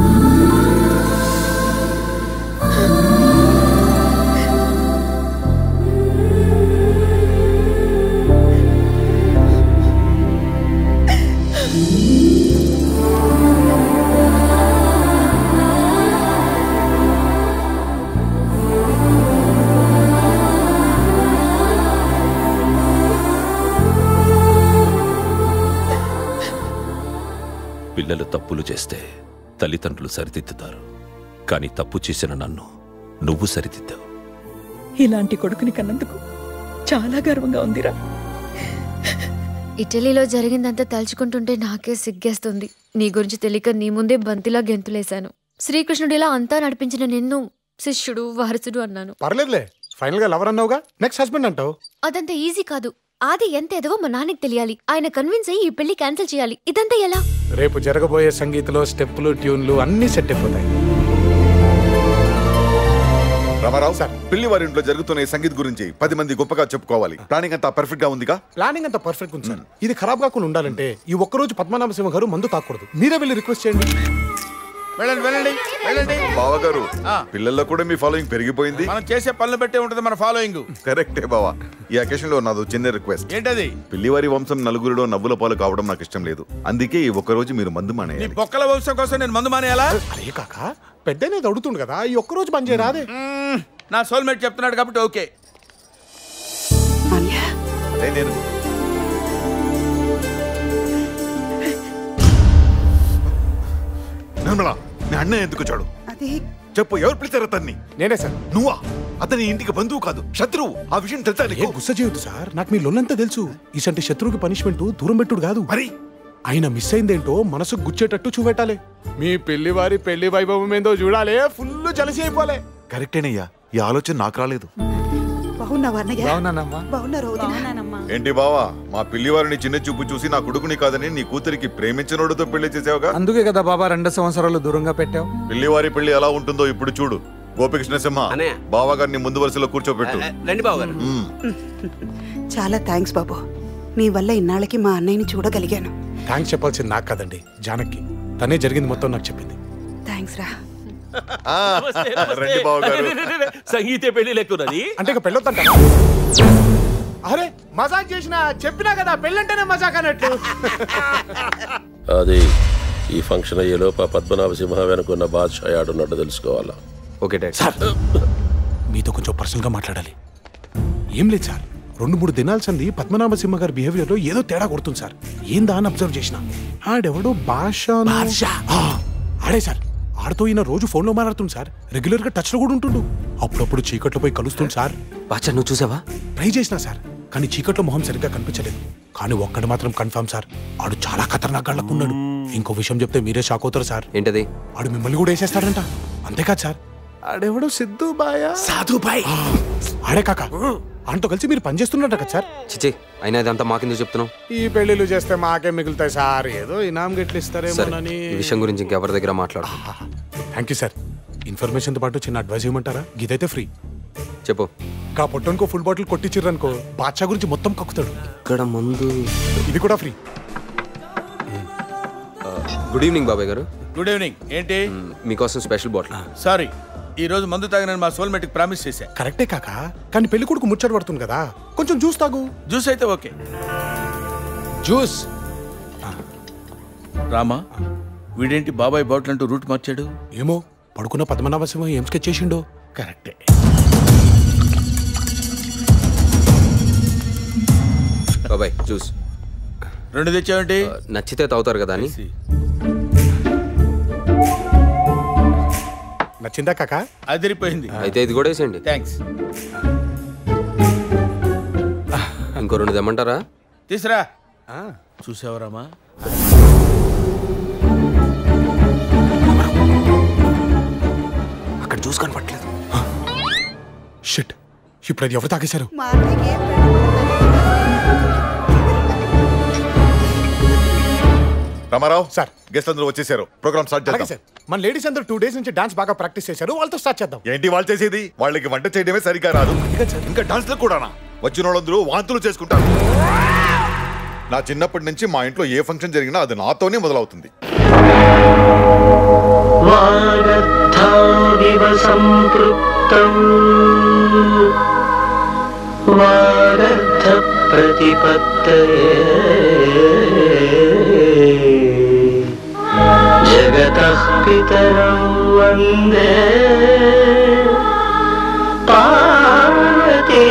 పిల్లలు తప్పులు చేస్తే తల్లిదండ్రులు సరిదిద్దుతారు కానీ తప్పు చేసిన నన్ను నువ్వు సరిదిద్దావు ఇలాంటి కొడుకుని కన్నందుకు చాలా గర్వంగా ఉందిరా ఇటలీలో జరిగిందంతా తలుచుకుంటుంటే నాకే సిగ్గేస్తుంది నీ గురించి తెలియక నీ ముందే బంతిలా గెంతులేశాను శ్రీకృష్ణుడిలా అంతా నడిపించిన నిన్ను శిష్యుడు వారసుడు అన్నాను పర్లేదులే ఫైనల్ గా లవర్ అన్నావుగా నెక్స్ట్ హస్బెండ్ అంటావు అదంత ఈజీ కాదు ఆది ఎంత ఎదవో మా నాన్నకి తెలియాలి ఆయన కన్విన్స్ అయ్యి ఈ పెళ్లి క్యాన్సిల్ చేయాలి ఇదంతా ఎలా రేపు జరగబోయే సంగీతలో స్టెప్పులు ట్యూన్లు అన్నీ సెట్ అయిపోతాయి రామారావు సార్ పిల్లి వారి ఇంట్లో జరుగుతున్న ఈ సంగీత్ గురించి పది మంది గొప్పగా చెప్పుకోవాలి ప్లానింగ్ అంతా పర్ఫెక్ట్ గా ఉందిగా ప్లానింగ్ అంత పర్ఫెక్ట్ ఉంది సార్ ఇది ఖరాబ్ కాకుండా ఉండాలంటే ఈ ఒక్క రోజు పద్మనాభ సింహ గారు మందు తాకూడదు మీరే వెళ్ళి రిక్వెస్ట్ చేయండి వెళ్ళండి వెళ్ళండి వెళ్ళండి బావగారు ఆ. పిల్లల్లో కూడా మీ ఫాలోయింగ్ పెరిగిపోయింది మనం చేసే పనులు బట్టే ఉంటుంది మన ఫాలోయింగ్ కరెక్టే బావా ఈ అకేషన్ లో నాదో చిన్న రిక్వెస్ట్ ఏంటది పిల్లివారి వంశం నలుగురిలో నవ్వుల పాలు కావడం నాకు ఇష్టం లేదు అందుకే ఈ ఒక్క రోజు మీరు మందు నీ మానేయాలి బొక్కల వంశం కోసం నేను మందు మానేయాలా అరే కాక పెద్దనేది అడుగుతుండు కదా ఈ ఒక్క రోజు బంద్ చేయరాదే మ్మ్. నా సోల్మేట్ చెప్తున్నాడు కాబట్టి ఓకే అదే నేను నిర్మల మీ అన్నయ్య ఎందుకు వచ్చాడు అది చెప్పు ఎవరు పిలిచారు అతన్ని నేనే సార్ నువ్వా అతని ఇంటికి బంధువు కాదు శత్రువు ఆ విషయం తెలుసా నీకు గుస్స చేయొద్దు సార్ నాకు మీ లొల్లంతా తెలుసు ఇసంటి శత్రువుకి పనిష్మెంట్ దూరం పెట్టుడు కాదు మరి ఆయన మిస్ అయిందేంటో మనసు గుచ్చేటట్టు చూపెట్టాలి మీ పెళ్లి వారి పెళ్లి వైభవం ఏందో చూడాలి ఫుల్ జలసి అయిపోలే కరెక్టేనయ్యా ఈ ఆలోచన నాకు రాలేదు బావ బాగున్నావా అన్నయ్య బాగున్నానమ్మా బాగున్నారు వదినా? ఏంటి బావా మా పిల్లివారిని చిన్న చూపు చూసి నా కొడుకుని కాదని నీ కూతురికి ప్రేమించినోడితో పెళ్లి చేసావుగా అందుకే కదా బాబా రెండు సంవత్సరాలు దూరంగా పెట్టావు పిల్లివారి పెళ్లి ఎలా ఉంటుందో ఇప్పుడు చూడు గోపికృష్ణ సింహ బావా గారిని ముందు వరుసలో కూర్చోబెట్టు రండి బావగారు మ్మ్. చాలా థ్యాంక్స్ బాబు నీ వల్ల ఇన్నాళ్ళకి మా అన్నయ్యని చూడగలిగాను థ్యాంక్స్ చెప్పాల్సింది నాకు కదండి జానకి తనే జరిగింది మొత్తం నాకు చెప్పింది థ్యాంక్స్ రా రండి బావ గారు సంగీతే పెళ్లి లెక్కున్నది అంటే ఇక పెళ్ళొద్దంట అరే మజాక్ చేసిన చెప్పినా కదా పెళ్ళంటేనే మజాక్ అన్నట్టు అది ఈ ఫంక్షన్ అయ్యేలోపు ఆ పద్మనాభ సింహ వెనుకున్న బాద్షా ఆడున్నట్టు తెలుసుకోవాలా ఓకే డాడ్ సార్ మీతో కొంచెం పర్సనల్గా మాట్లాడాలి ఏం లేదు సార్ రెండు మూడు దినాల సంది పద్మనాభ సింహ గారి బిహేవియర్లో ఏదో తేడా కొడుతుంది సార్ ఏందా అని అబ్జర్వ్ చేసిన ఆడెవడో భాష ఆడే సార్ ఆడితో ఈయన రోజు ఫోన్లో మాట్లాడుతుంది సార్ రెగ్యులర్ గా టచ్ లో కూడా ఉంటుండు అప్పుడప్పుడు చీకట్లో పోయి కలుస్తుంది సార్ బాచా నువ్వు చూసావా ట్రై చేసినా సార్ కానీ చీకట్లో మొహం సరిగ్గా కనిపించలేదు కానీ ఒక్కడు మాత్రం కన్ఫర్మ్ సార్ ఆడు చాలా ఖతర్నాక్ ఉన్నాడు ఇంకో విషయం చెప్తే మీరే షాక్ అవుతారు సార్ ఏంటది ఆడు మిమ్మల్ని కూడా వేసేస్తాడంట అంతేకాదు సార్ ఆడెవడో సిద్ధు బాయ్ సాధు బాయ్ ఆడే కాక ఆయనతో కలిసి మీరు పని చేస్తున్నట్ట కదా సార్ చిచి అయినా ఇదంతా మాకెందుకు చెప్తున్నావు ఈ పెళ్లిళ్ళు చేస్తే మాకే మిగులుతాయి సార్ ఏదో ఇనాం గిట్లు సరే ఇస్తారేమోనని ఈ విషయం గురించి ఇంకెవరి దగ్గర మాట్లాడు థ్యాంక్ యూ సార్ ఇన్ఫర్మేషన్తో పాటు చిన్న అడ్వైజ్ ఇవ్వమంటారా గీదైతే ఫ్రీ చెప్పు కా పొట్టోనికో ఫుల్ బాటిల్ కొట్టించిర్రనుకో బాద్షా గురించి మొత్తం కక్కుతాడు ఇక్కడ ముందు ఇది కూడా ఫ్రీ గుడ్ ఈవినింగ్ బాబాయ్ గారు గుడ్ ఈవినింగ్ ఏంటి మీకోసం స్పెషల్ బాటిల్ సారీ ఈ రోజు మందు తాగిన మా సోల్మేట్ ప్రామిస్ చేశా కరెక్టే కాక కానీ పెళ్లి కొడుకు ముచ్చట పడుతుంది కదా కొంచెం జ్యూస్ తాగు జ్యూస్ అయితే ఓకే జ్యూస్ రామా వీడేంటి బాబాయ్ బాటిల్ అంటూ రూట్ మార్చాడు ఏమో పడుకున్న పద్మనాభ సింహం ఏం స్కెచ్ చేసిండో కరెక్టే బాబాయ్ జ్యూస్ రెండు తెచ్చావేంటి నచ్చితే తాగుతారు కదా అని నచ్చిందా కాక అదిరిపోయింది అయితే ఇది కూడా వేసేయండి థ్యాంక్స్ ఇంకో రెండు తెమ్మంటారా తీసురా చూసావా రామా అక్కడ జ్యూస్ కనపట్లేదు షిట్ ఇప్పుడు అది ఎవరు తాగేశారు రామారావు సార్ గెస్ట్ అందరూ వచ్చేసారు ప్రోగ్రామ్ స్టార్ట్ అలాగే చేద్దాం సార్ మన లేడీస్ అందరూ టూ డేస్ నుంచి డాన్స్ బాగా ప్రాక్టీస్ చేశారు వాళ్ళతో స్టార్ట్ చేద్దాం ఏంటి వాళ్ళు చేసేది వాళ్ళకి వంట చేయడమే సరిగ్గా రాదు ఇంకా డాన్స్ లో కూడానా వచ్చిన వాళ్ళందరూ వాంతులు చేసుకుంటారు నా చిన్నప్పటి నుంచి మా ఇంట్లో ఏ ఫంక్షన్ జరిగినా అది నాతోనే మొదలవుతుంది వారద్ధావివ సంపృక్తం వారద్ధ ప్రతిపత్తయే జగతః పితరం వందే పార్వతీ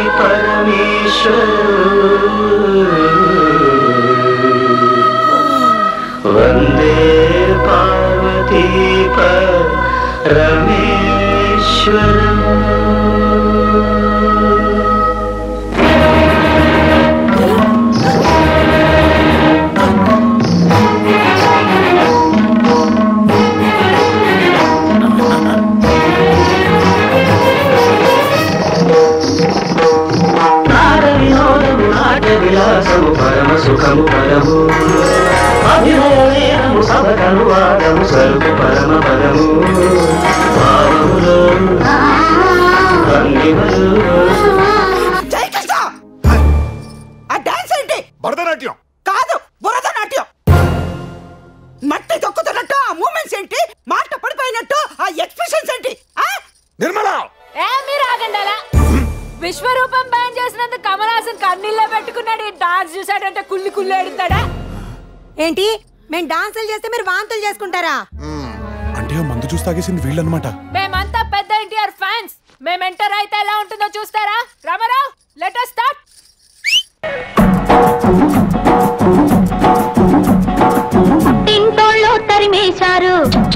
పరమేశ్వర వందే పార్వతీ పరమేశ్వర నాట వినోదము నాట విలాసము పరమ సుఖము పరము అభినయ వేదము సభకను వాదము సరుకు పరమ పదము భావములో భంగిమలు జయకృష్ణ ఆ డాన్స్ ఏంటి భరతనాట్యం కాదు భరతనాట్యం మట్టి తొక్కుతున్నట్టు ఆ మూమెంట్స్ ఏంటి మాట పడిపోయినట్టు ఆ ఎక్స్ప్రెషన్స్ ఏంటి ఆ? నిర్మల ఏ మీరు ఆగండి అలా విశ్వరూపం బ్యాన్ చేసినందుకు కమల్ హాసన్ కన్నీళ్ళ పెట్టుకున్నాడు ఈ డాన్స్ చూసాడంటే కుళ్ళి కుళ్ళి ఎడుతాడా ఏంటి మేము డాన్సులు చేస్తే మీరు వాంతులు చేసుకుంటారా అంటే ఆ మందు చూసి తాగేసింది వీళ్ళనమాట మేమంతా పెద్ద ఎన్టీఆర్ ఫ్యాన్స్ మేము ఎంటర్ అయితే ఎలా ఉంటుందో చూస్తారా రామారావు లెట్ us స్టార్ట్ పుట్టింటోళ్ళు తరిమేశారు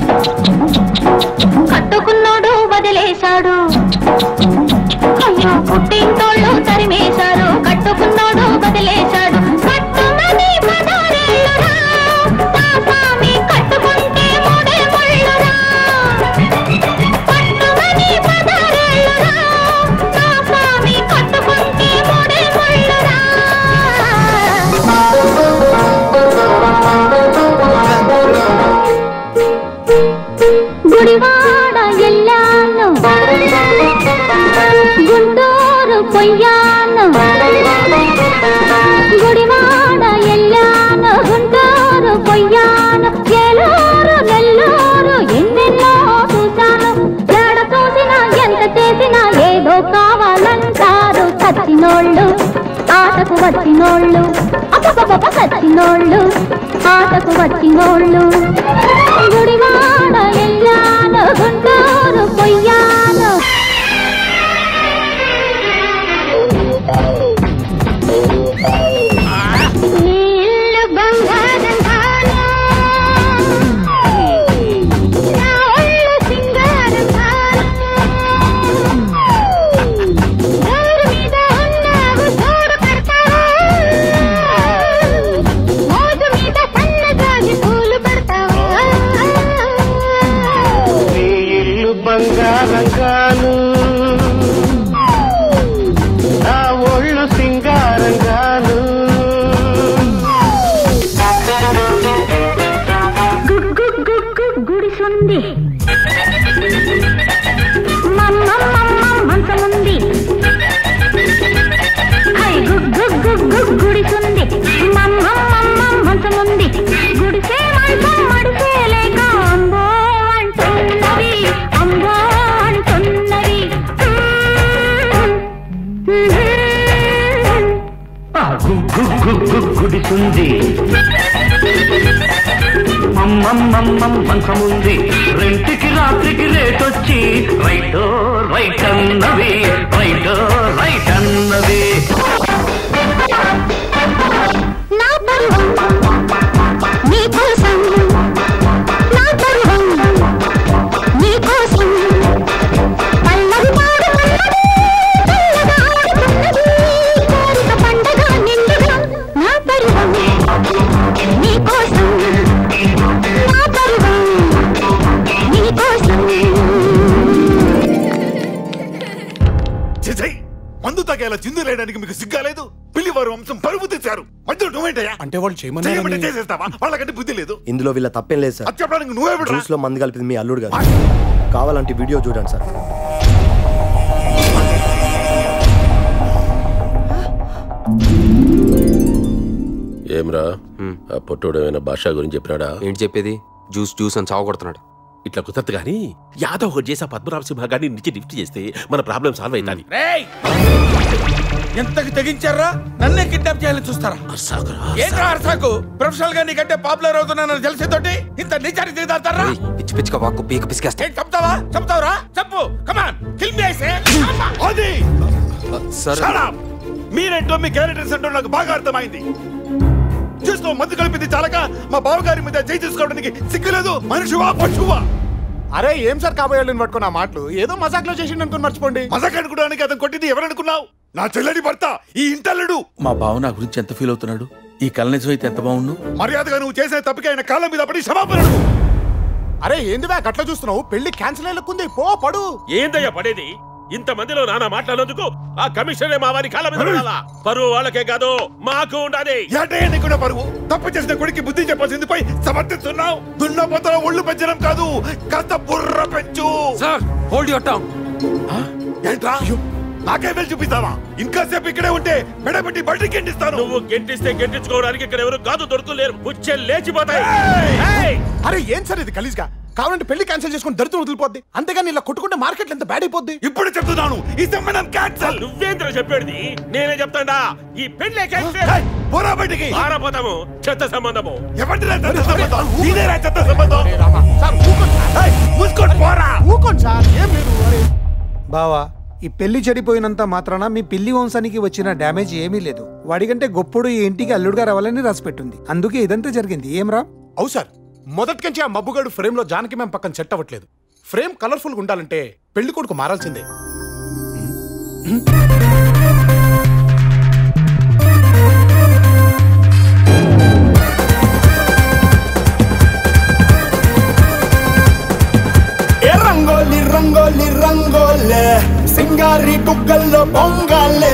కట్టుకున్నోడు వదిలేశాడు అయ్యో పుట్టింటోళ్ళు తరిమేశారు కట్టుకున్నోడు వదిలేశాడు కట్టుమని పదారేళ్ళురా, నా స్వామి కట్టుకుంటే మూడే ముళ్ళురా. కట్టుమని పదారేళ్ళురా, నా స్వామి ఎల్లాను గుడివాడ ఎల్లాను గుంటూరు పొయ్యాను ఏలూరు నెల్లూరు ఎన్నెన్నో చూశాను ఎడ చూసినా ఎంత చేసినా ఏదో కావాలంటారు చచ్చినోళ్ళు ఆటకు వచ్చినోళ్ళు అప్పపప్ప చచ్చినోళ్ళు ఆటకు వచ్చినోళ్ళు గుడివాడ ఎల్లాను గుంటూరు పొయ్యాను నీ ఇల్లు బంగారం కాను. నా ఒళ్ళు సింగారం కాను. ఎవరి మీద ఉన్నావు చూడు పెడతావా? మోజు మీద సన్నజాజి పూలు పెడతావా? నీ ఇల్లు బంగారం గాను నా ఒళ్ళు సింగారం గాను గుగ్గు గుగ్గు గుడిసుంది మమ్మమ్మమ్మ మంచముంది హై గుగ్గు గుగ్గు గుడిసుంది మమ్మమ్మమ్మ మంచముంది గుడిసే మంచం మడిసే లేక అంబో అంటున్నది అంబో అంటున్నది ఆ గుగ్గు గుగ్గు గుడిసుంది అమ్మమ్మమ్మం మంచముంది రెంటికి రాత్రికి రేటొచ్చి రైటో రైట్ అన్నవి రైటో రైట్ అన్నవి నా పరువం నీ కోసం నా పరువం నీ కోసం పల్లవి పాడుతున్నది చల్లగా ఆడుతున్నది కోరిక పండగ నిండుగా నా పరువం నీ కోసం నా పరువం నీ కోసం చిచై మందు తాగేలా చిందు లేయడానికి మీకు సిగ్గాలేదు పిల్లి వారు వంశం పరువు తెచ్చారు మధ్యలో నువ్వేంటయ్యా అంటే వాళ్ళు చేయమన్నారని- చేయమంటే చేసేస్తావా వాళ్ళకంటే బుద్ధి లేదు ఇందులో వీళ్ళ తప్పేం లేదు సార్ అది చెప్పడానికి నువ్వే విడరా? జ్యూస్ లో మందు కలిపింది మీ అల్లుడు గారు కావాలంటే వీడియో చూడండి సార్ ఏమ్రా ఆ పొట్టోడు ఏమైనా భాష గురించి చెప్పినాడా ఏంటి చెప్పేది జ్యూస్ జ్యూస్ అని చావగొడుతున్నాడు ఇట్లా కుదరదు గాని యాదవ్ ఒకటి చేసి ఆ పద్మనాభ సింహ గారిని నుంచి లిఫ్ట్ చేస్తే మన ప్రాబ్లం సాల్వ్ అవుతుంది రేయ్ ఎంతకి తెగించారా నన్నే కిడ్నాప్ చేయాలని చూస్తారా ఏంట్రా అర్సాకు ప్రొఫెషనల్ గా నీకంటే పాపులర్ అవుతున్నానని తెలిసేతోటి ఇంత నిజానికి దిగుతారా పిచ్చి పిచ్చిగా వాక్కు పీక పిసికేస్తా ఏంటి చంపుతావా చంపుతావురా చెప్పు కమాన్ కిల్ మీ ఐసే అది సార్ Shut up! మీరేంటో మీ క్యారెక్టర్స్ ఏంటో నాకు బాగా అర్థమైంది చూస్తూ మందు కలిపింది చాలక మా బావగారి మీద చేయి తీసుకోవడానికి సిగ్గులేదు మనిషివా పశువా అరే ఏం సార్ కాబోయాలని పట్టుకున్న ఆ మాటలు ఏదో మజాక్లో చేసిండు అనుకుని మర్చిపోండి మజాక్ అనుకోవడానికి అతను కొట్టింది ఎవరనుకున్నావు నా చెల్లెడి భర్త ఈ ఇంటల్లుడు మా బావ నా గురించి ఎంత ఫీల్ అవుతున్నాడు ఈ కళ నిజం అయితే ఎంత బాగుండు మర్యాదగా నువ్వు చేసిన తప్పికి ఆయన కాళ్ళ మీద పడి క్షమాపణ అడుగు. అరే ఏంది బ్యాగ్ అట్లా చూస్తున్నావు పెళ్లి క్యాన్సిల్ అయ్యేకుంది పో పడు ఏందయ్యా పడేది ఇంత మందిలో నానా మాట్లాడినందుకు ఆ కమిషనరే మా వారి కాళ్ళ మీద పడాలా? పరువు వాళ్ళకే కాదు మాకు ఉండాలి ఏటయ్యా నీకున్న పరువు తప్పు చేసిన కొడుకు బుద్ధి చెప్పాల్సింది పోయి సమర్థిస్తున్నావు దున్నపోతల ఒళ్ళు పెంచడం కాదు కాస్త బుర్ర పెంచు సార్ హోల్డ్ యువర్ టంగ్ ఏంట్రా నాకే వెళ్ళి చూపిస్తావా ఇంకాసేపు ఇక్కడే ఉంటే మెడబెట్టి బయటికి ఎండిస్తాను నువ్వు గెంటిస్తే గెంటించుకోవడానికి ఇక్కడ ఎవరు కాదు దొరుకులేరు ముచ్చే లేచిపోతాయి ఏయ్! అరే ఏం సార్ ఇది గలీజ్గా కావాలంటే పెళ్లి క్యాన్సిల్ చేసుకుని దరిద్రం వదిలిపోద్ది అంతేగాని ఇలా కొట్టుకుంటే మార్కెట్ ఎంత బ్యాడ్ అయిపోద్ది ఇప్పుడు చెప్తున్నాను ఈ సంబంధం క్యాన్సల్ నువ్వేంద్ర చెప్పేది నేనే చెప్తాడా ఈ పెళ్ళే క్యాన్సిల్ పోరా బయటికి పారపోతాము చెత్త సంబంధము ఎవరిరా చెత్త సంబంధం ఇదేరా చెత్త సంబంధం సార్ ఊకోండి సార్. ఏయ్, మూసుకొని పోరా ఊకోండి సార్ ఏం లేదు అరే బావా ఈ పెళ్లి చెడిపోయినంత మాత్రాన మీ పిల్లి వంశానికి వచ్చిన డ్యామేజ్ ఏమీ లేదు వాడికంటే గొప్పడు ఈ ఇంటికి అల్లుడుగా రావాలని రాసిపెట్టింది అందుకే ఇదంతా జరిగింది ఏం రా అవు సార్ మొదటి నుంచి ఆ మబ్బుగాడు ఫ్రేమ్ లో జానకి మేము పక్కన సెట్ అవ్వట్లేదు ఫ్రేమ్ కలర్ఫుల్ గా ఉండాలంటే పెళ్లి కొడుకు మారాల్సిందే ఏ రంగోలి రంగోలి రంగోలే సింగారి బుగ్గల్లో పొంగాలే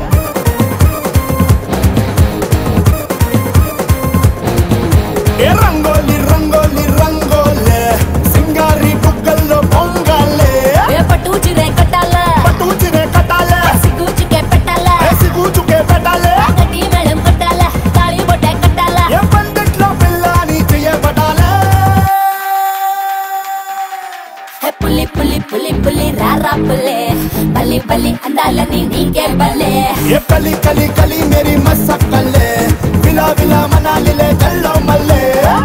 ఏ రంగోలి రంగోలి రంగోలే సింగారి బుగ్గల్లో పొంగాలే ఏ పట్టు చిరే కట్టాల పట్టు చిరే కట్టాలే సిగ్గు చిక్కు कली कली कली मेरी मसक्कले विला विला मना ले चलो मल्ले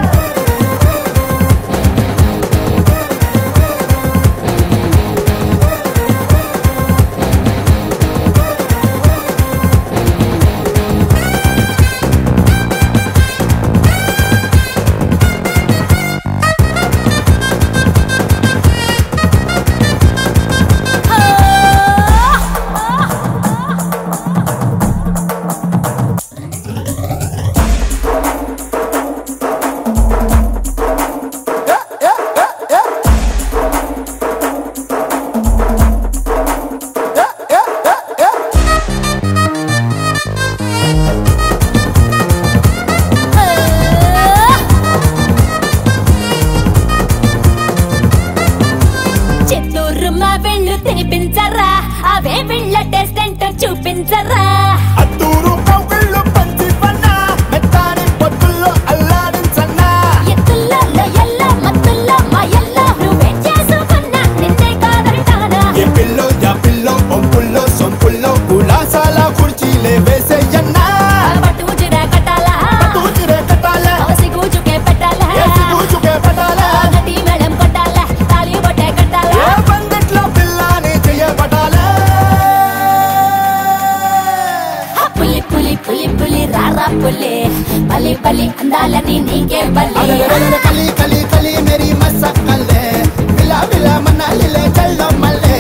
చిత్తూరు మా వెళ్ళు తినిపించరా అవే వెళ్ళ టెస్ట్ ఏంటో చూపించరా అత్తూరు పౌకళ్ళు పంచి పన్నా మెత్తాని పొత్తుల్లో అల్లాడించన్నా ఎత్తుల్లో లొయల్లో మత్తుల్లో మాయల్లో నువ్వేం చేసుకున్నా నిన్నే కాదంటానా ఏ పిల్లో యా పిల్లో ఒంపుల్లో సొంపుల్లో కులాసాల కుర్చీలే వేసేయన్నా పట్టుజిరే కట్టాలా పట్టుజిరే కట్టాలా సిగూచుకే పెట్టాలా సిగూచుకే పెట్టాలా నటి మేడం కొట్టాలా తాళి బొట్టే కట్టాలా ఏ బందిట్లో పిల్లాని చేయబడాలా పులి పులి పులి పులి రారా పులి పలి పలి అందాలని నీకే బలి అలరలర కలి కలి కలి మేరీ మసక్కలే విలా విలా మనాలిలే చల్లో మల్లే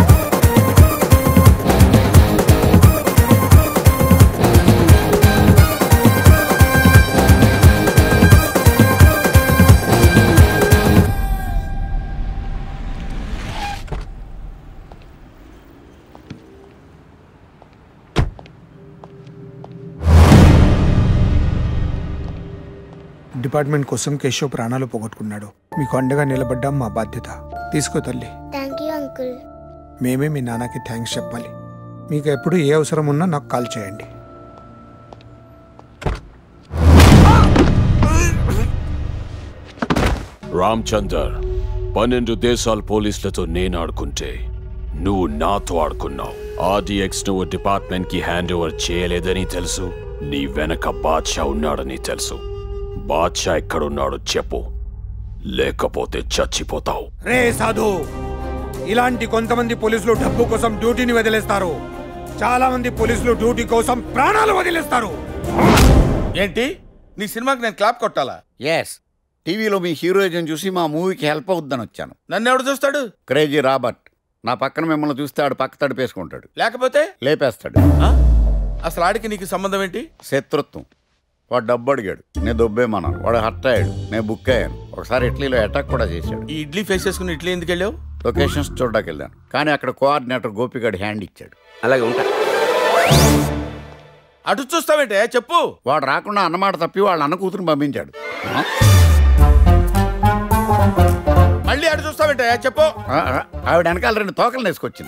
డిపార్ట్మెంట్ కోసం కేశవ్ ప్రాణాలు పోగొట్టుకున్నాడు మీకు అండగా నిలబడ్డాం మా బాధ్యత తీసుకో తల్లి థ్యాంక్ యూ అంకుల్ మేమే మీ నాన్నకి థ్యాంక్స్ చెప్పాలి మీకు ఎప్పుడు ఏ అవసరం ఉన్నా నాకు కాల్ చేయండి రామ్ చందర్ పన్నెండు దేశాల పోలీసులతో నేను ఆడుకుంటే నువ్వు నాతో ఆడుకున్నావు ఆర్డీఎక్స్ నువ్వు డిపార్ట్మెంట్ కి హ్యాండ్ ఓవర్ చేయలేదని తెలుసు నీ వెనక బాద్షా ఉన్నాడని తెలుసు బాద్షా ఎక్కడున్నాడో చెప్పు లేకపోతే చచ్చిపోతావు రే సాధు ఇలాంటి కొంతమంది పోలీసులు డబ్బు కోసం డ్యూటీని వదిలేస్తారు చాలా మంది పోలీసులు డ్యూటీ కోసం ప్రాణాలు వదిలేస్తారు ఏంటి నీ సినిమాకి నేను క్లాప్ కొట్టాలా ఎస్ టీవీలో మీ హీరోయిజం చూసి మా మూవీకి హెల్ప్ అవుద్దని వచ్చాను నన్ను ఎవడు చూస్తాడు క్రేజీ రాబర్ట్ నా పక్కన మిమ్మల్ని చూస్తే ఆడు పక్క తడిపేసుకుంటాడు లేకపోతే లేపేస్తాడు అసలు ఆడికి నీకు సంబంధం ఏంటి శత్రుత్వం వాడు డబ్బు అడిగాడు నేను దొబ్బేమన్నాను వాడు హర్ట్ అయ్యాడు నేను బుక్ అయ్యాను ఒకసారి ఇడ్లీలో అటాక్ కూడా చేశాడు ఈ ఇడ్లీ ఫేస్ చేసుకుని ఇడ్లీ ఎందుకు వెళ్ళావు లొకేషన్స్ చూడడానికి వెళ్ళాను కానీ అక్కడ కోఆర్డినేటర్ గోపిగాడు హ్యాండ్ ఇచ్చాడు అలాగే ఉంటా అటు చూస్తావేంటే చెప్పు వాడు రాకుండా అన్నమాట తప్పి వాళ్ళ అన్న కూతురు పంపించాడు ఆ? మళ్ళీ అటు చూస్తావేంటే చెప్పు ఆ, ఆ, ఆవిడ వెనకాల రెండు తోకలు వేసుకొచ్చింది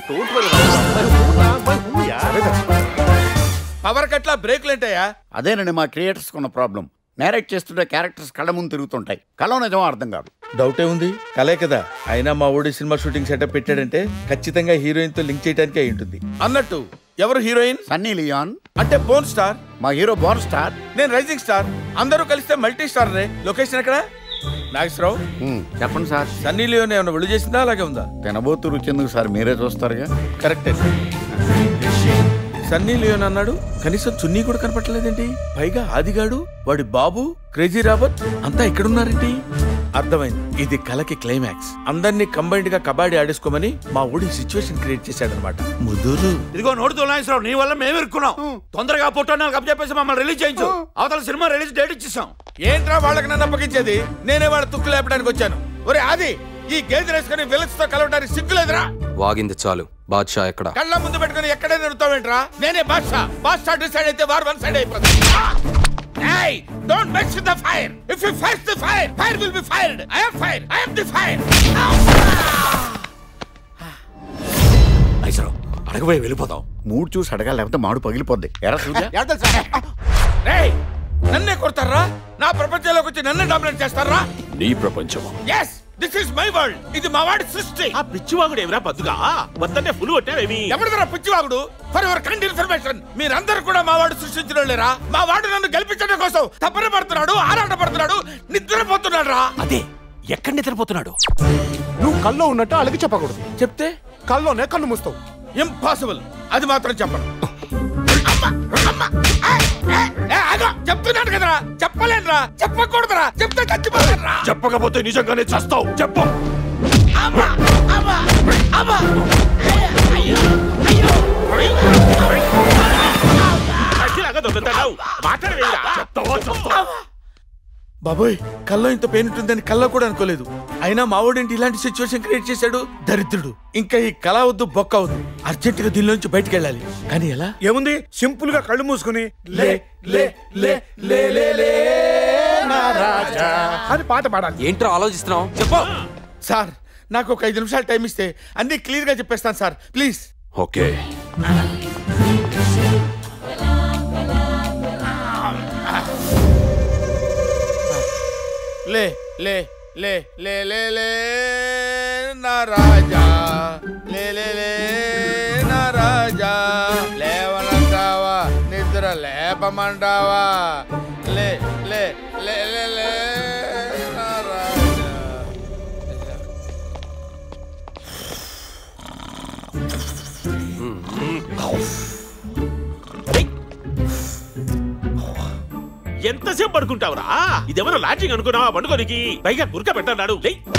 పవర్ కట్ల బ్రేకులు ఏంటయ్యా అదేనండి మా క్రియేటర్స్ ఉన్న ప్రాబ్లం నేరేట్ చేస్తుంటే క్యారెక్టర్స్ కళ్ళ ముందు తిరుగుతుంటాయి కళ నిజం అర్థం కాదు డౌటే ఉంది కలే కదా అయినా మా ఊడి సినిమా షూటింగ్ సెటప్ పెట్టాడంటే ఖచ్చితంగా హీరోయిన్ తో లింక్ చేయడానికి అయి ఉంటుంది అన్నట్టు ఎవరు హీరోయిన్ సన్నీ లియాన్ అంటే బోన్ స్టార్ మా హీరో బోన్ స్టార్ నేను రైజింగ్ స్టార్ అందరూ కలిస్తే మల్టీ స్టార్ రే లొకేషన్ ఎక్కడ నాగేశ్వరరావు చెప్పండి సార్ సన్నీ లియోన్ ఏమైనా విడుదల చేసిందా అలాగే ఉందా తినబోతు రుచెందుకు సార్ మీరే చూస్తారుగా కరెక్టే సన్నీ లియోన్ అన్నాడు కనీసం చున్నీ కూడా కనపట్టలేదేంటి పైగా ఆదిగాడు వాడి బాబు క్రేజీ రాబర్ట్ అంతా ఇక్కడున్నారేంటి అర్థమైంది ఇది కలకి క్లైమాక్స్ అందరినీ కంబైన్డ్ గా కబాడీ ఆడేసుకోమని మా ఊడి సిచ్యువేషన్ క్రియేట్ చేశాడనమాట ముదురు ఇదిగో నోడు తులాయిశ్వరావు నీ వల్ల మేము ఇరుక్కున్నాం తొందరగా పుట్టాను చెప్పేసి మమ్మల్ని రిలీజ్ చేయించు అవతల సినిమా రిలీజ్ డేట్ ఇచ్చేసాం ఏంట్రా వాళ్ళకి నన్ను అప్పగించేది నేనే వాళ్ళ తుక్కు లేపడానికి వచ్చాను ఒరే ఆది ఈ గేదె వేసుకుని విలన్స్ తో కలవడానికి సిగ్గులేదురా వాగింది చాలు బాద్షా ఎక్కడ కళ్ళ ముందు పెట్టుకుని ఎక్కడే నిరుతావేంట్రా నేనే బాద్షా బాద్షా డిసైడ్ అయితే వారు వన్ సైడ్ అయిపోతుంది Hey, don't mess with the fire. If you face the fire, fire will be fired. I am fire. I am the fire. ఐసరావు అడగబోయి వెళ్ళిపోతాం మూడు చూసి అడగాలి లేకపోతే మాడు పగిలిపోద్ది ఎరా సూర్య రేయ్ నన్నే కొడతారా నా ప్రపంచంలోకి వచ్చి నన్నే డామినేట్ చేస్తారా నీ ప్రపంచమా yes this is my world ఇది మా వాడి సృష్టి ఆ పిచ్చివాగుడు ఏమిరా బద్దుగా వద్దనే ఫుల్ కొట్టావేమి ఎవరిదరా పిచ్చివాగుడు ఫర్ యువర్ కైండ్ ఇన్ఫర్మేషన్ మీరందరూ కూడా మా వాడు సృష్టించడం లేరా మా వాడు నన్ను గెలిపించడం కోసం తప్పన పడుతున్నాడు ఆరాట పడుతున్నాడు నిద్రపోతున్నాడు రా అదే ఎక్కడ నిద్రపోతున్నాడు నువ్వు కల్లో ఉన్నట్టు అలాగే చెప్పకూడదు చెప్తే కల్లోనే కన్ను మూస్తావు ఇంపాసిబుల్ అది మాత్రం చెప్పను అమ్మా! అమ్మా! ఏ, ఏ, ఆగు! చెప్తున్నాను కదరా చెప్పలేనురా చెప్పకూడదురా చెప్తే చచ్చిపోతానురా చెప్పకపోతే నిజంగానే చస్తావు చెప్పు అమ్మా! అమ్మా! అమ్మా! అఖిలాగా దొంగతనావు మాట్లాడవేమిరా బాబోయ్ కల్లో ఇంత పెయిన్ ఉంటుందని కల్లో కూడా అనుకోలేదు అయినా మావోడేంటి ఇలాంటి సిచ్యువేషన్ క్రియేట్ చేశాడు దరిద్రుడు ఇంకా ఈ కళ వద్దు బొక్క వద్దు అర్జెంట్ గా దీనిలోంచి బయటికి వెళ్ళాలి కానీ ఎలా ఏముంది సింపుల్ గా కళ్ళు మూసుకుని లే లే లే లే లే లే నా రాజా అని పాట పాడాలి ఏంట్రా ఆలోచిస్తున్నావు చెప్పు సార్ నాకు ఒక ఐదు నిమిషాలు టైం ఇస్తే అన్ని క్లియర్ గా చెప్పేస్తాను సార్ ప్లీజ్ ఓకే లే లే లే లే లే లే నా రాజా లే లే లే నా రాజా లేవనంటావా నిద్ర లేపమంటావా లే లే లే లే లే నా రాజా ఎంతసేపు పడుకుంటావురా ఇదేమన్నా లాడ్జింగ్ అనుకున్నావా పండుకోనికి పైగా గురక పెట్టన్నాడు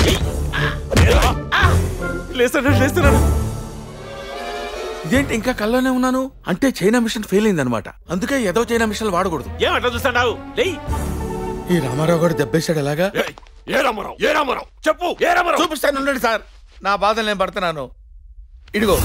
లేస్తున్నాడు లేస్తున్నాడు ఇదేంటి ఇంకా కల్లోనే ఉన్నాను అంటే చైనా మిషన్ ఫెయిల్ అయింది అనమాట అందుకే ఏదో చైనా మిషన్ వాడకూడదు ఏమంటా చూస్తున్నావు లేయ్ ఈ రామారావు గారు దెబ్బేశాడు ఎలాగా ఏ రామారావు ఏ రామారావు చెప్పు ఏ రామారావు చూపిస్తాను ఉండండి సార్ నా బాధలు నేను పడుతున్నాను ఇడిగో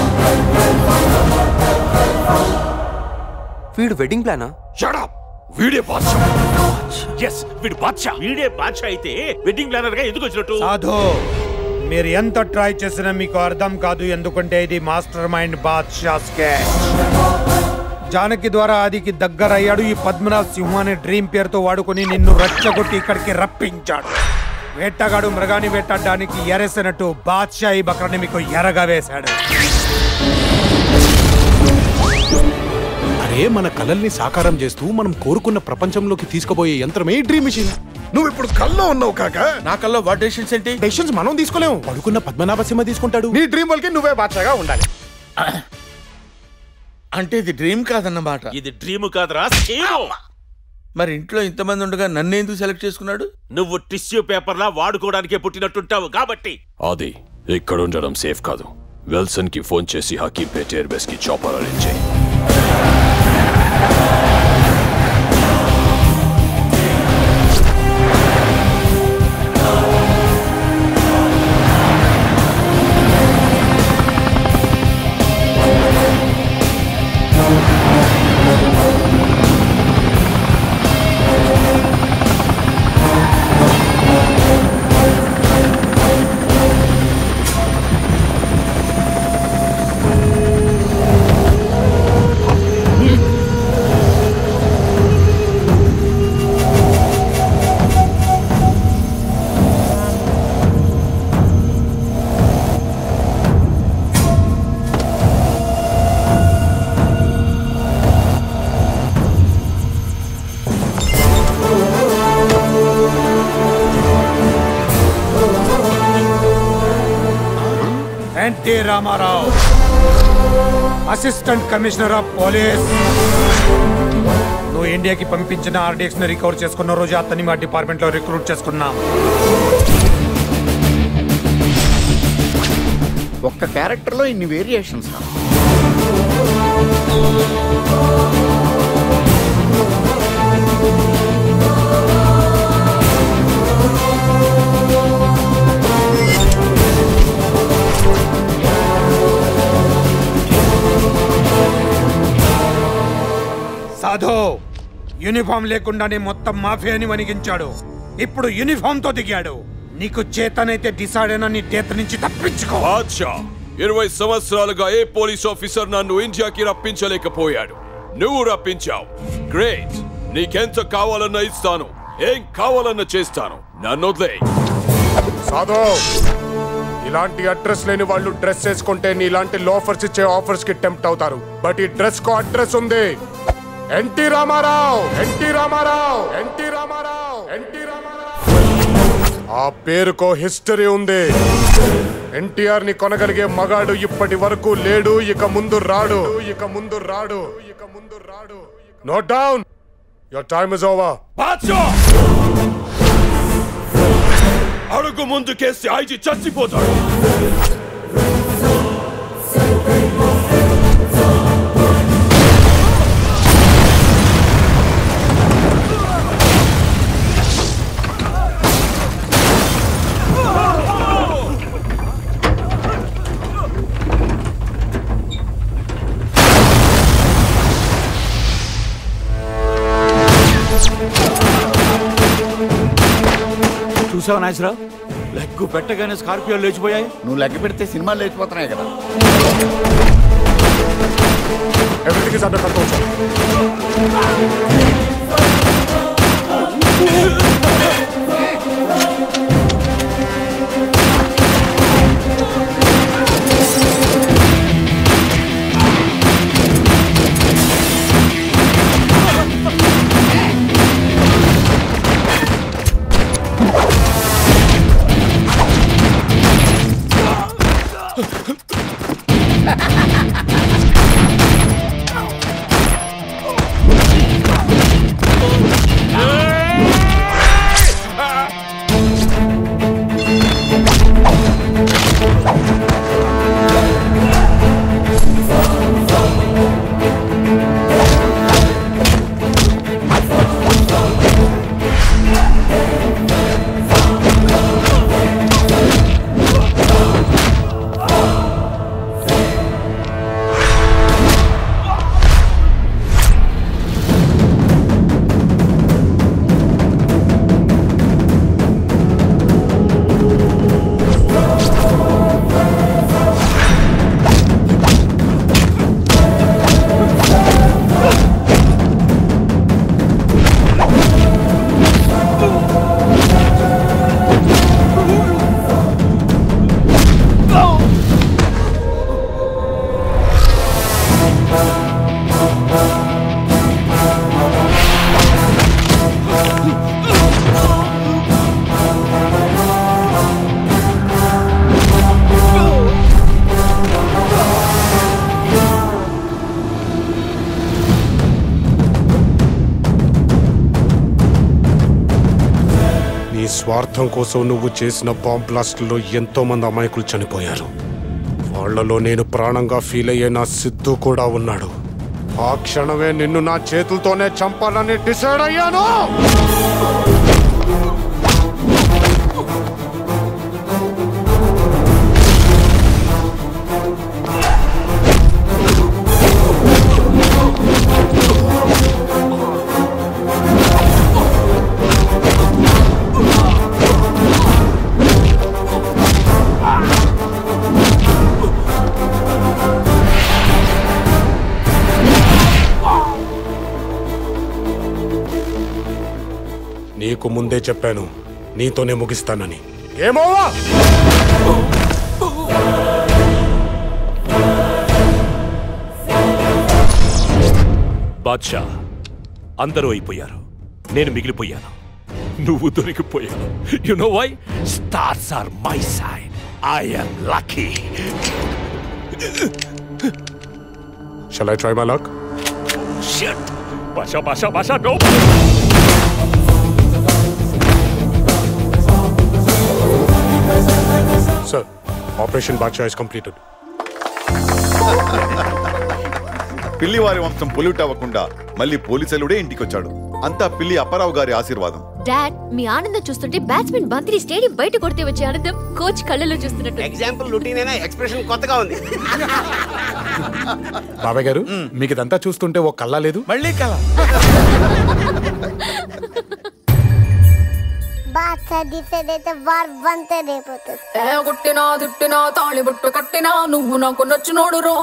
వీడు వెడ్డింగ్ ప్లానా షడప్ వీడే బాద్షా ఎస్ వీడు బాద్షా వీడే బాద్షా అయితే వెడ్డింగ్ ప్లానర్ గా ఎందుకు వచ్చినట్టు సాధు మీరు ఎంత ట్రై చేసినా మీకు అర్థం కాదు ఎందుకంటే ఇది master mind Badshah sketch Janaki ద్వారా ఆదికి దగ్గర అయ్యాడు ఈ పద్మనాభ్ సింహ అనే డ్రీమ్ పేరుతో వాడుకొని నిన్ను రచ్చగొట్టి ఇక్కడికి రప్పించాడు వేటగాడు మృగాన్ని వేటాడడానికి ఎరేసినట్టు బాద్షా ఈ బక్రని మీకు ఎరగా వేశాడు అరే మన కలల్ని సాకారం చేస్తూ మనం కోరుకున్న ప్రపంచంలోకి తీసుకుపోయే యంత్రమే డ్రీమ్ మిషన్ నువ్వు ఇప్పుడు కల్లో ఉన్నావు కాక నా కల్లో వాట్ డెసిషన్స్ ఏంటి డెసిషన్స్ మనం తీసుకోలేము పడుకున్న పద్మనాభ సింహ తీసుకుంటాడు నీ డ్రీమ్ వాళ్ళకి నువ్వే బాద్షాగా ఉండాలి అంటే ఇది డ్రీమ్ కాదన్నమాట ఇది డ్రీమ్ కాదురా స్కీము మరి ఇంట్లో ఇంతమంది ఉండగా నన్ను ఎందుకు సెలెక్ట్ చేసుకున్నాడు నువ్వు టిష్యూ పేపర్ లా వాడుకోవడానికే పుట్టినట్టుంటావు కాబట్టి అది ఇక్కడ ఉండడం సేఫ్ కాదు విల్సన్ కి ఫోన్ చేసి హకీంపేట్ ఎయిర్ బేస్ కి చాపర్ అరేంజ్ చేయి NT Ramarao assistant commissioner of police నువ్వు ఇండియాకి పంపించిన ఆర్డీఎక్స్ ని రికవర్ చేసుకున్న రోజు అతన్ని మా డిపార్ట్మెంట్ లో రిక్రూట్ చేసుకున్నాం ఒక్క క్యారెక్టర్ లో ఇన్ని వేరియేషన్స్ సాధు యూనిఫామ్ లేకుండానే మొత్తం మాఫియాని వణిగించాడు ఇప్పుడు యూనిఫామ్ తో దిగాడు నీకు చేతనైతే డిసైడ్ అయినా నీ డేత్ నుంచి తప్పించుకో బాద్షా ఇరవై సంవత్సరాలుగా ఏ పోలీస్ ఆఫీసర్ నన్ను ఇండియాకి రప్పించలేకపోయాడు నువ్వు రప్పించావు గ్రేట్ నీకెంత కావాలన్నా ఇస్తాను ఏం కావాలన్నా చేస్తాను నన్ను వదిలే కాదు ఇలాంటి అడ్రస్ లేని వాళ్ళు డ్రెస్ వేసుకుంటే నీ ఇలాంటి లోఫర్స్ ఇచ్చే ఆఫర్స్ కి టెంప్ట్ అవుతారు బట్ ఈ డ్రెస్ కో అడ్రస్ ఉంది NT Ramarao NT Ramarao NT Ramarao NT ఆ పేరుకో హిస్టరీ ఉంది ఎన్టీఆర్ ని కొనగలిగే మగాడు ఇప్పటి వరకు లేడు ఇక ముందు రాడు ఇక ముందు రాడు ఇక ముందు రాడు note down your time is over అడుగు ముందుకేసి ఐజీ చచ్చిపోతాడు చూసావా నాగేశ్వరరావు లెగ్గు పెట్టగానే స్కార్పియోలు లేచిపోయాయి నువ్వు లెక్క పెడితే సినిమాలు లేచిపోతున్నాయి కదా everything is under control sir నీ స్వార్థం కోసం నువ్వు చేసిన బాంబ్ బ్లాస్ట్లో ఎంతో మంది అమాయకులు చనిపోయారు వాళ్ళలో నేను ప్రాణంగా ఫీల్ అయ్యే నా సిద్ధు కూడా ఉన్నాడు ఆ క్షణమే నిన్ను నా చేతులతోనే చంపాలని డిసైడ్ అయ్యాను నీకు ముందే చెప్పాను నీతోనే ముగిస్తానని ఏమోవా బాద్షా అందరూ అయిపోయారు నేను మిగిలిపోయాను నువ్వు దొరికిపోయావు you know why stars are my side I'm lucky Shall I try my luck? Shit Basha Basha Basha no Sir, Operation Bacha is completed. పిల్లివారి వంశం పొల్యూట్ అవ్వకుండా మళ్ళీ పోలీసులుడే ఇంటికి వచ్చాడు అంతా పిల్లి అప్పారావు గారి ఆశీర్వాదం డాడ్ మీ ఆనందం చూస్తుంటే బ్యాట్స్మెన్ బంతిని స్టేడియం బయట కొడితే వచ్చే ఆనందం కోచ్ కళ్ళలో చూస్తున్నట్టు ఎగ్జాంపుల్ రొటీన్ అయినా ఎక్స్ప్రెషన్ కొత్తగా ఉంది బాబాయ్ గారు మీకు ఇదంతా చూస్తుంటే ఓ కల్లా లేదు మళ్ళీ కళ బాగా తీసేదైతే వార్ వంతే రేపోతుంది ఏ కొట్టినా తిట్టినా తాళి బుట్టు కట్టినా నువ్వు నాకు నచ్చినోడు రో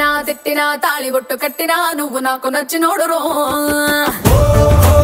కొట్టినా తిట్టినా తాళి బొట్టు కట్టినా నువ్వు నాకు నచ్చినోడు రో